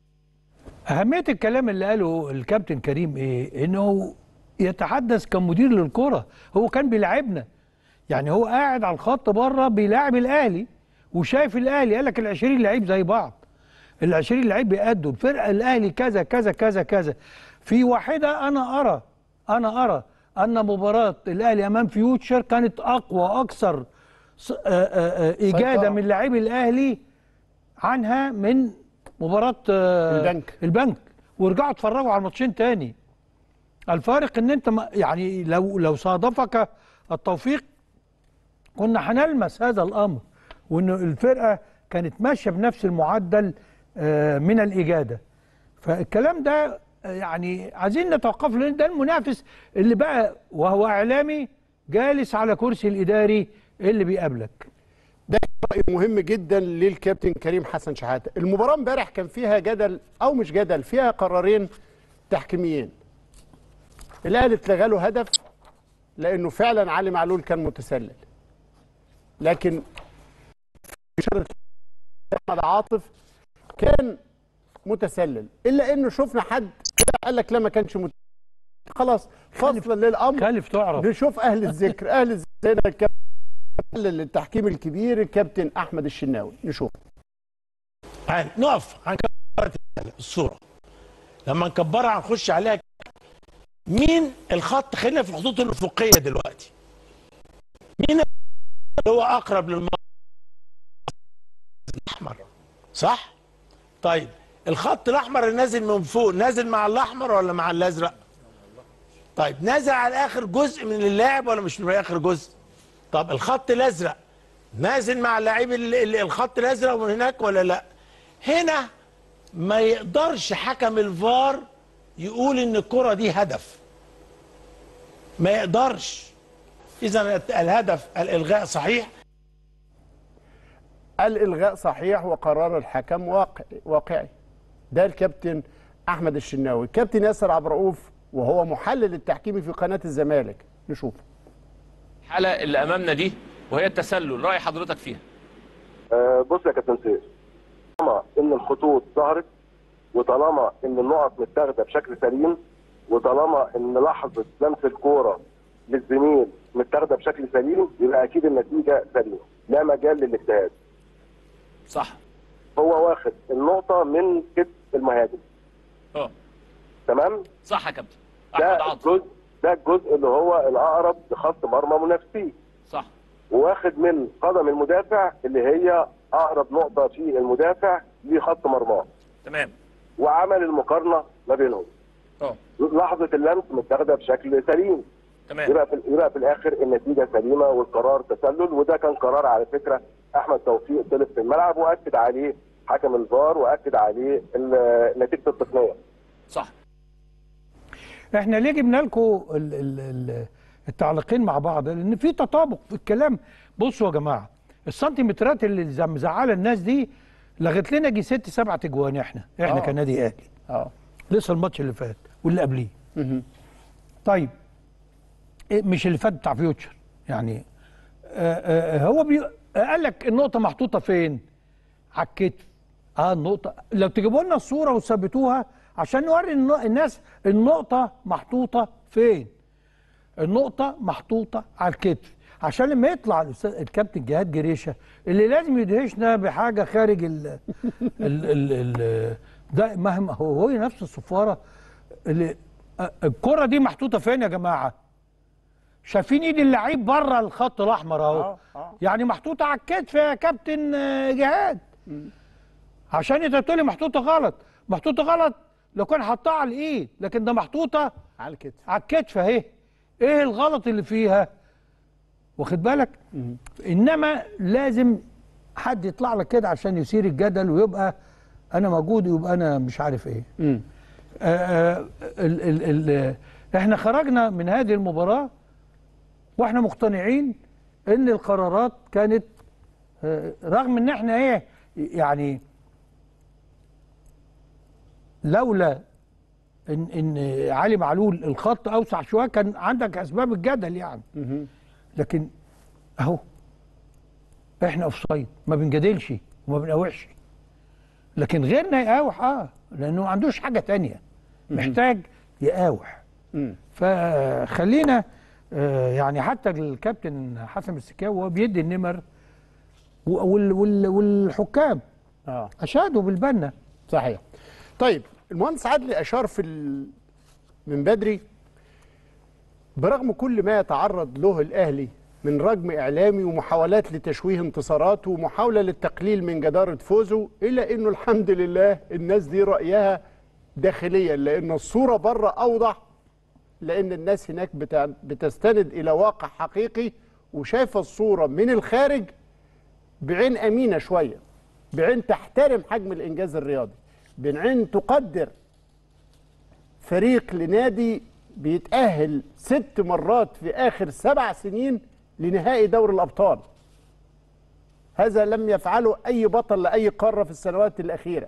Speaker 1: أهمية الكلام اللي قاله الكابتن كريم إيه؟ إنه يتحدث كمدير للكرة هو كان بيلعبنا يعني هو قاعد على الخط بره بيلاعب الأهلي وشايف الأهلي قال لك ال 20 لعيب زي بعض ال 20 لعيب بيأدوا الفرقة الأهلي كذا كذا كذا كذا في واحدة أنا أرى أنا أرى أن مباراة الأهلي أمام فيوتشر كانت أقوى أكثر ص- آه، آه، آه، إجادة
Speaker 2: سيطرة.
Speaker 1: من لاعبي الأهلي عنها من مباراة آه،
Speaker 2: البنك.
Speaker 1: البنك ورجعوا اتفرجوا على الماتشين تاني الفارق ان انت ما- يعني لو لو صادفك التوفيق كنا هنلمس هذا الامر وان الفرقه كانت ماشيه بنفس المعدل آه، من الاجاده فالكلام ده آه، يعني عايزين نتوقف لان ده المنافس اللي بقى وهو اعلامي جالس على كرسي الاداري اللي بيقابلك
Speaker 2: رأي مهم جدا للكابتن كريم حسن شحاتة المباراة امبارح كان فيها جدل أو مش جدل فيها قرارين تحكيميين الأهلي اتلغى له هدف لأنه فعلا علي معلول كان متسلل لكن في شرط أحمد عاطف كان متسلل إلا إنه شفنا حد كده قال لك لا ما كانش مت... خلاص فصلا للأمر
Speaker 1: خالف تعرف
Speaker 2: نشوف أهل الذكر أهل الذكر هنا الكابتن محلل التحكيم الكبير الكابتن احمد الشناوي نشوف
Speaker 14: تعال نقف هنكبر الصوره لما نكبرها هنخش عليها مين الخط خلينا في الخطوط الافقيه دلوقتي مين اللي هو اقرب للمرمى الاحمر صح طيب الخط الاحمر اللي نازل من فوق نازل مع الاحمر ولا مع الازرق طيب نازل على اخر جزء من اللاعب ولا مش من اخر جزء طب الخط الازرق نازل مع اللاعب ال- ال- الخط الازرق من هناك ولا لا هنا ما يقدرش حكم الفار يقول ان الكره دي هدف ما يقدرش اذا الهدف الالغاء صحيح
Speaker 2: الالغاء صحيح وقرار الحكم واقع واقعي ده الكابتن احمد الشناوي الكابتن ياسر عبد الرؤوف وهو محلل التحكيمي في قناه الزمالك نشوف
Speaker 15: الحالة اللي أمامنا دي وهي التسلل رأي حضرتك فيها
Speaker 16: آه، بص يا كابتن سيف طالما ان الخطوط ظهرت وطالما ان النقط متاخده بشكل سليم وطالما ان لحظه لمس الكوره للزميل متاخده بشكل سليم يبقى اكيد النتيجه سليمه لا مجال للاجتهاد
Speaker 15: صح
Speaker 16: هو واخد النقطه من كتف المهاجم
Speaker 15: اه
Speaker 16: تمام
Speaker 15: صح يا كابتن
Speaker 16: ده
Speaker 15: أحمد عاطف
Speaker 16: الجزء ده الجزء اللي هو الاقرب لخط مرمى منافسيه
Speaker 15: صح
Speaker 16: واخد من قدم المدافع اللي هي اقرب نقطه في المدافع لخط مرماه
Speaker 15: تمام
Speaker 16: وعمل المقارنه ما بينهم
Speaker 15: اه
Speaker 16: لحظه اللمس متاخده بشكل سليم
Speaker 15: تمام
Speaker 16: يبقى في يبقى في الاخر النتيجه سليمه والقرار تسلل وده كان قرار على فكره احمد توفيق طلب في الملعب واكد عليه حكم الفار واكد عليه ال- نتيجه التقنيه
Speaker 15: صح
Speaker 1: احنا ليه جبنا لكم ال- ال- ال- التعليقين مع بعض لان في تطابق في الكلام بصوا يا جماعه السنتيمترات اللي زي- مزعله الناس دي لغت لنا جي ست سبع تجوان احنا احنا
Speaker 2: آه.
Speaker 1: كنادي اهلي
Speaker 2: اه
Speaker 1: لسه الماتش اللي فات واللي قبليه طيب إيه مش اللي فات بتاع فيوتشر يعني آه آه هو بي... قال لك النقطه محطوطه فين على الكتف اه النقطه لو تجيبوا لنا الصوره وتثبتوها عشان نوري الن- الناس النقطه محطوطه فين النقطه محطوطه على الكتف عشان لما يطلع الاستاذ الكابتن جهاد جريشه اللي لازم يدهشنا بحاجه خارج ال ال ال ال ده مهما هو هو نفس الصفاره اللي آه، الكره دي محطوطه فين يا جماعه شايفين ايد اللعيب بره الخط الاحمر اهو
Speaker 2: اه اه
Speaker 1: يعني محطوطه على الكتف يا كابتن آه، جهاد عشان انت تقول لي محطوطه غلط محطوطه غلط لو كان حطها على الايد لكن ده محطوطه
Speaker 2: على الكتف
Speaker 1: على الكتف اهي ايه الغلط اللي فيها واخد بالك انما لازم حد يطلع لك كده عشان يثير الجدل ويبقى انا موجود ويبقى انا مش عارف ايه
Speaker 2: مم.
Speaker 1: آه آه ال ال ال احنا خرجنا من هذه المباراة واحنا مقتنعين ان القرارات كانت آه رغم ان احنا ايه يعني لولا ان ان علي معلول الخط اوسع شويه كان عندك اسباب الجدل يعني
Speaker 2: مهم.
Speaker 1: لكن اهو احنا اوف سايد ما بنجادلش وما بنقاوحش لكن غيرنا يقاوح اه لانه ما عندوش حاجه تانية محتاج يقاوح
Speaker 2: مم.
Speaker 1: فخلينا آه يعني حتى الكابتن حسن السكاوي وهو بيدي النمر و- وال وال والحكام
Speaker 2: اه
Speaker 1: اشادوا بالبنا
Speaker 2: صحيح طيب المهندس عدلي اشار في ال... من بدري برغم كل ما يتعرض له الاهلي من رجم اعلامي ومحاولات لتشويه انتصاراته ومحاوله للتقليل من جداره فوزه الا انه الحمد لله الناس دي رايها داخليا لان الصوره بره اوضح لان الناس هناك بتع- بتستند الى واقع حقيقي وشايفه الصوره من الخارج بعين امينه شويه بعين تحترم حجم الانجاز الرياضي بعين تقدر فريق لنادي بيتاهل ست مرات في اخر سبع سنين لنهائي دوري الابطال هذا لم يفعله اي بطل لاي قاره في السنوات الاخيره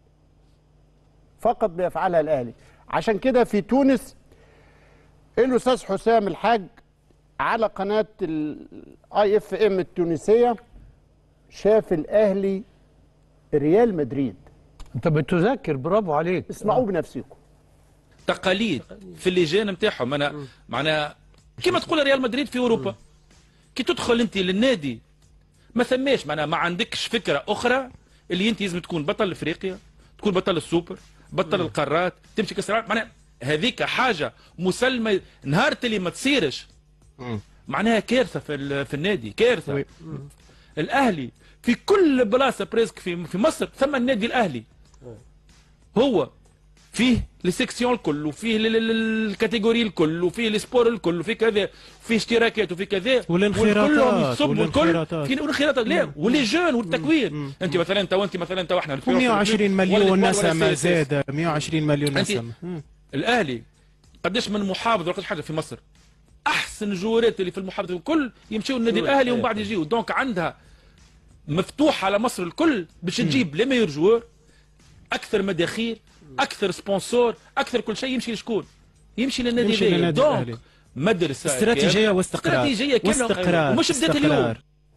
Speaker 2: فقط بيفعلها الاهلي عشان كده في تونس الاستاذ حسام الحاج على قناه الاي اف ام التونسيه شاف الاهلي ريال مدريد
Speaker 1: انت بتذكر برافو عليك
Speaker 2: اسمعوا بنفسكم
Speaker 13: تقاليد في اللجان نتاعهم انا معناها كما تقول ريال مدريد في اوروبا كي تدخل انت للنادي ما ثماش معناها ما عندكش فكره اخرى اللي انت لازم تكون بطل افريقيا تكون بطل السوبر بطل القارات تمشي كاس العالم معناها هذيك حاجه مسلمه نهار اللي ما تصيرش معناها كارثه في ال- في النادي كارثه الاهلي في كل بلاصه بريسك في في مصر ثم النادي الاهلي هو فيه السيكسيون الكل وفيه ال- ال- ال- الكاتيجوري الكل وفيه السبور الكل وفيه كذا وفيه اشتراكات وفيه كذا
Speaker 17: والانخراطات،
Speaker 13: والكلهم يصبوا الكل
Speaker 17: والانخراطات.
Speaker 13: في والانخراطات لا ولي جون والتكوين انت مثلا تو انت مثلا تو احنا
Speaker 17: و120 مليون
Speaker 13: ولا
Speaker 17: نسمة
Speaker 13: ولا
Speaker 17: زاد 120 مليون
Speaker 13: أنت
Speaker 17: نسمة مم.
Speaker 13: الاهلي قداش من محافظ ولا قداش حاجه في مصر احسن جورات اللي في المحافظه الكل يمشيوا النادي
Speaker 17: جورات،
Speaker 13: الاهلي ومن
Speaker 17: إيه.
Speaker 13: بعد يجيوا دونك عندها مفتوح على مصر الكل باش تجيب لي ميور جوور اكثر مداخيل اكثر سبونسور اكثر كل شيء يمشي لشكون يمشي للنادي
Speaker 17: يمشي
Speaker 13: ذاك.
Speaker 17: للنادي
Speaker 13: دونك
Speaker 17: الأهلي.
Speaker 13: مدرسه
Speaker 17: استراتيجية
Speaker 13: كاملة.
Speaker 17: واستقرار.
Speaker 13: استراتيجيه كاملة
Speaker 17: واستقرار.
Speaker 13: ومش بدات اليوم
Speaker 17: استقرار.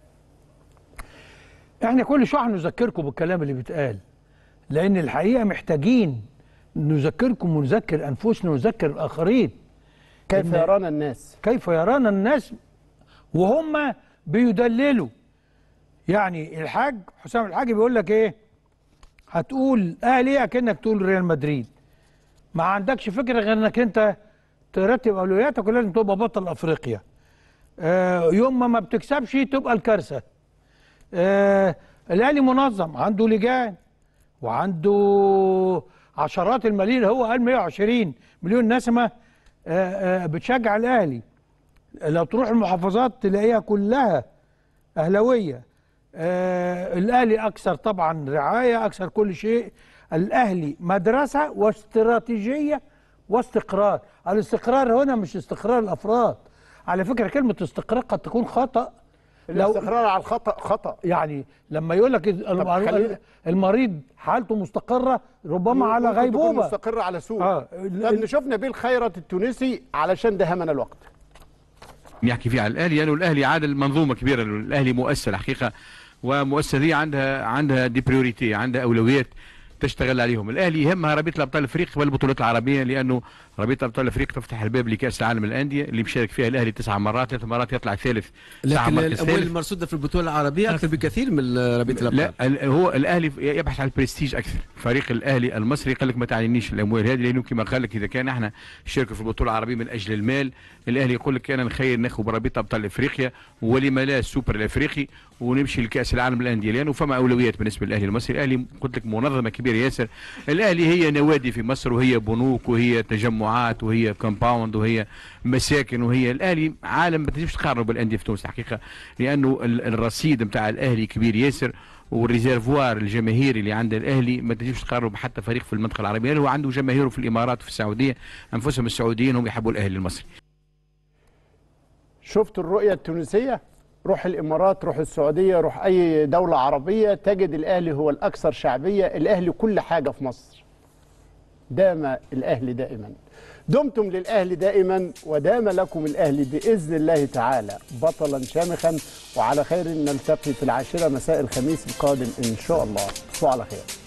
Speaker 1: احنا كل شويه نذكركم بالكلام اللي بيتقال لان الحقيقه محتاجين نذكركم ونذكر انفسنا ونذكر الاخرين
Speaker 2: كيف
Speaker 1: إن-
Speaker 2: يرانا الناس
Speaker 1: كيف يرانا الناس وهم بيدللوا يعني الحاج حسام الحاج بيقول لك ايه هتقول اهلي اكنك تقول ريال مدريد ما عندكش فكره غير انك انت ترتب اولوياتك ولازم تبقى بطل افريقيا آه يوم ما ما بتكسبش تبقى الكارثه آه الاهلي منظم عنده لجان وعنده عشرات الملايين هو قال 120 مليون نسمه آه، آه، بتشجع الاهلي لو تروح المحافظات تلاقيها كلها اهلاويه آه الاهلي اكثر طبعا رعايه اكثر كل شيء الاهلي مدرسه واستراتيجيه واستقرار الاستقرار هنا مش استقرار الافراد على فكره كلمه استقرار قد تكون خطا
Speaker 2: الاستقرار على الخطا خطا
Speaker 1: يعني لما يقول لك
Speaker 2: خلينا-
Speaker 1: المريض حالته مستقره ربما على
Speaker 2: ممكن تكون
Speaker 1: غيبوبه
Speaker 2: مستقره على سوء
Speaker 1: آه.
Speaker 2: طب نشوف نبيل خيرت التونسي علشان دهمنا الوقت
Speaker 18: يحكي فيه على الاهلي لانه الاهلي عاد منظومه كبيره الاهلي مؤسسه حقيقه ومؤسسه دي عندها عندها دي بريوريتي عندها اولويات تشتغل عليهم الاهلي يهمها رابطه الابطال الافريقي والبطولات العربيه لانه رابطه الابطال الافريقي تفتح الباب لكاس العالم للانديه اللي مشارك فيها الاهلي تسع مرات ثلاث مرات يطلع ثالث تسع
Speaker 19: لكن
Speaker 18: مرات
Speaker 19: الاموال
Speaker 18: ثالث.
Speaker 19: المرصوده في البطوله العربيه اكثر بكثير من رابطه الابطال
Speaker 18: لا ال- هو الاهلي يبحث عن البرستيج اكثر فريق الاهلي المصري قال لك ما تعنينيش الاموال هذه لانه كما قال لك اذا كان احنا شاركوا في البطوله العربيه من اجل المال الاهلي يقول لك انا نخير ناخذ برابطه ابطال افريقيا ولما لا السوبر الافريقي ونمشي لكاس العالم للانديه لانه فما اولويات بالنسبه للاهلي المصري الاهلي قلت لك منظمه كبيره ياسر الاهلي هي نوادي في مصر وهي بنوك وهي تجمعات وهي كومباوند وهي مساكن وهي الاهلي عالم ما تنجمش تقارنه بالانديه في تونس حقيقه لانه ال- الرصيد نتاع الاهلي كبير ياسر والريزرفوار الجماهيري اللي عند الاهلي ما تنجمش تقارنه بحتى فريق في المنطقه العربيه لأنه هو عنده جماهيره في الامارات وفي السعوديه انفسهم السعوديين هم يحبوا الاهلي المصري
Speaker 2: شفت الرؤية التونسية روح الإمارات روح السعودية روح أي دولة عربية تجد الأهلي هو الأكثر شعبية الأهلي كل حاجة في مصر دام الأهلي دائما دمتم للأهلي دائما ودام لكم الأهلي بإذن الله تعالى بطلا شامخا وعلى خير نلتقي في العاشرة مساء الخميس القادم إن شاء الله تصبحوا على خير